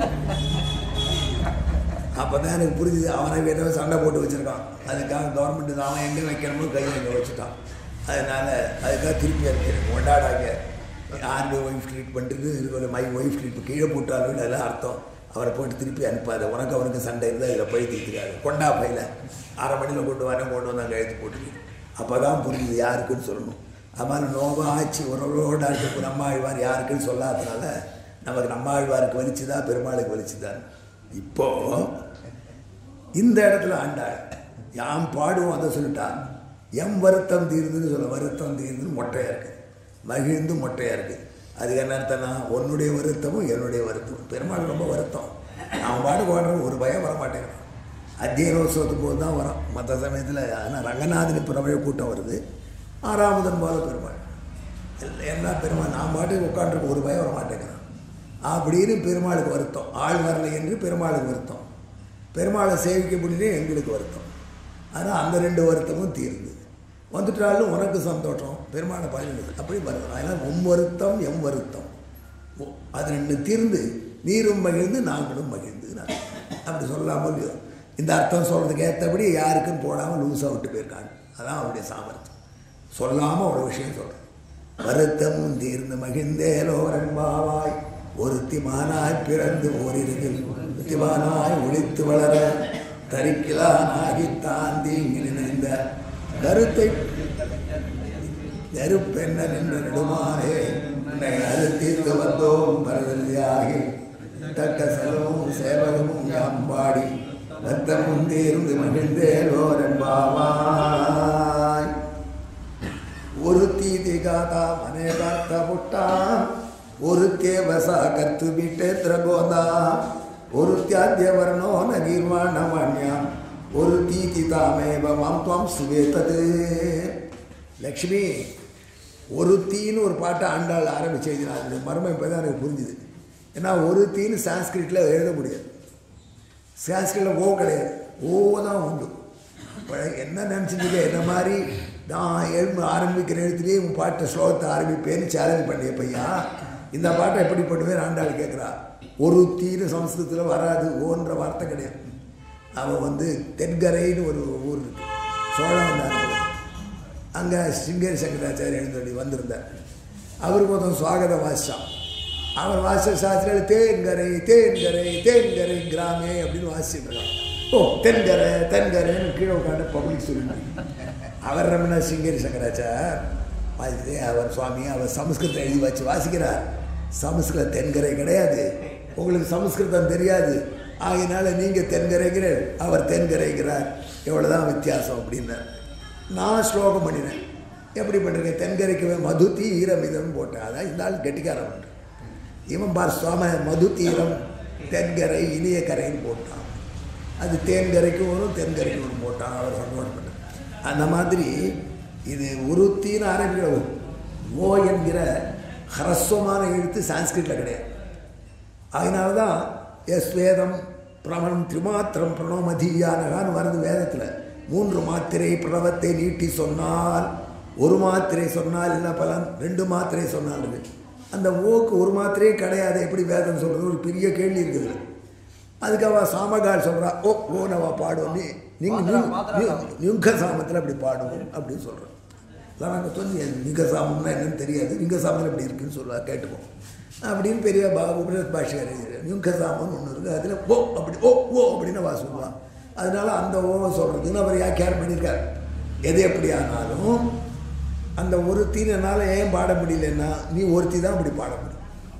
அப்போ தான் எனக்கு புரிஞ்சுது அவனை ஏதோ சண்டை போட்டு வச்சுருக்கான் அதுக்காக கவர்மெண்ட் அவன் எங்கே வைக்கணுமோ கையை எங்கே வச்சுட்டான் அதனால் அதுக்காக திருப்பி அனுப்பிடுறேன் கொண்டாடாங்க யாருடைய ஒய்ஃப் ட்ரீட்மெண்ட்டுக்கு இருக்கிற மை ஒய்ஃப் ட்ரீட்மெண்ட் கீழே போட்டாலும் அதெல்லாம் அர்த்தம் அவரை போட்டு திருப்பி அனுப்பாத உனக்கு அவனுக்கு சண்டை இருந்தால் இதில் போய் தீர்த்துக்காது கொண்டா பையில அரை மணியில் கொண்டு வரேன் கொண்டு வந்து அங்கே எழுத்து போட்டுக்கு அப்போ தான் புரிஞ்சுது யாருக்குன்னு சொல்லணும் அதனால் நோவா ஆட்சி உறவோட இருக்க நம்ம ஆழ்வார் யாருக்குன்னு சொல்லாதனால நமக்கு நம்ம ஆழ்வாருக்கு வலிச்சுதா பெருமாளுக்கு வலிச்சுதான் இப்போது இந்த இடத்துல ஆண்டாள் யாம் பாடுவோம் அதை சொல்லிட்டா எம் வருத்தம் தீருதுன்னு சொல்ல வருத்தம் தீருதுன்னு மொட்டையாக இருக்குது மகிழ்ந்து மொட்டையாக இருக்குது அதுக்கு என்ன அர்த்தம்னா உன்னுடைய வருத்தமும் என்னுடைய வருத்தமும் பெருமாள் ரொம்ப வருத்தம் அவன் பாடு பாடுறது ஒரு பயம் வர மாட்டேங்கிறான் அத்தியனோத்சவத்துக்கு போது தான் வரோம் மற்ற சமயத்தில் ஆனால் ரங்கநாதன் பிரபல கூட்டம் வருது ஆறாமுதன் போல பெருமாள் எல்லா- எல்லா பெருமாள் நான் பாட்டுக்கு உட்காந்துருக்கு ஒரு பயம் வர மாட்டேங்கிறான் அப்படின்னு பெருமாளுக்கு வருத்தம் ஆள் வரலை என்று பெருமாளுக்கு வருத்தம் பெருமாளை சேவிக்க முடியல எங்களுக்கு வருத்தம் ஆனால் அந்த ரெண்டு வருத்தமும் தீருது வந்துட்டாலும் உனக்கு சந்தோஷம் பெருமாளை பழகுது அப்படி வருத்தம் அதனால் உம் வருத்தம் எம் வருத்தம் ஓ, அது ரெண்டு தீர்ந்து நீரும் மகிழ்ந்து நாங்களும் மகிழ்ந்து நான் அப்படி சொல்லாமல் இல்லையோ இந்த அர்த்தம் சொல்கிறதுக்கு ஏற்றபடி யாருக்கும் போடாமல் லூஸாக விட்டு போயிருக்காங்க அதான் அவருடைய சாமர்த்தியம் சொல்லாமல் ஒரு விஷயம் சொல்கிறேன் வருத்தமும் தீர்ந்து மகிழ்ந்தேலோரன்பாவாய் ஒருத்தி மானாய் பிறந்து ஓரிருகில் ஒருத்திமானாய் ஒளித்து வளர தரிக்கிலானாகி தாந்தி நினைந்த கருத்தை நெருப்பென்ன நின்ற நெடுமாறே உன்னை அறுத்தீர்த்து வந்தோம் பரதலியாகி தக்க செலவும் சேவகமும் யாம்பாடி ரத்தமும் தீர்ந்து மகிழ்ந்தேலோரம்பாவாய் ஒரு தீதி காதா மனே காத்த புட்டா ஒரு தேவசா கத்து ಬಿಟ್ಟೇತ್ರ ಗೋದ ஒரு தியாத்திய வர்ணோ நகீர்வாண வாண்யாம் ஒரு தீதி தாமேவ மாம் துவாம் சுவேத்தது லக்ஷ்மி ஒரு தீன்னு ஒரு பாட்டை ஆண்டாள் ஆரம்பிச்சு எழுதினா அதனுடைய மர்மம் இப்போ தான் எனக்கு புரிஞ்சுது ஏன்னா ஒரு தீன்னு சான்ஸ்கிரிட்டில் எழுத முடியாது சான்ஸ்கிரிட்டில் ஓ கிடையாது ஓ தான் உண்டு இப்போ என்ன நினச்சிட்டு என்ன மாதிரி நான் எழுந்து ஆரம்பிக்கிற இடத்துலேயே உன் பாட்டை ஸ்லோகத்தை ஆரம்பிப்பேன்னு சேலஞ்ச் பண்ணிய பையா இந்த பாட்டை எப்படி பண்ணுவேன் ஆண்டாள் கேட்குறா ஒரு தீனு சம்ஸ்கிருதத்தில் வராது ஓன்ற வார்த்தை கிடையாது அவன் வந்து தென்கரைன்னு ஒரு ஊர் இருக்கு சோழம் வந்தார் அங்கே சிங்கேரி சங்கராச்சாரிய எழுந்தடி வந்திருந்தார் அவருக்கு மொத்தம் சுவாகத வாசிச்சான் அவர் வாசிச்ச சாஸ்திரிகள் தேன்கரை தேன்கரை தேன்கரை கிராமே அப்படின்னு வாசிச்சுட்டு இருக்கான் ஓ தென்கரை தென்கரைன்னு கீழே உட்காந்து பப்ளிக் சொல்லிட்டு அவர் ரமணா சிங்கேரி சங்கராச்சார் வாசித்து அவர் சுவாமி அவர் சமஸ்கிருதம் எழுதி வச்சு வாசிக்கிறார் சமஸ்கிருத தென்கரை கிடையாது உங்களுக்கு சமஸ்கிருதம் தெரியாது ஆகையினால நீங்கள் தென்கரைங்கிறார் அவர் தென்கரைங்கிறார் எவ்வளோதான் வித்தியாசம் அப்படின்னார் நான் ஸ்லோகம் பண்ணினேன் எப்படி பண்ணுறேன் தென்கரைக்கு மது தீரம் இதம் போட்டேன் அதான் இந்த ஆள் கெட்டிக்காரன் பண்ணுறேன் இவன் பார் சுவாம மது தீரம் தென்கரை இனிய கரைன்னு போட்டான் அது தேன்கரைக்கு வரும் தென்கரைக்கு வரும் போட்டான் அவர் சந்தோஷம் பண்ணார் அந்த மாதிரி இது உருத்தின்னு ஆரம்பிக்கிற ஒரு ஓ என்கிற ஹரஸ்வமான எழுத்து சான்ஸ்கிரிட்டில் கிடையாது அதனால தான் எஸ் வேதம் பிரமணம் திரிமாத்திரம் பிரணவமதியானகான்னு வருது வேதத்தில் மூன்று மாத்திரை பிரணவத்தை நீட்டி சொன்னால் ஒரு மாத்திரை சொன்னால் என்ன பலன் ரெண்டு மாத்திரை சொன்னால் இருக்கு அந்த ஓக்கு ஒரு மாத்திரையே கிடையாது எப்படி வேதம் சொல்கிறது ஒரு பெரிய கேள்வி இருக்குது அதுக்கு அவள் சாமகால் சொல்கிறா ஓ ஓ நவா பாடுவோம் நீ நீங்கள் நியுங்க சாமத்தில் அப்படி பாடுவோம் அப்படின்னு சொல்கிறோம் அதான் நாங்கள் சொல்லி லிங்க சாமம்னா என்னன்னு தெரியாது லிங்க சாமம் எப்படி இருக்குன்னு சொல்லுவா கேட்டுப்போம் அப்படின்னு பெரிய பா உபனிஷத் பாஷையார் எழுதுறார் யுங்க சாமம்னு ஒன்று இருக்குது அதில் ஓ அப்படி ஓ ஓ அப்படின்னு வா சொல்லுவான் அதனால அந்த ஓவை சொல்கிறதுன்னு அவர் வியாக்கியானம் பண்ணியிருக்கார் எது எப்படி ஆனாலும் அந்த ஒருத்தின்னு என்னால் ஏன் பாட முடியலன்னா நீ ஒருத்தி தான் அப்படி பாட முடியும்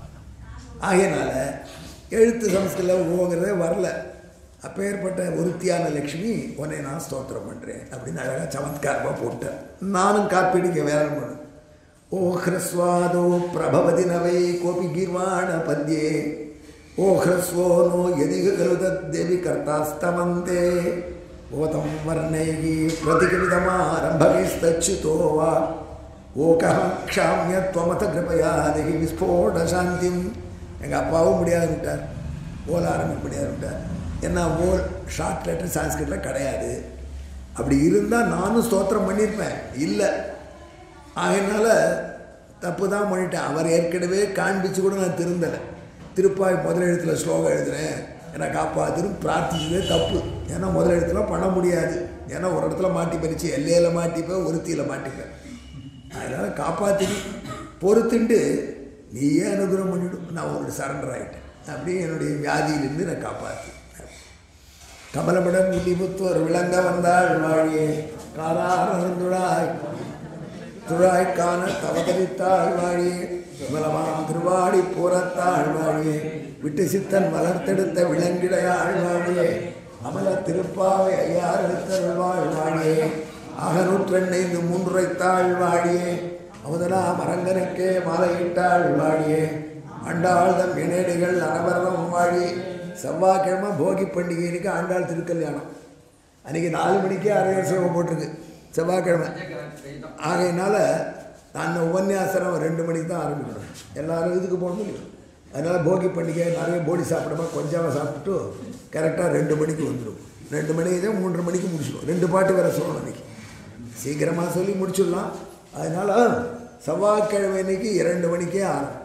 ஆகையினால எழுத்து சமஸ்கிருதம் ஓங்கிறதே வரல அப்பேற்பட்ட ஒருத்தியான லக்ஷ்மி உன்னை நான் ஸ்தோத்திரம் பண்ணுறேன் அப்படின்னு அழகாக சமத்காரமாக போட்டேன் நானும் காப்பீடுங்க வேற பண்ணு ஓ ஹ்ரஸ்வாதோ பிரபவதி நவை கோபி கீர்வாண பத்யே ஓ ஹ்ரஸ்வோ நோ எதிக கலு தேவி கர்த்தாஸ்தமந்தே ஓதம் வர்ணைகி பிரதிகிருதமாரம்பகைஸ்தச்சுதோ வா ஓகஹ க்ஷாமிய துவமத கிருபயா தேகி விஸ்போட சாந்திம் எங்கள் அப்பாவும் முடியாதுட்டார் ஓல ஆரம்பிக்க முடியாதுட்டார் ஏன்னா ஓல் ஷார்ட் லெட்டர் சான்ஸ்கிரிட்டில் கிடையாது அப்படி இருந்தால் நானும் ஸ்தோத்திரம் பண்ணியிருப்பேன் இல்லை ஆகையினால தப்பு தான் பண்ணிட்டேன் அவர் ஏற்கனவே காண்பிச்சு கூட நான் திருந்தலை திருப்பாய் முதல் எழுத்தில் ஸ்லோகம் எழுதுறேன் என்னை காப்பாத்துன்னு பிரார்த்திச்சதே தப்பு ஏன்னா முதல் எழுத்துல பண்ண முடியாது ஏன்னா ஒரு இடத்துல மாட்டி பறிச்சு எல்லையில் மாட்டிப்பேன் ஒருத்தியில் மாட்டிப்பேன் அதனால் காப்பாற்றி பொறுத்துண்டு நீயே அனுகிரகம் பண்ணிவிடும் நான் உன்னோட சரண்டர் ஆகிட்டேன் அப்படியே என்னுடைய வியாதியிலிருந்து நான் காப்பாற்றி கமலமிடம் இல்லிபுத்தோர் விளங்க வந்தாள் வாழியே காராரந்துழாய் துழாய்க்கான தவதரித்தாள் வாழியே விமலமாம் திருவாடி புறத்தாள் வாழியே விட்டு சித்தன் வளர்த்தெடுத்த விலங்கிடையாள் வாழியே அமல திருப்பாவை ஐயார் எடுத்தருள்வாள் வாழியே அகநூற்றெண்ணைந்து மூன்றுரைத்தாள் வாழியே அமுதனா மரங்கனுக்கே மாலையிட்டாள் வாழியே ஆண்டாள் தம் இணையடிகள் அனவரம் வாழி செவ்வாய்க்கிழமை போகி பண்டிகைக்கு ஆண்டாள் திருக்கல்யாணம் அன்றைக்கி நாலு மணிக்கே அரைய சேவம் போட்டிருக்கு செவ்வாய்க்கிழமை ஆகையினால நான் அந்த உபன்யாசனம் ரெண்டு மணிக்கு தான் ஆரம்பிக்கணும் எல்லாரும் இதுக்கு போகணும் இல்லையா அதனால் போகி பண்டிகை நிறைய போடி சாப்பிடாம கொஞ்சமாக சாப்பிட்டு கரெக்டாக ரெண்டு மணிக்கு வந்துடும் ரெண்டு மணிக்கு தான் மூன்றரை மணிக்கு முடிச்சிடும் ரெண்டு பாட்டு வேறு சொல்லணும் அன்றைக்கி சீக்கிரமாக சொல்லி முடிச்சிடலாம் அதனால் செவ்வாய்க்கிழமை அன்னைக்கு இரண்டு மணிக்கே ஆரம்பம்